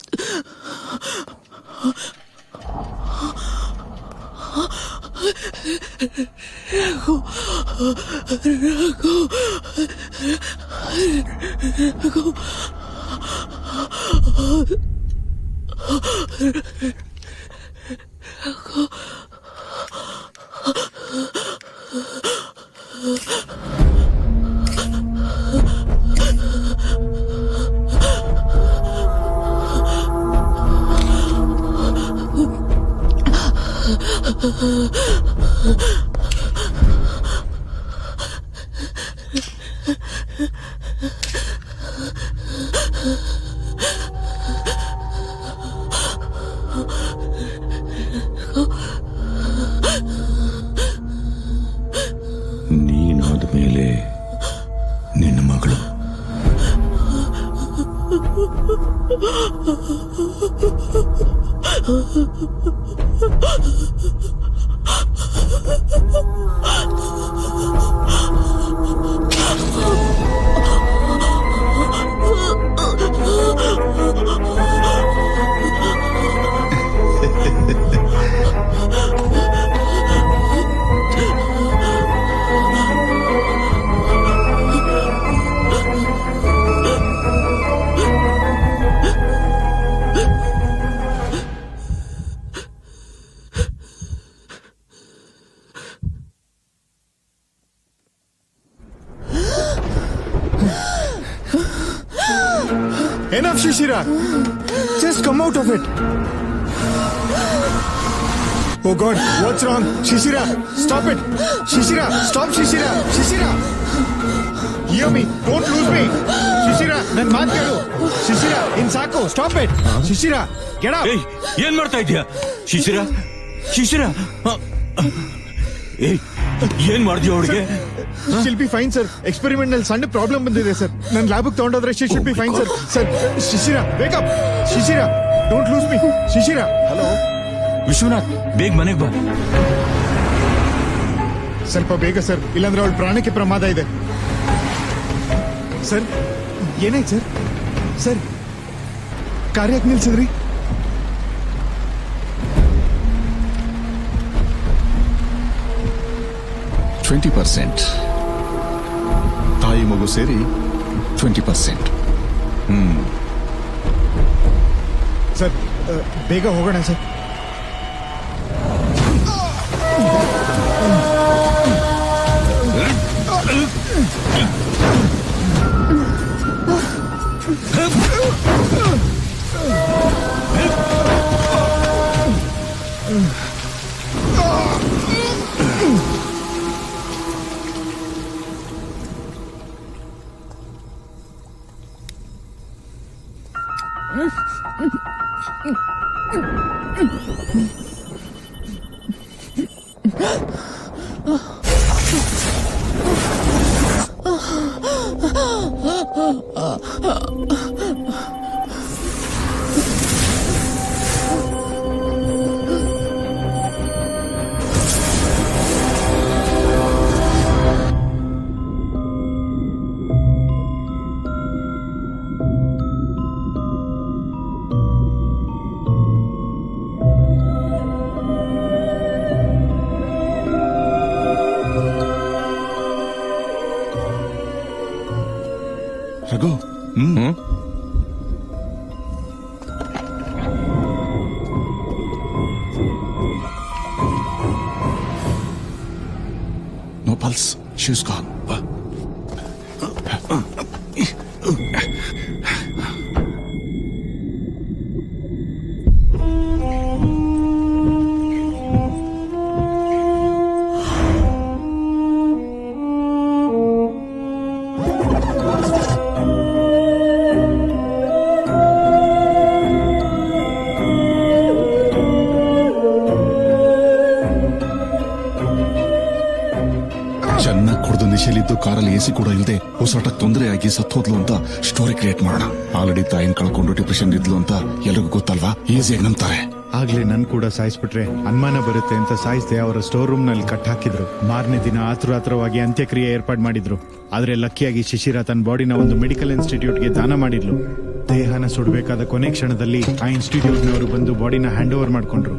ನೀನಾದ ಮೇಲೆ ನಿನ್ನ ಮಗಳು Enough, Shishira. Just come out of it. Oh God, what's wrong? Shishira, stop it. Shishira, stop Shishira. Shishira. Hear me. Don't lose me. Shishira, ನನ್ ಮಾತು ಕೇಳು. Shishira, ಇನ್ ಸಾಕು. Stop it. Shishira, get up. ಏಯ್ ಏನ್ ಮಾಡ್ತಾ ಇದೀಯ ಶಿಶಿರ ಶಿಶಿರ ಹ, ಏಯ್ ಏನ್ ಮಾಡ್ತೀಯ ಅವಳಿಗೆ she'll be fine sir experiment ನಲ್ಲಿ ಸಣ್ಣ ಪ್ರಾಬ್ಲಮ್ ಬಂದಿದೆ ಸರ್ ನನ್ನ ಲ್ಯಾಬ್ ತಗೊಂಡೋದ್ರೆ she she'll be fine sir sir Shishira wake up Shishira don't lose me Shishira hello Vishwanath ಬೇಗ ಮನೆಗ್ ಬಾ ಸ್ವಲ್ಪ ಬೇಗ ಸರ್ ಇಲ್ಲಾಂದ್ರೆ ಅವಳ ಪ್ರಾಣಕ್ಕೆ ಪ್ರಮಾದ ಇದೆ ಸರ್ ಏನಾಯ್ತು ಸರ್ ಸರ್ ಕಾರ್ಯಕ್ಕೆ ನಿಲ್ಸಿದ್ರಿ ಟ್ವೆಂಟಿ ಪರ್ಸೆಂಟ್ ತಾಯಿ ಮಗು ಸೇರಿ ಟ್ವೆಂಟಿ ಪರ್ಸೆಂಟ್ ಹ್ಮ್ ಸರ್ ಆ, ಬೇಗ ಹೋಗೋಣ ಸರ್ ರಘು ಹ್ಮ್ ನೋ ಪಲ್ಸ್ ಶೀಸ್ ಗಾನ್ ಚೆನ್ನಾಗಿ ಕುಡಿದು ನಿಶೆಲಿದ್ದು ಕಾರಲ್ಲಿ ಎಸಿ ಕೂಡ ಇಲ್ಲದೆ ಉಸಿರಾಟಕ್ಕೆ ತೊಂದರೆ ಆಗಿ ಸತ್ತೋದ್ಲು ಅಂತ ಸ್ಟೋರಿ ಕ್ರಿಯೇಟ್ ಮಾಡೋಣ ಆಲ್ರೆಡಿ ತಾಯಿನ ಕಳ್ಕೊಂಡು ಡಿಪ್ರೆಷನ್ ಇದ್ಲು ಅಂತ ಎಲ್ರಿಗೂ ಗೊತ್ತಲ್ವಾ ಈಸಿಯಾಗಿ ನಂಬ್ತಾರೆ ಆಗ್ಲೇ ನನ್ ಕೂಡ ಸಾಯಿಸ್ಬಿಟ್ರೆ ಅನುಮಾನ ಬರುತ್ತೆ ಅಂತ ಸಾಯಿಸ್ದೆ ಅವರ ಸ್ಟೋರ್ ರೂಮ್ ನಲ್ಲಿ ಕಟ್ ಹಾಕಿದ್ರು ಮಾರನೇ ದಿನ ಆತುರ ಆತುರವಾಗಿ ಅಂತ್ಯಕ್ರಿಯೆ ಏರ್ಪಾಡು ಮಾಡಿದ್ರು ಆದ್ರೆ ಲಕ್ಕಿಯಾಗಿ ಶಿಶಿರ ತನ್ನ ಬಾಡಿನ ಒಂದು ಮೆಡಿಕಲ್ ಇನ್ಸ್ಟಿಟ್ಯೂಟ್ಗೆ ದಾನ ಮಾಡಿದ್ಲು ದೇಹನ ಸುಡಬೇಕಾದ ಕೊನೆ ಕ್ಷಣದಲ್ಲಿ ಆ ಇನ್ಸ್ಟಿಟ್ಯೂಟ್ನವರು ಬಂದು ಬಾಡಿನ ಹ್ಯಾಂಡ್ ಓವರ್ ಮಾಡ್ಕೊಂಡ್ರು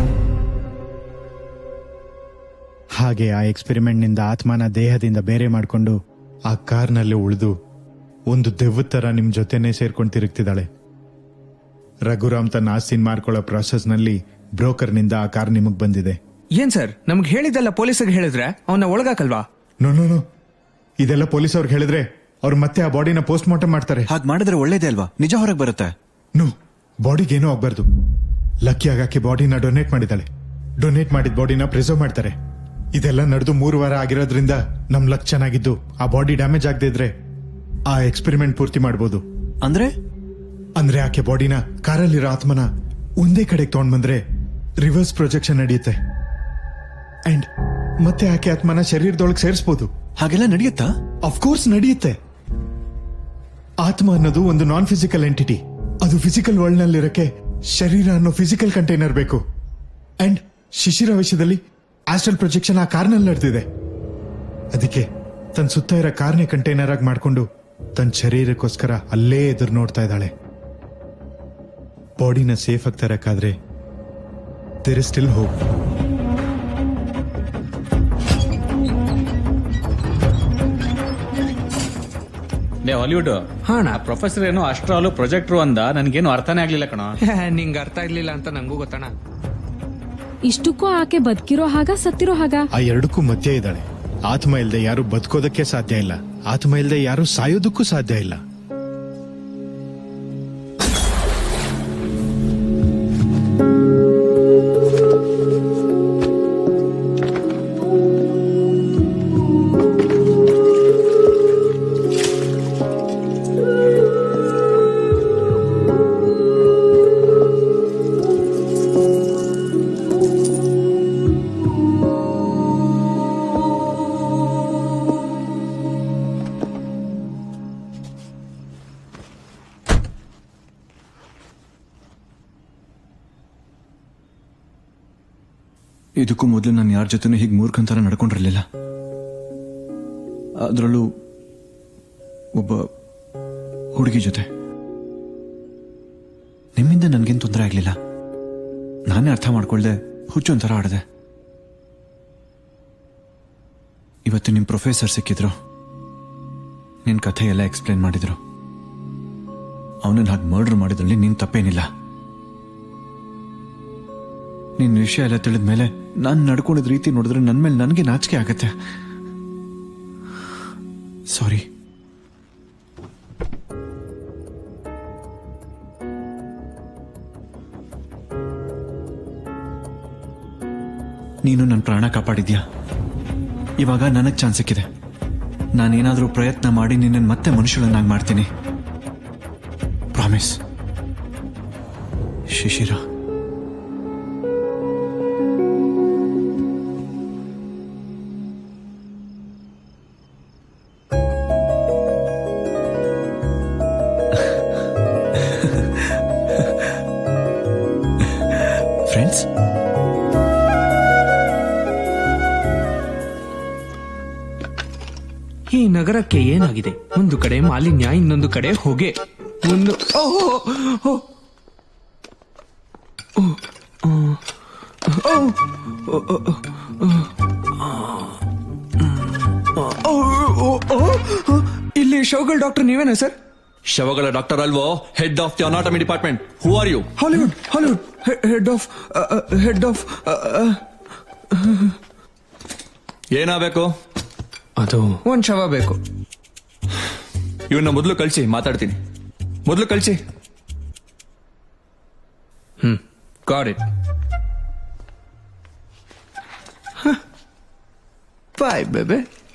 ಹಾಗೆ ಆ ಎಕ್ಸ್ಪೆರಿಮೆಂಟ್ ನಿಂದ ಆತ್ಮನ ದೇಹದಿಂದ ಬೇರೆ ಮಾಡ್ಕೊಂಡು ಆ ಕಾರ್ನಲ್ಲಿ ಉಳಿದು ಒಂದು ದೆವ್ವದ ತರ ನಿಮ್ ಜೊತೆನೆ ಸೇರ್ಕೊಂಡು ತಿರುಗ್ತಿದ್ದಾಳೆ ರಘುರಾಮ್ ತನ್ನ ಆಸ್ತಿನ ಮಾರ್ಕೊಳ್ಳೋ ಪ್ರಾಸೆಸ್ ನಲ್ಲಿ ಬ್ರೋಕರ್ ನಿಂದ ಆ ಕಾರ್ ನಿಮಗ್ ಬಂದಿದೆ ಏನ್ ಸರ್ ನಮ್ಗೆ ಹೇಳಿದ್ದೆಲ್ಲ ಪೊಲೀಸರಿಗೆ ಹೇಳಿದ್ರೆ ಅವನ್ನ ಒಳಗಾಕಲ್ವಾ ನೋ ನೋ ನೋ ಇದೆಲ್ಲ ಪೊಲೀಸ್ ಅವ್ರಿಗೆ ಹೇಳಿದ್ರೆ ಅವ್ರು ಮತ್ತೆ ಆ ಬಾಡಿನ ಪೋಸ್ಟ್ ಮಾರ್ಟಮ್ ಮಾಡ್ತಾರೆ ಹಾಗೆ ಮಾಡಿದ್ರೆ ಒಳ್ಳೇದೇ ಅಲ್ವಾ ನಿಜ ಹೊರಗೆ ಬರುತ್ತೆ ನೋ ಬಾಡಿಗೆ ಏನೂ ಆಗ್ಬಾರ್ದು ಲಕ್ಕಿ ಆಗಾಕೆ ಬಾಡಿನ ಡೊನೇಟ್ ಮಾಡಿದಾಳೆ ಡೊನೇಟ್ ಮಾಡಿದ ಬಾಡಿನ ಪ್ರಿಸರ್ವ್ ಮಾಡ್ತಾರೆ ಇದೆಲ್ಲ ನಡೆದು ಮೂರು ವಾರ ಆಗಿರೋದ್ರಿಂದ ನಮ್ ಲಕ್ ಚೆನ್ನಾಗಿದ್ದು ಆ ಬಾಡಿ ಡ್ಯಾಮೇಜ್ ಆಗದೆ ಇದ್ರೆ ಆ ಎಕ್ಸ್ಪೆರಿಮೆಂಟ್ ಪೂರ್ತಿ ಮಾಡ್ಬೋದು ಅಂದ್ರೆ ಅಂದ್ರೆ ಆಕೆ ಬಾಡಿನ ಕಾರಲ್ಲಿರೋ ಆತ್ಮನ ಒಂದೇ ಕಡೆಗೆ ತಗೊಂಡ್ ಬಂದ್ರೆ ರಿವರ್ಸ್ ಪ್ರೊಜೆಕ್ಷನ್ ನಡೆಯುತ್ತೆ ಅಂಡ್ ಮತ್ತೆ ಆಕೆ ಆತ್ಮನ ಶರೀರದೊಳಗೆ ಸೇರಿಸಬಹುದು ಹಾಗೆಲ್ಲ ನಡೆಯುತ್ತಾ ಅಫ್ಕೋರ್ಸ್ ನಡೆಯುತ್ತೆ ಆತ್ಮ ಅನ್ನೋದು ಒಂದು ನಾನ್ ಫಿಸಿಕಲ್ ಎಂಟಿಟಿ ಅದು ಫಿಸಿಕಲ್ ವರ್ಲ್ಡ್ ನಲ್ಲಿರಕ್ಕೆ ಶರೀರ ಅನ್ನೋ ಫಿಸಿಕಲ್ ಕಂಟೈನರ್ ಬೇಕು ಅಂಡ್ ಶಿಶಿರ ವಿಷಯದಲ್ಲಿ ಆಸ್ಟ್ರಲ್ ಪ್ರೊಜೆಕ್ಷನ್ ಆ ಕಾರ್ನಲ್ಲಿ ನಡೆದಿದೆ ಅದಕ್ಕೆ ತನ್ನ ಸುತ್ತ ಇರೋ ಕಾರ್ನೇ ಕಂಟೈನರ್ ಆಗಿ ಮಾಡ್ಕೊಂಡು ತನ್ನ ಶರೀರಕ್ಕೋಸ್ಕರ ಅಲ್ಲೇ ಎದುರು ನೋಡ್ತಾ ಇದ್ದಾಳೆ ಬಾಡಿನ ಸೇಫ್ ಆಗಿ ತರಕಾದ್ರೆ ದೇರ್ ಇಸ್ ಸ್ಟಿಲ್ ಹೋಪ್ ಲೇ ಹಾಲಿವುಡ್ ಹಾಣ ಪ್ರೊಫೆಸರ್ ಏನೋ ಅಸ್ಟ್ರಾಲು ಪ್ರೊಜೆಕ್ಟ್ರು ಅಂದ ನನ್ಗೇನು ಅರ್ಥನೇ ಆಗ್ಲಿಲ್ಲ ಕಣ ನಿಂಗ್ ಅರ್ಥ ಆಗ್ಲಿಲ್ಲ ಅಂತ ನಂಗೂ ಗೊತ್ತಣ ಇಷ್ಟಕ್ಕೂ ಆಕೆ ಬದುಕಿರೋ ಹಾಗ ಸತ್ತಿರೋ ಹಾಗ ಆ ಎರಡಕ್ಕೂ ಮಧ್ಯ ಇದ್ದಾಳೆ ಆತ್ಮ ಇಲ್ಲದೆ ಯಾರು ಬದುಕೋದಕ್ಕೆ ಸಾಧ್ಯ ಇಲ್ಲ ಆತ್ಮ ಇಲ್ಲದೆ ಯಾರು ಸಾಯೋದಕ್ಕೂ ಸಾಧ್ಯ ಇಲ್ಲ ಇದಕ್ಕೂ ಮೊದಲು ನಾನು ಯಾರ ಜೊತೆನೂ ಹೀಗೆ ಮೂರ್ಖಂತರ ನಡ್ಕೊಂಡಿರ್ಲಿಲ್ಲ ಅದರಲ್ಲೂ ಒಬ್ಬ ಹುಡುಗಿ ಜೊತೆ ನಿಮ್ಮಿಂದ ನನ್ಗೇನು ತೊಂದರೆ ಆಗ್ಲಿಲ್ಲ ನಾನೇ ಅರ್ಥ ಮಾಡ್ಕೊಳ್ದೆ ಹುಚ್ಚು ಒಂಥರ ಆಡಿದೆ ಇವತ್ತು ನಿಮ್ ಪ್ರೊಫೆಸರ್ ಸಿಕ್ಕಿದ್ರು ನಿನ್ ಕಥೆ ಎಲ್ಲ ಎಕ್ಸ್ಪ್ಲೇನ್ ಮಾಡಿದ್ರು ಅವನನ್ನ ಹಾಗೆ ಮರ್ಡರ್ ಮಾಡಿದ್ರಲ್ಲಿ ನಿನ್ ತಪ್ಪೇನಿಲ್ಲ ನಿನ್ ವಿಷಯ ಎಲ್ಲ ತಿಳಿದ ಮೇಲೆ ನಾನು ನಡ್ಕೊಂಡಿದ್ ರೀತಿ ನೋಡಿದ್ರೆ ನನ್ ಮೇಲೆ ನನಗೆ ನಾಚಿಕೆ ಆಗತ್ತೆ ಸಾರಿ ನೀನು ನನ್ನ ಪ್ರಾಣ ಕಾಪಾಡಿದ್ಯಾ ಇವಾಗ ನನಗ್ ಚಾನ್ಸ್ ಸಿಕ್ಕಿದೆ ನಾನೇನಾದ್ರೂ ಪ್ರಯತ್ನ ಮಾಡಿ ನಿನ್ನ ಮತ್ತೆ ಮನುಷ್ಯಳನ್ನಾಗಿ ಮಾಡ್ತೀನಿ ಪ್ರಾಮಿಸ್ ಶಿಶಿರ ಫ್ರೆಂಡ್ಸ್ ಈ ನಗರಕ್ಕೆ ಏನಾಗಿದೆ ಒಂದು ಕಡೆ ಮಾಲಿನ್ಯ ಇನ್ನೊಂದು ಕಡೆ ಹೊಗೆ ಒಂದು ಓ, ಓ, ಓ. ಓ, ಓ, ಓ, ಓ, ಓ, ಓ, ಓ, ಓ, ಓ, ಓ. ಇಲ್ಲಿ ಶವಗಳ ಡಾಕ್ಟರ್ ನೀವೇನಾ ಸರ್ ಶವಗಳ ಡಾಕ್ಟರ್ ಅಲ್ವೋ head of the anatomy department who are you Hollywood Hollywood head of head of ಏನಾಗಬೇಕು ಅದು ಒಂದ್ ಶವ ಬೇಕು ಇವನ್ನ ಮೊದಲು ಕಳ್ಸಿ ಮಾತಾಡ್ತೀನಿ ಮೊದಲು ಕಳ್ಸಿ ಹ್ಮ್ ಗಾಡ್ ಇಟ್ ಬಾಯ್ ಬೇಬೆ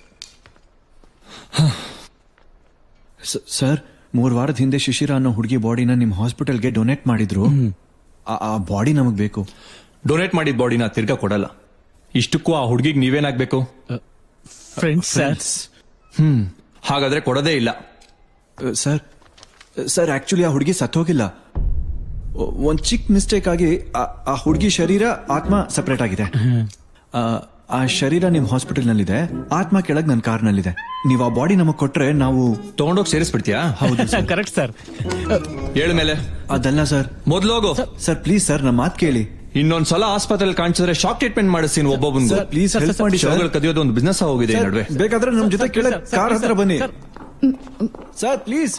ಸರ್ ಮೂರ್ ವಾರದ ಹಿಂದೆ ಶಿಶಿರ ಅನ್ನೋ ಹುಡುಗಿ ಬಾಡಿನ ನಿಮ್ ಹಾಸ್ಪಿಟಲ್ಗೆ ಡೊನೇಟ್ ಮಾಡಿದ್ರು ಆ- ಆ ಬಾಡಿ ನಮಗ್ ಬೇಕು ಡೊನೇಟ್ ಮಾಡಿದ ಬಾಡಿನ ತಿರ್ಗಾ ಕೊಡಲ್ಲ ಇಷ್ಟಕ್ಕೂ ಆ ಹುಡುಗಿಗೆ ನೀವೇನಾಗ್ಬೇಕು ಫ್ರೆಂಡ್ಸ್ ಹ್ಮ್ ಹಾಗಾದ್ರೆ ಕೊಡೋದೇ ಇಲ್ಲ ಸರ್ ಸರ್ ಆಕ್ಚುಲಿ ಆ ಹುಡುಗಿ ಸತ್ತೋಗಿಲ್ಲ ಒಂದ್ ಚಿಕ್ಕ ಮಿಸ್ಟೇಕ್ ಆಗಿ ಆ- ಆ ಹುಡುಗಿ ಶರೀರ ಆತ್ಮ ಸಪರೇಟ್ ಆಗಿದೆ ಆ, ಆ ಶರೀರ ನಿಮ್ ಹಾಸ್ಪಿಟಲ್ ನಲ್ಲಿದೆ ಆತ್ಮ ಕೆಳಗ್ ನನ್ನ ಕಾರ್ ನಲ್ಲಿದೆ ನೀವು ಆ ಬಾಡಿ ನಮಗ್ ಕೊಟ್ರೆ ನಾವು ತಗೊಂಡೋಗಿ ಸೇರಿಸ್ಬಿಡ್ತೀಯಾ ಹೌದು ಕರೆಕ್ಟ್ ಸರ್ ಹೇಳ ಮೇಲೆ ಅದಲ್ಲ ಸರ್ ಮೊದ್ಲೋಗು ಸರ್ ಪ್ಲೀಸ್ ಸರ್ ನಮ್ಮ ಮಾತು ಕೇಳಿ ಇನ್ನೊಂದ್ಸಲ ಆಸ್ಪತ್ರೆಯಲ್ಲಿ ಕಾಣಿಸಿದ್ರೆ ಶಾಕ್ ಟ್ರೀಟ್ಮೆಂಟ್ ಮಾಡಿಸ್ತೀನಿ ಒಬ್ಬೊಬ್ಬನಿಗೂ Sir, please help ಮಾಡಿ, sir. ಶವಗಳು ಕದಿಯೋದು ಒಂದು ಬಿಸ್ನೆಸ್ ಆಗೋಗಿದೆ ಈ ಸರ್, ನಡುವೆ ಬೇಕಾದ್ರೆ ನಮ್ ಜೊತೆ ಕೆಳಗ್ ಕಾರ್ ಹತ್ರ ಬನ್ನಿ ಸರ್ ಪ್ಲೀಸ್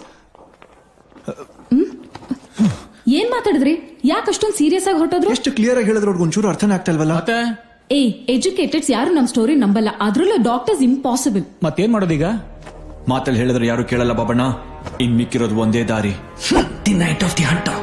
ಏನ್ ಮಾತಾಡಿದ್ರಿ ಯಾಕೆ ಅಷ್ಟೊಂದು ಸೀರಿಯಸ್ ಆಗಿ ಹೊರಟೋದ್ರು ಎಷ್ಟು ಕ್ಲಿಯರ್ ಆಗಿ ಹೇಳಿದ್ರೆ ಅವ್ರಿಗೆ ಒಂಚೂರು ಅರ್ಥನೇ ಆಗ್ತಾ ಇಲ್ವಲ್ಲ ಏ ಎಜುಕೇಟೆಡ್ಸ್ ಯಾರು ನಮ್ ಸ್ಟೋರಿ ನಂಬಲ್ಲ ಅದ್ರಲ್ಲೂ ಡಾಕ್ಟರ್ಸ್ ಇಂಪಾಸಿಬಲ್ ಮತ್ತೇನ್ ಮಾಡೋದೀಗ ಮಾತಲ್ಲಿ ಹೇಳಿದ್ರೆ ಯಾರು ಕೇಳಲ್ಲ ಬಾಬಣ್ಣ ಇನ್ ಮಿಕ್ಕಿರೋದು ಒಂದೇ ದಾರಿ the night of the hunter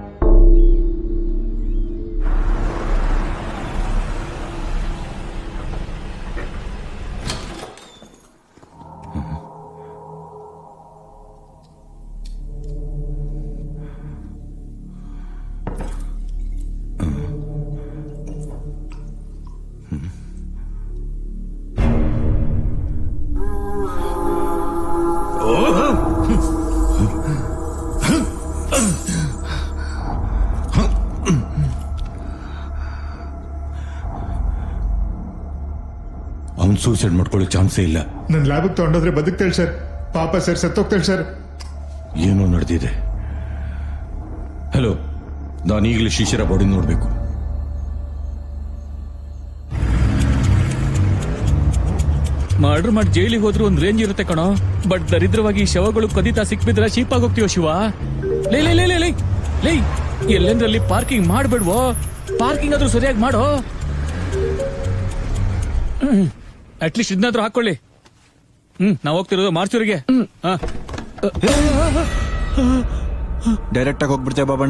ಅವನ್ ಸೂಸೈಡ್ ಮಾಡ್ಕೊಳ್ಳೋ ಚಾನ್ಸೇ ಇಲ್ಲ ನನ್ ಲ್ಯಾಬ್ಗೆ ತಗೊಂಡೋದ್ರೆ ಬದುಕ್ತೇಳ್ ಸರ್ ಪಾಪ ಸರ್ ಸತ್ತೋಗ್ತೇಳ್ ಸರ್ ಏನೋ ನಡೆದಿದೆ ಹಲೋ ನಾನು ಈಗಲೇ ಶಿಶಿರ ಬಾಡಿ ನೋಡ್ಬೇಕು ಮರ್ಡರ್ ಮಾಡಿ ಜೈಲಿಗೆ ಹೋದ್ರು ಒಂದ್ ರೇಂಜ್ ಇರುತ್ತೆ ಕಣೋ ಬಟ್ ದರಿದ್ರವಾಗಿ ಈ ಶವಗಳು ಕದಿತಾ ಸಿಕ್ಬಿದ್ರ ಚೀಪ್ ಆಗೋಗ್ತೀವ ಶಿವ ಲೇ ಲೇ ಲೇ ಲೇ ಲೇ ಲೇ ಎಲ್ಲೆಂದ್ರಲ್ಲಿ ಪಾರ್ಕಿಂಗ್ ಮಾಡ್ಬೇಡ್ವೋ ಪಾರ್ಕಿಂಗ್ ಆದ್ರೂ ಸರಿಯಾಗಿ ಮಾಡೋ ಅಟ್ಲೀಸ್ಟ್ ಇದನ್ನಾದ್ರೂ ಹಾಕೊಳ್ಳಿ ಹ್ಮ್ ನಾವ್ ಹೋಗ್ತಿರೋದು ಮಾರ್ಚೂರಿಗೆ ಹಾ ಡೈರೆಕ್ಟ್ ಆಗಿ ಹೋಗ್ಬಿಡ್ತೇವೆ ಬಾಬಣ್ಣ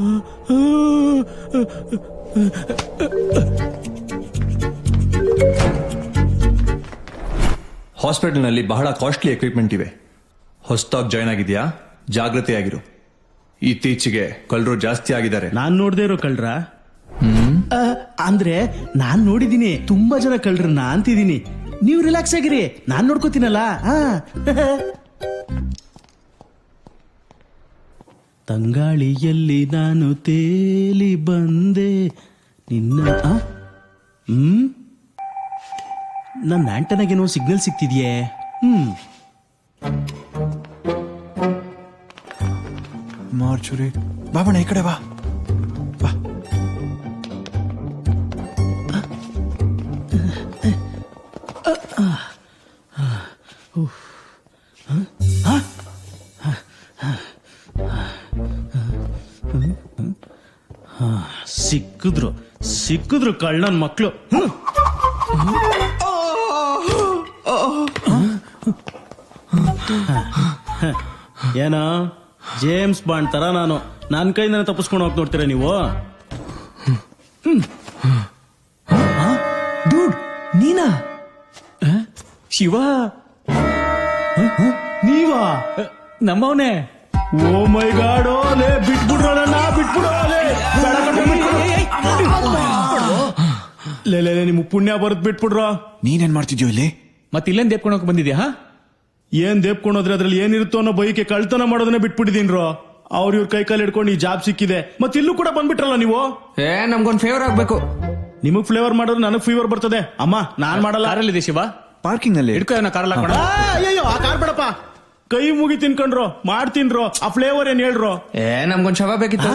ಹಾಸ್ಪಿಟಲ್ ನಲ್ಲಿ ಬಹಳ ಕಾಸ್ಟ್ಲಿ ಎಕ್ವಿಪ್ಮೆಂಟ್ ಇವೆ ಹೊಸದಾಗಿ ಜಾಯ್ನ್ ಆಗಿದ್ಯಾ ಜಾಗೃತಿಯಾಗಿರು ಇತ್ತೀಚೆಗೆ ಕಳ್ಳರು ಜಾಸ್ತಿ ಆಗಿದ್ದಾರೆ ನಾನ್ ನೋಡ್ದೇ ಇರೋ ಕಳ್ರ ಅಂದ್ರೆ ನಾನ್ ನೋಡಿದೀನಿ ತುಂಬಾ ಜನ ಕಳ್ರನ್ನ ಅಂತಿದೀನಿ ನೀವು ರಿಲ್ಯಾಕ್ಸ್ ಆಗಿರಿ ನಾನ್ ನೋಡ್ಕೋತೀನಲ್ಲ ಆ. ತಂಗಾಳಿಯಲ್ಲಿ ನಾನು ತೇಲಿ ಬಂದೆ ನಿನ್ನ ಆ? ಹ್ಮ್ ನನ್ನ ಆಂಟನಾಗೇನೋ ಸಿಗ್ನಲ್ ಸಿಗ್ತಿದ್ಯೆ ಹ್ಮ್ ಮಾರ್ಚುರಿ ಬಾಬಣ್ಣ ಈ ಕಡೆ ಬಾ ಹಾ, ಸಿಕ್ಕಿದ್ರು ಸಿಕ್ಕಿದ್ರು ಕಳ್ಳನ್ ಮಕ್ಳು ಏನೋ ಜೇಮ್ಸ್ ಬಾಂಡ್ ತರ ನಾನು ನನ್ನ ಕೈಯಿಂದ ತಪ್ಪಿಸ್ಕೊಂಡು ಹೋಗಿ ನೋಡ್ತೀರಾ ನೀವು ಡೂಡ್ ನೀನಾ ಶಿವ ನೀವಾ ನಮ್ಮವನೇ ಓ ಮೈ ಗಾಡ್ ಲೇ ಬಿಟ್ಬಿಡ್ರೋಣ ಬಿಟ್ಬಿಡೋಲೆ ಲೇ ಲೇ ಲೇ, ನಿಮ್ಗ್ ಪುಣ್ಯ ಬರದ್ ಬಿಟ್ಬಿಡ್ರೋ ನೀನೇನ್ ಮಾಡ್ತಿದ್ಯೋ ಇಲ್ಲಿ ಮತ್ತೆ ಇಲ್ಲೇನ್ ದೇಪ್ಕೊಂಡೋಗ್ ಬಂದಿದ್ಯಾ ಹಾ ಏನ್ ದೇಪ್ಕೊಂಡೋದ್ರೆ ಅದ್ರಲ್ಲಿ ಏನಿರುತ್ತೋ ಅನ್ನೋ ಬೈಕೆ ಕಳ್ತನ ಮಾಡೋದನ್ನ ಬಿಟ್ಬಿಟ್ಟಿದೀನ್ರೋ ಅವ್ರ ಇವ್ರ ಕೈ ಕಾಲು ಹಿಡ್ಕೊಂಡು ಈ ಜಾಬ್ ಸಿಕ್ಕಿದೆ ಮತ್ತೆ ಇಲ್ಲೂ ಕೂಡ ಬಂದ್ಬಿಟ್ರಲ್ಲ ನೀವು ಏ ನಮ್ಗೊಂದ್ ಫೇವರ್ ಆಗ್ಬೇಕು ನಿಮಗ್ ಫ್ಲೇವರ್ ಮಾಡಿದ್ರೆ ನನಗ್ ಫೀವರ್ ಬರ್ತದೆ ಅಮ್ಮ ನಾನ್ ಮಾಡಲ್ಲ ಕಾರಲ್ಲಿದೆ ಶಿವ ಪಾರ್ಕಿಂಗ್ ನಲ್ಲಿ ಹಿಡ್ಕೋ ಏನೋ ಕಾರಲ್ಲ ಕಣ ಆ, ಅಯ್ಯಯ್ಯೋ ಆ ಕಾರ್ ಬೇಡಪ್ಪ ಕೈ ಮುಗಿ ತಿನ್ಕೊಂಡ್ರು ಮಾಡ್ತೀನ್ರೋ ಆ ಫ್ಲೇವರ್ ಏನ್ ಹೇಳ್ರೋ ಏ ನಮ್ಗೊಂದ್ ಶವ ಬೇಕಿತ್ತು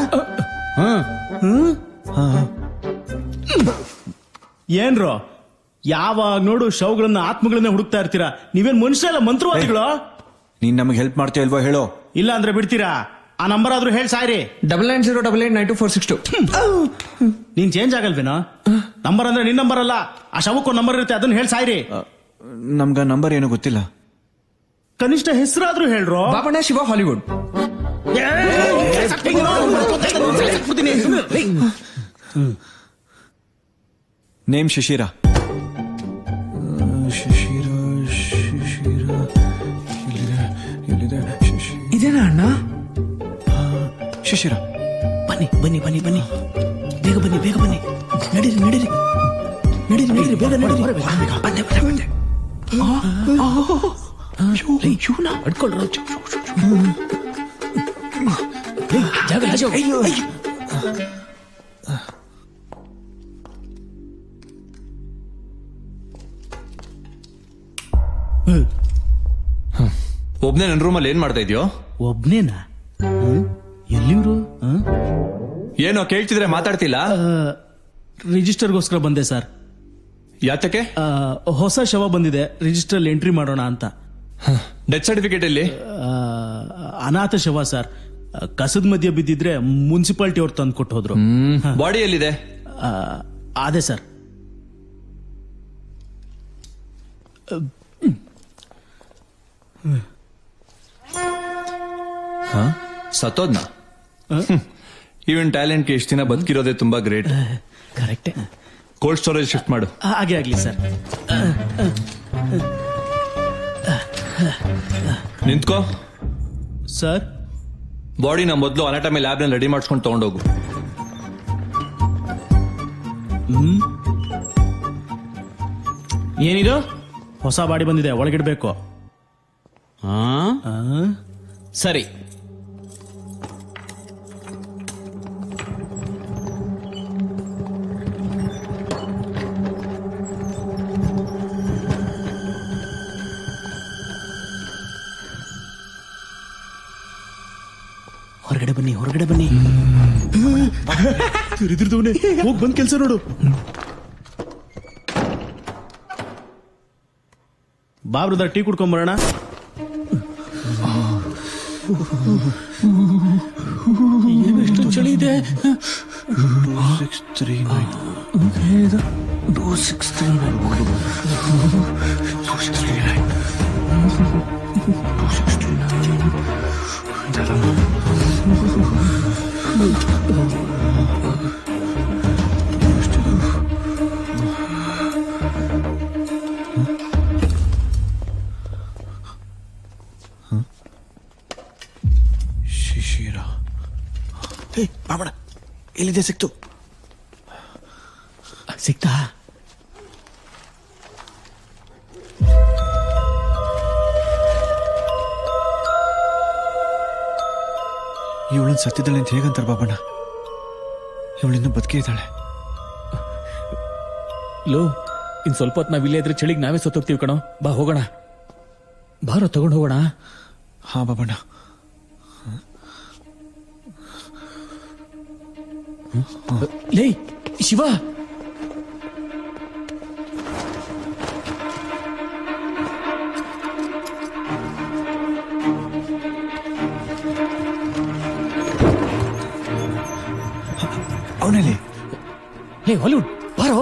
ಏನ್ರೋ ಯಾವಾಗ ನೋಡು ಶವಗಳನ್ನ ಆತ್ಮಗಳನ್ನ ಹುಡುಕ್ತಾ ಇರ್ತೀರಾ ನೀವೇನ್ ಮನುಷ್ಯ ಅಲ್ಲ ಮಂತ್ರವಾದಿಗಳು ನೀನ್ ನಮಗೆ ಹೆಲ್ಪ್ ಮಾಡ್ತೀಯ ಇಲ್ವಾ ಹೇಳೋ ಇಲ್ಲ ಅಂದ್ರೆ ಬಿಡ್ತೀರಾ ಆ ನಂಬರ್ ಆದ್ರೂ ಹೇಳಿ ಸಾಯ್ರಿ double nine zero double eight nine two four six two ನೀನ್ ಚೇಂಜ್ ಆಗಲ್ವೇನೋ ನಂಬರ್ ಅಂದ್ರೆ ನಿನ್ ನಂಬರ್ ಅಲ್ಲ ಆ ಶವಕ್ಕೊಂದು ನಂಬರ್ ಇರುತ್ತೆ ಅದನ್ನ ಹೇಳಿ ಸಾಯ್ರಿ ನಮ್ಗ ನಂಬರ್ ಏನು ಗೊತ್ತಿಲ್ಲ ಕನಿಷ್ಠ ಹೆಸರಾದ್ರೂ ಹೇಳ್ರೋ ಬಾಬಣ್ಣ ಶಿವ ಹಾಲಿವುಡ್ ನೇಮ್ ಶಿಶಿರ ಶಿಶಿರ ಶಿಶಿರ ಎಲ್ಲಿದೆ ಎಲ್ಲಿದೆ ಶಿಶಿರ ಇದೇನಾ ಅಣ್ಣ ಶಿಶಿರ ಬನ್ನಿ ಬನ್ನಿ ಬನ್ನಿ ಬನ್ನಿ ಬೇಗ ಬನ್ನಿ ಬೇಗ ಬನ್ನಿ ನಡೀರಿ ನಡೀರಿ ನಡೀರಿ ನಡೀರಿ ಬೇಗ ನಡೀರಿ ಬಂದೆ ಬಂದೆ ಬಂದೆ ಇವನ ಅಡ್ಕೊಳ್ರ ಜಾಗ ಜಾಗ ಒಬ್ನೇ ನನ್ನ ರೂಮಲ್ಲಿ ಏನ್ ಮಾಡ್ತಾ ಇದೆಯೋ ಒಬ್ನೇನಾ ಎಲ್ಲಿವ್ರು ಏನೋ ಕೇಳ್ತಿದ್ರೆ ಮಾತಾಡ್ತಿಲ್ಲ ರಿಜಿಸ್ಟರ್ಗೋಸ್ಕರ ಬಂದೆ ಸರ್ ಯಾತಕ್ಕೆ ಹೊಸ ಶವ ಬಂದಿದೆ ರಿಜಿಸ್ಟರ್ ಎಂಟ್ರಿ ಮಾಡೋಣ ಅಂತ ಡೆತ್ ಸರ್ಟಿಫಿಕೇಟ್ ಎಲ್ಲಿ ಆ, ಅನಾಥ ಶವ ಸರ್ ಕಸದ ಮಧ್ಯ ಬಿದ್ದಿದ್ರೆ ಮುನ್ಸಿಪಾಲಿಟಿ ಅವ್ರು ತಂದು ಕೊಟ್ಟು ಹೋದ್ರು ಬಾಡಿ ಎಲ್ಲಿದೆ ಆ, ಅದೇ ಸರ್ ಹ? ಸತ್ತೋದ್ನ ಇವನ್ ಟ್ಯಾಲೆಂಟ್ಗೆ ಇಷ್ಟು ದಿನ ಬದುಕಿರೋದೇ ತುಂಬಾ great correct cold storage shift ಮಾಡು ಹಾಗೆ ಆಗ್ಲಿ ಸರ್ ನಿಂತ್ಕೋ ಸರ್ ಬಾಡಿನ ಮೊದಲು ಅನಾಟಮಿ ಲ್ಯಾಬ್ ನಲ್ಲಿ ರೆಡಿ ಮಾಡಿಸ್ಕೊಂಡು ತಗೊಂಡೋಗು ಹ್ಮ್ ಏನಿದು ಹೊಸ ಬಾಡಿ ಬಂದಿದೆ ಒಳಗಿಡ್ಬೇಕು ಆ? ಸರಿ ಹೊರಗಡೆ ಬನ್ನಿ ಹೊರಗಡೆ ಬನ್ನಿ ತಿರಿದಿರ್ದವನೆ ಹೋಗ್ ಬಂದ್ ಕೆಲ್ಸ ನೋಡು ಬಾಬ್ರದ ಟೀ ಕುಡ್ಕೊಂಬರೋಣ ಏನು ಇಷ್ಟೊಂದು ಚಳಿ ಇದೆ six three nine two six three Shishira ಏ ಬಾಬಣ ಎಲ್ಲಿದೆ ಸಿಕ್ತು ಸಿಕ್ತಾ ಇವಳನ್ನ ಸತ್ತಿದ್ದಾಳೆ ಅಂತ ಹೇಗಂತಾರೆ ಬಾಬಣ್ಣ ಇವಳಿನ್ನೂ ಬದುಕೇ ಇದ್ದಾಳೆ ಲೋ ಇನ್ ಸ್ವಲ್ಪ ಹೊತ್ತು ನಾವ್ ಇಲ್ಲೇ ಇದ್ರೆ ಚಳಿಗ್ ನಾವೇ ಸತ್ತೋಗ್ತೀವಿ ಕಣೋ ಬಾ ಹೋಗೋಣ ಬಾರೋ ತಗೊಂಡ್ ಹೋಗೋಣ ಹಾ ಬಾಬಣ್ಣ ಲೇ ಶಿವ ಅವನಲ್ಲಿ ಲೇ ಹಾಲಿವುಡ್ ಬಾರೋ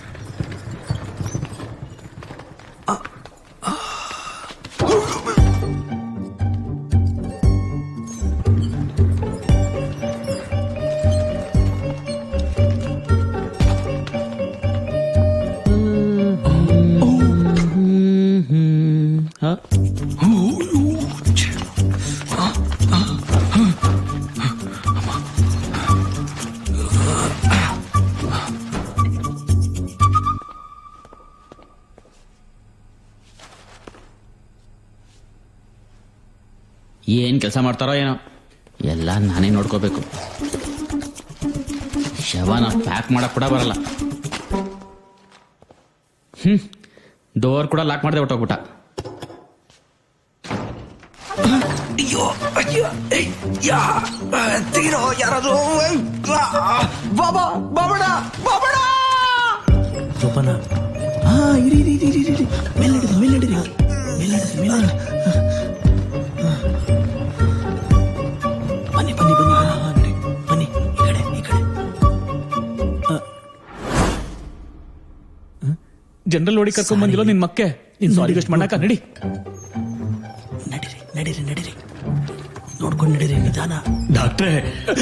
ಏನ್ ಕೆಲಸ ಮಾಡ್ತಾರೋ ಏನೋ ಎಲ್ಲ ನಾನೇ ನೋಡ್ಕೋಬೇಕು ಶವನ ಪ್ಯಾಕ್ ಮಾಡಕ್ ಕೂಡ ಬರಲ್ಲ ಹ್ಮ್ ಡೋರ್ ಕೂಡ ಲಾಕ್ ಮಾಡದೆ ಹೊಟ್ಟೋಗ್ಬಿಟ್ಟ ಅಯ್ಯೋ ಅಯ್ಯೋ ಏಯ್, ಯಾ ಆ, ತೆಗೀರೋ ಯಾರಾದ್ರೂ ಏಯ್, ಆ, ಬಾಬಾ ಬಾಬಣ ಬಾಬಣ ಜೋಪಾನ ಹಾ ಇರಿ ಇರಿ ಇರಿ ಇರಿ ಇರಿ ಮೇಲ್ನಡೀರಿ ಮೇಲ್ನಡೀರಿ ಮೇಲ್ನಡೀರಿ ಮೇಲ್ನಡೀರಿ ಬನ್ನಿ ಬನ್ನಿ ಬನ್ನಿ ಹಾ, ಹಾ, ನಡಿ. ಬನ್ನಿ ಈ ಕಡೆ ಈ ಕಡೆ ಜನರಲ್ ನೋಡಿ ಕರ್ಕೊಂಡ್ ಬಂದಿಲ್ಲ ನಿನ್ ಮಕ್ಕೆ ನಿನ್ ಸಾರಿ ವೆಸ್ಟ್ ಮಾಡಾಕ ನಡಿ ನಡೀರಿ ನಡೀರಿ ನಡೀರಿ ನೋಡ್ಕೊಂಡು ನಡೀರಿ ನಿಧಾನ ಡಾಕ್ಟ್ರೇ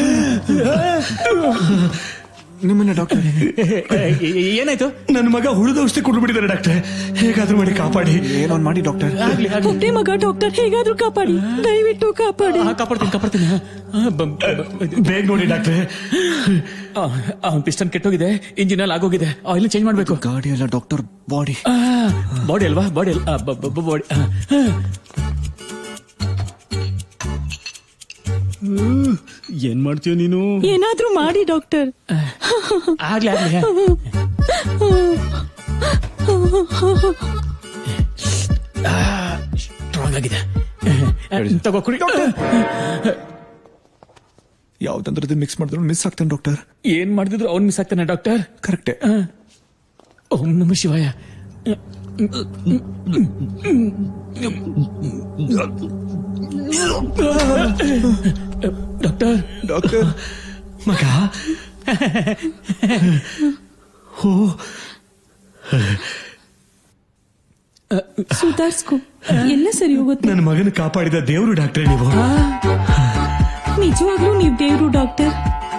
ನಿಮ್ಮನ್ನ ಡಾಕ್ಟರ್ ಏನಾಯ್ತು ನನ್ನ ಮಗ ಹುಳಿದ ಔಷಧಿ ಕೊಟ್ಟು ಬಿಟ್ಟಿದ್ದಾರೆ ಡಾಕ್ಟ್ರೆ ಹೇಗಾದ್ರೂ ಮಾಡಿ ಕಾಪಾಡಿ ಏನೊಂದ್ ಮಾಡಿ ಡಾಕ್ಟರ್ ಹೊಟ್ಟೆ ಮಗ ಡಾಕ್ಟರ್ ಹೇಗಾದ್ರೂ ಕಾಪಾಡಿ ದಯವಿಟ್ಟು ಕಾಪಾಡಿ ಕಾಪಾಡ್ತೀನಿ ಕಾಪಾಡ್ತೀನಿ ಬೇಗ ನೋಡಿ ಡಾಕ್ಟ್ರೆ ಅವ್ನ್ ಪಿಸ್ಟನ್ ಕೆಟ್ಟೋಗಿದೆ ಇಂಜಿನ್ ಅಲ್ಲಿ ಆಗೋಗಿದೆ ಆಯಿಲ್ ಚೇಂಜ್ ಮಾಡ್ಬೇಕು ಗಾಡಿ ಅಲ್ಲ ಡಾಕ್ಟರ್ ಬಾಡಿ ಬಾಡಿ ಅಲ್ವಾ ಬಾಡಿ ಅಲ್ಲ ಬಾಡಿ ಏನ್ ಮಾಡ್ತೀಯ ನೀನು ಏನಾದ್ರೂ ಮಾಡಿ ಡಾಕ್ಟರ್ ಆಗ್ಲಿ ಆಗ್ಲಿ ಸ್ಟ್ರಾಂಗ್ ಆಗಿದೆ ತಗೋ ಕುಡಿ ಯಾವ ತಂತ್ರದ ಮಿಕ್ಸ್ ಮಾಡಿದ್ರು ಮಿಸ್ ಆಗ್ತಾನೆ ಡಾಕ್ಟರ್ ಏನ್ ಮಾಡಿದ್ರು ಅವ್ನ್ ಮಿಸ್ ಆಗ್ತಾನೆ ಡಾಕ್ಟರ್ ಕರೆಕ್ಟೇ ಓಂ ನಮ ಶಿವಾಯ ಡಾಕ್ಟರ್ ಡಾಕ್ಟರ್ ಮಗ ಓ ಸುಧಾರ್ಸ್ಕೊ ಎಲ್ಲ ಸರಿ ಹೋಗುತ್ತೆ ನನ್ನ ಮಗನ ಕಾಪಾಡಿದ ದೇವರು ಡಾಕ್ಟ್ರೆ ನೀವು ನಿಜವಾಗ್ಲೂ ನೀವ್ ದೇವ್ರು ಡಾಕ್ಟರ್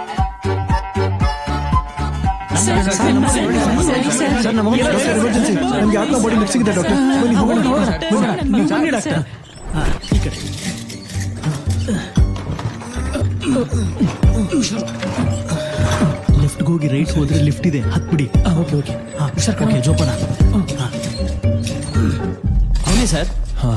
ಸರ್, ಸರ್, ಸರಿ, ಸರ್. ಸರ್ ನಮಗೆ ಎಮರ್ಜೆನ್ಸಿ ನಮ್ಗೆ ಆತ್ಮ ಬಾಡಿ ಮಿಕ್ಸ್ ಇದೆ ಡಾಕ್ಟರ್ ಬನ್ನಿ ಹೋಗೋಣ ಬನ್ನಿ. ಬನ್ನಿ ಡಾಕ್ಟರ್ ಈ ಕಡೆ ಲೆಫ್ಟ್ ಹೋಗಿ ರೈಟ್ ಹೋದ್ರೆ ಲಿಫ್ಟ್ ಇದೆ ಹತ್ಬಿಡಿ ಓಕೆ ಓಕೆ ಓಕೆ ಜೋಪಾನ ಅವನೇ ಸರ್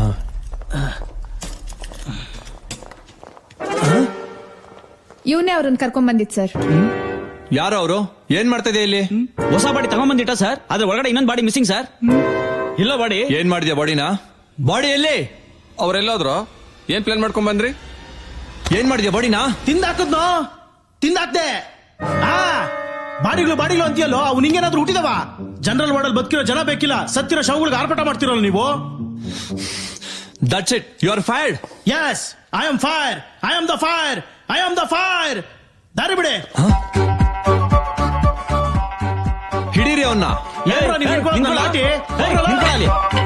ಇವನೇ ಅವ್ರನ್ನ ಕರ್ಕೊಂಡ್ ಬಂದಿದ್ ಸರ್ ಯಾರು ಅವರು ಏನ್ ಮಾಡ್ತಾ ಇದೆ ಇಲ್ಲಿ ಹೊಸ ಬಾಡಿ ತಗೊಂಬಂದಿಟ್ಟ ಸರ್ ಅದ್ರ ಒಳಗಡೆ ಇನ್ನೊಂದು ಬಾಡಿ ಮಿಸ್ಸಿಂಗ್ ಸರ್ ಇಲ್ಲ ಬಾಡಿ ಏನ್ ಮಾಡಿದ್ಯಾ ಬಾಡಿನ ಬಾಡಿ ಎಲ್ಲಿ ಅವ್ರೆಲ್ಲೋದ್ರು ಏನ್ ಪ್ಲಾನ್ ಮಾಡ್ಕೊಂಡ್ ಬಂದ್ರಿ ಏನ್ ಮಾಡಿದ್ಯಾ ಬಾಡಿನ ತಿಂದಾಕದ್ನೋ ತಿಂದಾಕ್ದೆ ಆ ಬಾಡಿಗಳು ಬಾಡಿಗಳು ಅಂತೀಯಲ್ಲೋ ಅವು ನಿಂಗೇನಾದ್ರೂ ಹುಟ್ಟಿದವ ಜನರಲ್ ವಾರ್ಡಲ್ ಬದುಕಿರೋ ಜನ ಬೇಕಿಲ್ಲ ಸತ್ತಿರೋ ಶವಗಳಿಗೆ ಆರ್ಭಟ ಮಾಡ್ತಿರಲ್ಲ ನೀವು that's it you are fired yes I am fire I am the fire I am the fire ದಾರಿ ಬಿಡಿ ಹಿಡೀರಿ ಅವನ್ನ ಏನ್ರೋ ನೀವ್ ಹಿಡ್ಕೊಳ್ಳೋದು ಲಾಠಿ? ಹೋಗ್ರಲ್ಲ?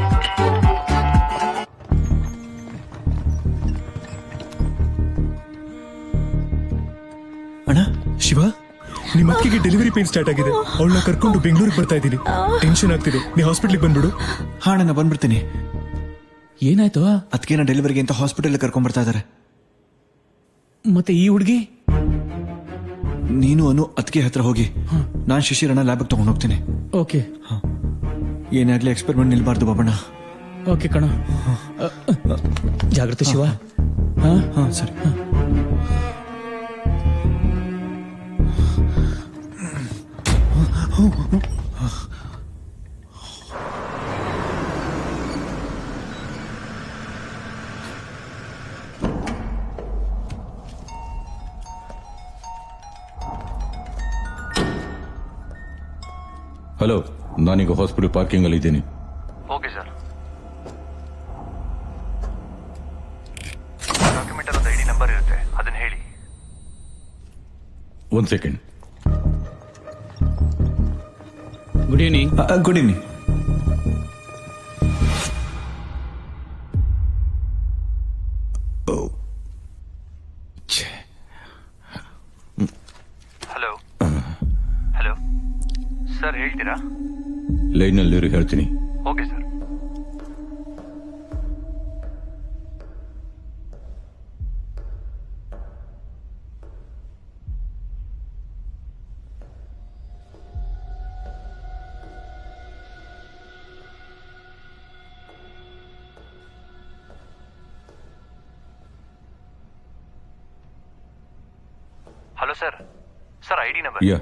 ಅಣ್ಣ ಶಿವ ನಿಮ್ಮ ಅಕ್ಕಿಗೆ ಡೆಲಿವರಿ ಪೇನ್ ಸ್ಟಾರ್ಟ್ ಆಗಿದೆ ಅವಳನ್ನ ಕರ್ಕೊಂಡು ಬೆಂಗಳೂರಿಗೆ ಬರ್ತಾ ಇದ್ದೀನಿ ಟೆನ್ಷನ್ ಆಗ್ತಿದೆ ನೀ ಹಾಸ್ಪಿಟ್ಲಿಗೆ ಬಂದ್ಬಿಡು ಹಾ ನಾನು ಬಂದ್ಬಿಡ್ತೀನಿ ಏನಾಯ್ತು ಅದಕ್ಕೇನ ಡೆಲಿವರಿಗೆ ಅಂತ ಹಾಸ್ಪಿಟಲ್ ಕರ್ಕೊಂಡ್ ಬರ್ತಾ ಇದಾರೆ ಮತ್ತೆ ಈ ಹುಡುಗಿ ನೀನು ಅನು ಅದಕ್ಕೆ ಹತ್ರ ಹೋಗಿ ನಾನ್ ಶಿಶಿರಣ್ಣ ಲ್ಯಾಬ್ಗೆ ತಗೊಂಡ್ ಹೋಗ್ತೀನಿ ಓಕೆ ಏನಾಗ್ಲಿ ಎಕ್ಸ್ಪೆರಿಮೆಂಟ್ ನಿಲ್ಬಾರ್ದು ಬಾಬಣ್ಣ ಓಕೆ ಕಣ ಜಾಗ್ರತೆ ಶಿವ ಹಾ ಸರಿ ಹಲೋ ನಾನೀಗ ಹಾಸ್ಪಿಟಲ್ ಪಾರ್ಕಿಂಗ್ ಅಲ್ಲಿ ಇದ್ದೀನಿ ಓಕೆ ಸರ್ ಡಾಕ್ಯುಮೆಂಟ್ ಒಂದು ಐಡಿ ನಂಬರ್ ಇರುತ್ತೆ ಅದನ್ನ ಹೇಳಿ ಒಂದ್ second good evening good evening hello hello sir ಹೇಳ್ತೀರಾ ಲೈನಲ್ಲಿ ಹೇಳ್ತೀನಿ okay sir hello sir sir ID number yeah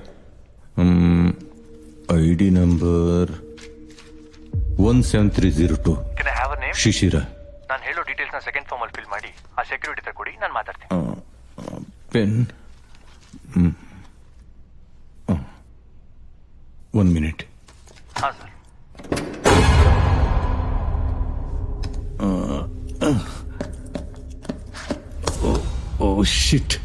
I D number one seven three zero two can I have a name Shishira ನಾನು ಹೇಳೋ details ನ ಸೆಕೆಂಡ್ ಫಾರ್ಮ್ ಅಲ್ಲಿ fill ಮಾಡಿ ಆ security ತರ ಕೊಡಿ ನಾನು ಮಾತಾಡ್ತೀನಿ ಪೆನ್ ಒನ್ ಮಿನಿಟ್ ಹಾ ಸರ್ ಓ ಶಿಟ್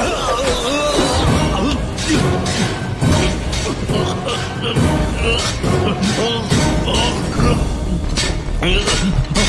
Oh,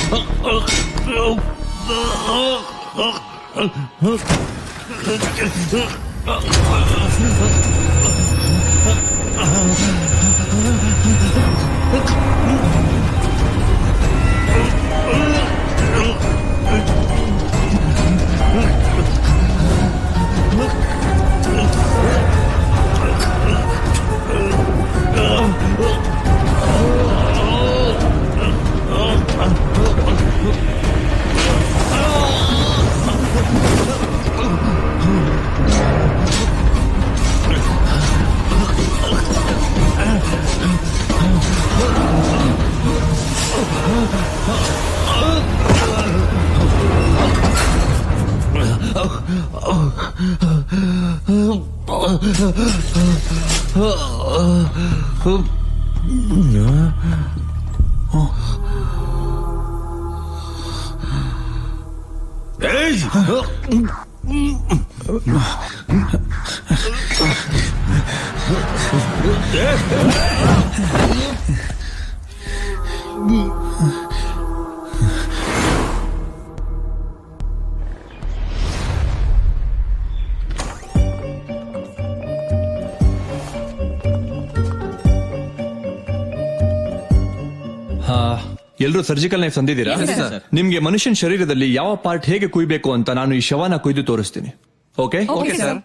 ಹಾ ಎಲ್ರು ಸರ್ಜಿಕಲ್ ನೈಫ್ ತಂದಿದ್ದೀರಾ Yes, sir. ನಿಮ್ಗೆ ಮನುಷ್ಯನ ಶರೀರದಲ್ಲಿ ಯಾವ ಪಾರ್ಟ್ ಹೇಗೆ ಕುಯ್ಬೇಕು ಅಂತ ನಾನು ಈ ಶವನ ಕುಯ್ದು ತೋರಿಸ್ತೀನಿ okay Okay, sir.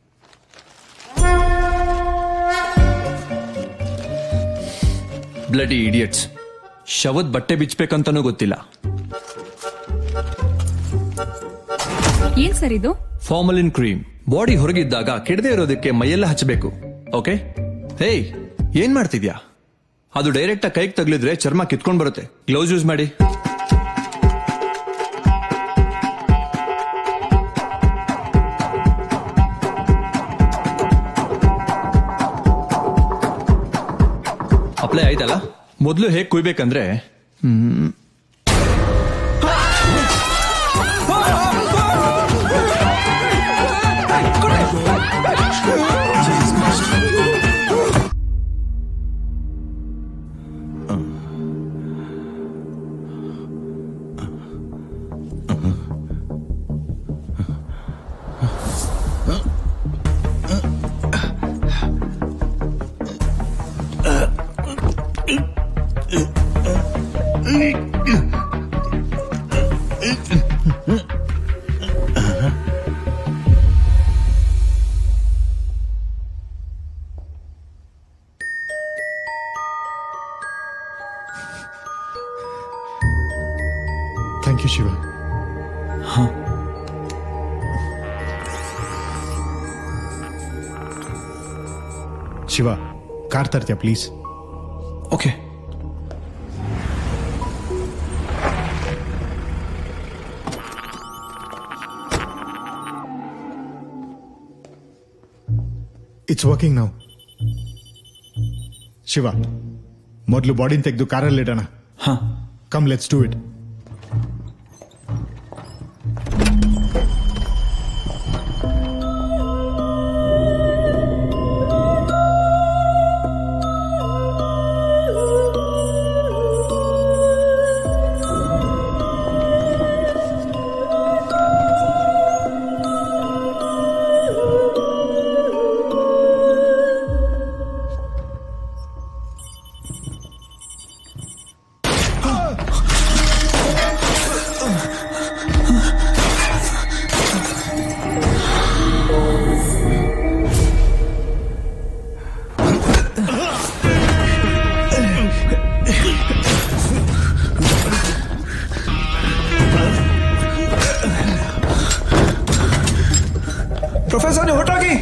Bloody idiots ಶವದ್ ಬಟ್ಟೆ ಬಿಚ್ಚಬೇಕಂತನೂ ಗೊತ್ತಿಲ್ಲ ಏನ್ ಸರ್ ಇದು ಫಾರ್ಮಲಿನ್ ಕ್ರೀಮ್ ಬಾಡಿ ಹೊರಗಿದ್ದಾಗ ಕೆಡದೆ ಇರೋದಕ್ಕೆ ಮೈಯೆಲ್ಲ ಹಚ್ಚಬೇಕು ಓಕೆ ಹೇಯ್ ಏನ್ ಮಾಡ್ತಿದ್ಯಾ ಅದು ಡೈರೆಕ್ಟ್ ಆಗಿ ಕೈಗೆ ತಗ್ಲಿದ್ರೆ ಚರ್ಮ ಕಿತ್ಕೊಂಡ್ ಬರುತ್ತೆ ಗ್ಲೌಸ್ ಯೂಸ್ ಮಾಡಿ ಅಪ್ಲೈ ಆಯ್ತಲ್ಲ ಮೊದಲು ಹೇಗ್ ಕುಯ್ಬೇಕಂದ್ರೆ ಹ್ಮ್ thank you Shiva Shiva car ತರ್ತೀಯ ಪ್ಲೀಸ್ ಓಕೆ ಇಟ್ಸ್ ವರ್ಕಿಂಗ್ ನಾವು ಶಿವ ಮೊದಲು ಬಾಡಿನ ತೆಗೆದು ಕಾರಲ್ಲಿ ಇಡೋಣ come let's do it professor ನೀವು ಹೊರಟೋಗಿ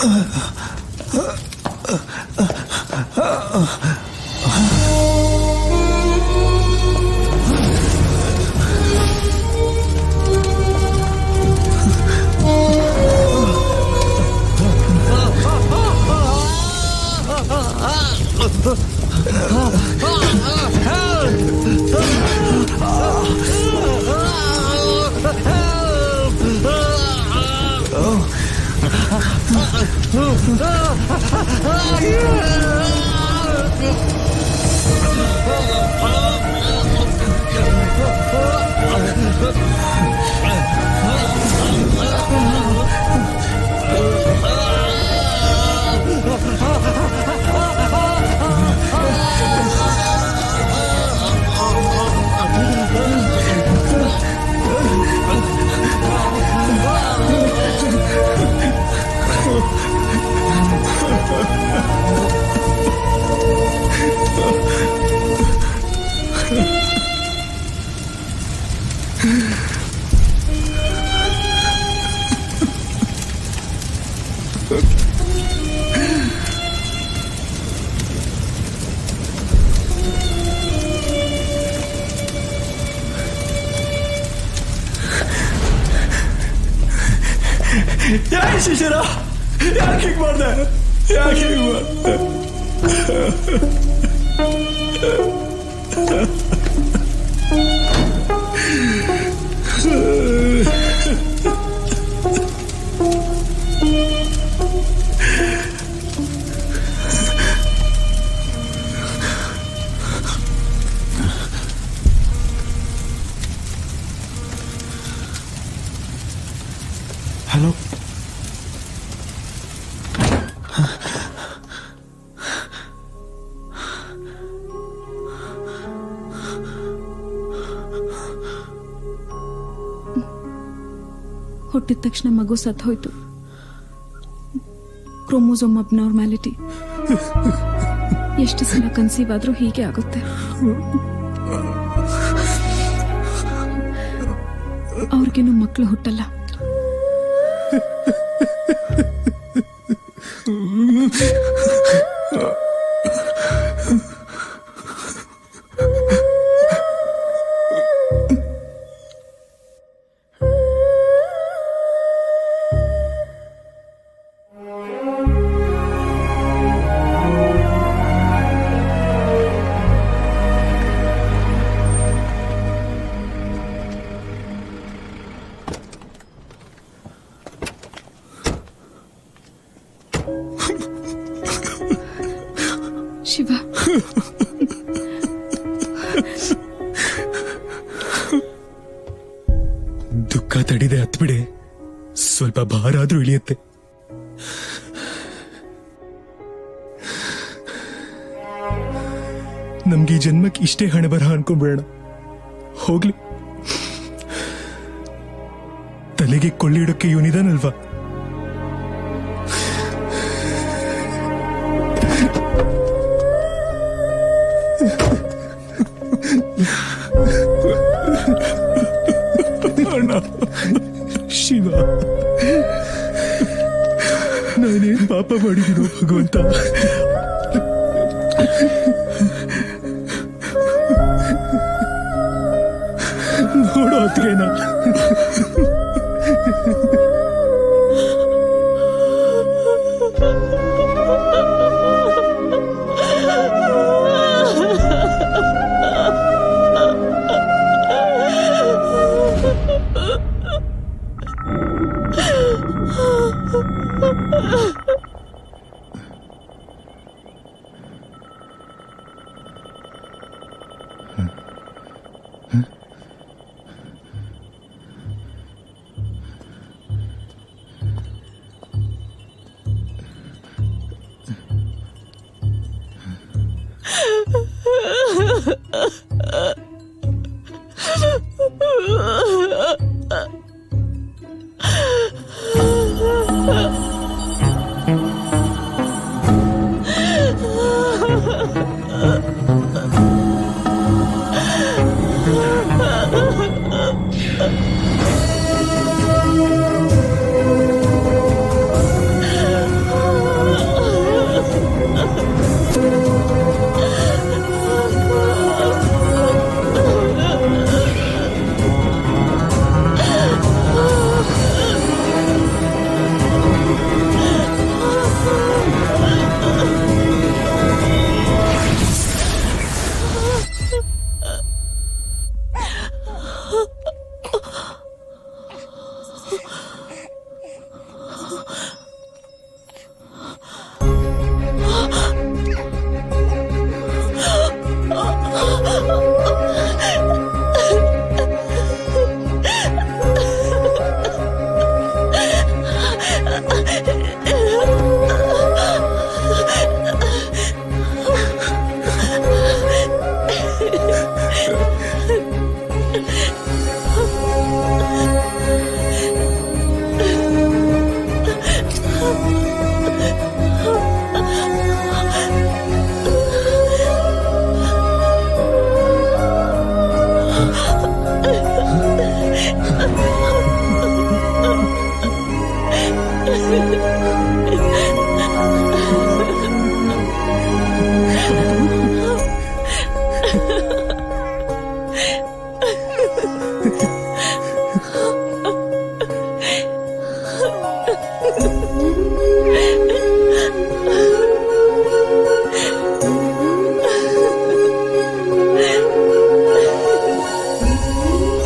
ಯಾಕೆ ಶಿಶಿರ ಯಾಕೆ ಹೀಗೆ ಮಾಡ್ದೆ ಯಾಕೆ ಹೀಗೆ ಮಾಡ್ದೆ ಹಲೋ ಹುಟ್ಟಿದ ತಕ್ಷಣ ಮಗು ಸತ್ ಹೋಯ್ತು ಕ್ರೋಮೋಸೋಮ್ ಅಬ್ನಾರ್ಮ್ಯಾಲಿಟಿ ಎಷ್ಟು ಸಲ ಕನ್ಸೀವ್ ಆದ್ರೂ ಹೀಗೆ ಆಗುತ್ತೆ ಅವ್ರಿಗೇನು ಮಕ್ಕಳು ಹುಟ್ಟಲ್ಲ ಶಿವ ದುಃಖ ತಡಿದೆ ಹತ್ಬಿಡೆ ಸ್ವಲ್ಪ ಭಾರ ಆದ್ರೂ ಇಳಿಯುತ್ತೆ ನಮ್ಗೆ ಈ ಜನ್ಮಕ್ಕೆ ಇಷ್ಟೇ ಹಣೆ ಬರಹ ಅನ್ಕೊಂಡ್ಬಿಡೋಣ ಹೋಗ್ಲಿ ತಲೆಗೆ ಕೊಳ್ಳಿಡೋಕೆ ಇವನಿದಾನಲ್ವಾ ಅಣ್ಣ ಶಿವ ನಾನೇನ್ ಪಾಪ ಮಾಡಿದೀನೋ ಭಗವಂತ ನೋಡೋ ಅತ್ಗೆನ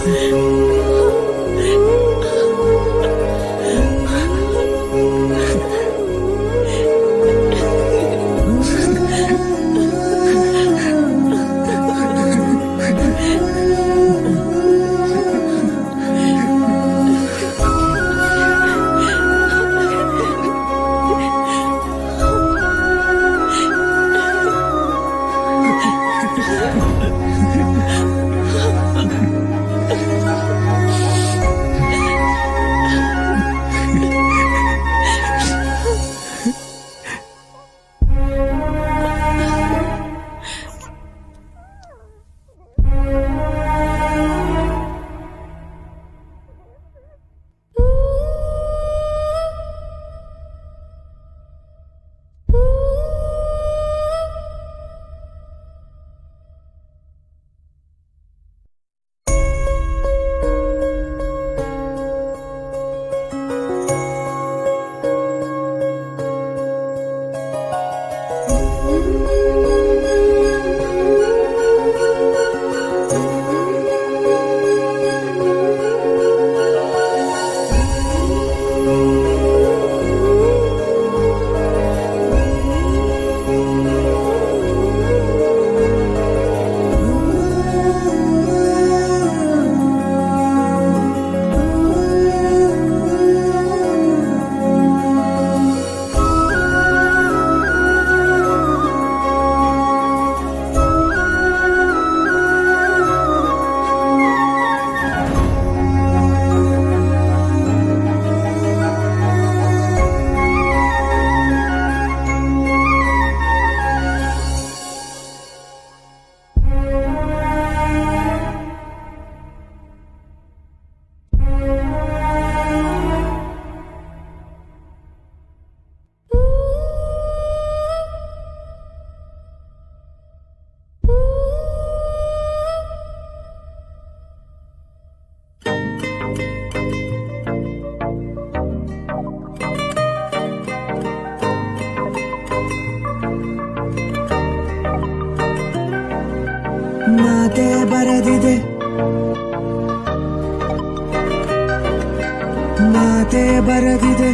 ಮಾತೆ ಬರೆದಿದೆ ಮಾತೆ ಬರೆದಿದೆ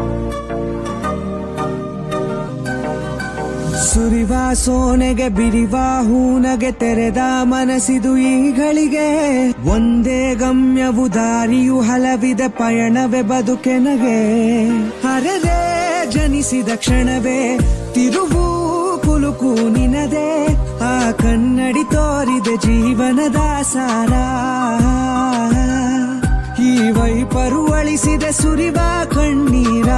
ಸುರಿವ ಸೋನೆಗೆ ಬಿರಿವ ಹೂನಗೆ ತೆರೆದ ಮನಸ್ಸಿದು ಈಗಳಿಗೆ ಒಂದೇ ಗಮ್ಯವು ದಾರಿಯು ಹಲವಿದೆ ಪಯಣವೇ ಬದುಕೆನಗೆ ಹರರೆ ಜನಿಸಿದ ಕ್ಷಣವೇ ತಿರುವು ಕುಲುಕು ನಿನದೆ ಆ ಕನ್ನಡಿ ತೋರಿದೆ ಜೀವನದ ಸಾರ ಈ ವೈಪರು ಅಳಿಸಿದೆ ಸುರಿವ ಕಣ್ಣೀರ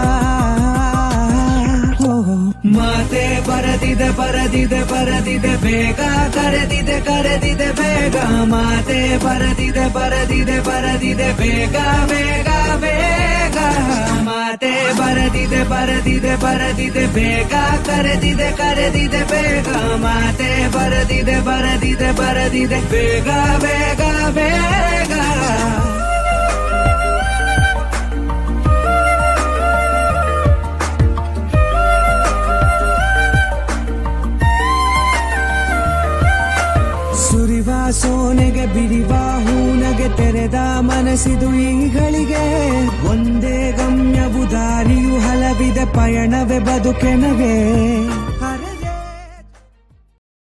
ಓಹೋ. ಮಾತೆ ಬರದಿದೆ ಬರದಿದೆ ಬರದಿದೆ ಬೇಗ ಕರೆದಿದೆ ಕರೆದಿದೆ ಬೇಗ ಮಾತೆ ಬರದಿದೆ ಬರದಿದೆ ಬರದಿದೆ ಬೇಗ ಬೇಗ ಬೇಗ ಮಾತೆ ಬರದಿದೆ ಬರದಿದೆ ಬರದಿದೆ ಬೇಗ ಕರೆದಿದೆ ಕರೆದಿದೆ ಬೇಗ ಮಾತೆ ಬರದಿದೆ ಬರದಿದೆ ಬರದಿದೆ ಬೇಗ ಬೇಗ ಬೇಗ ಸುರಿವ ಸೋನೆಗೆ ಬಿರಿವ ಹೂನಗೆ ತೆರೆದ ಮನಸ್ಸಿದು ಈಗಳಿಗೆ ಒಂದೇ ಗಮ್ಯವು ದಾರಿಯು ಹಲವಿದೆ ಪಯಣವೇ ಬದುಕೆನಗೆ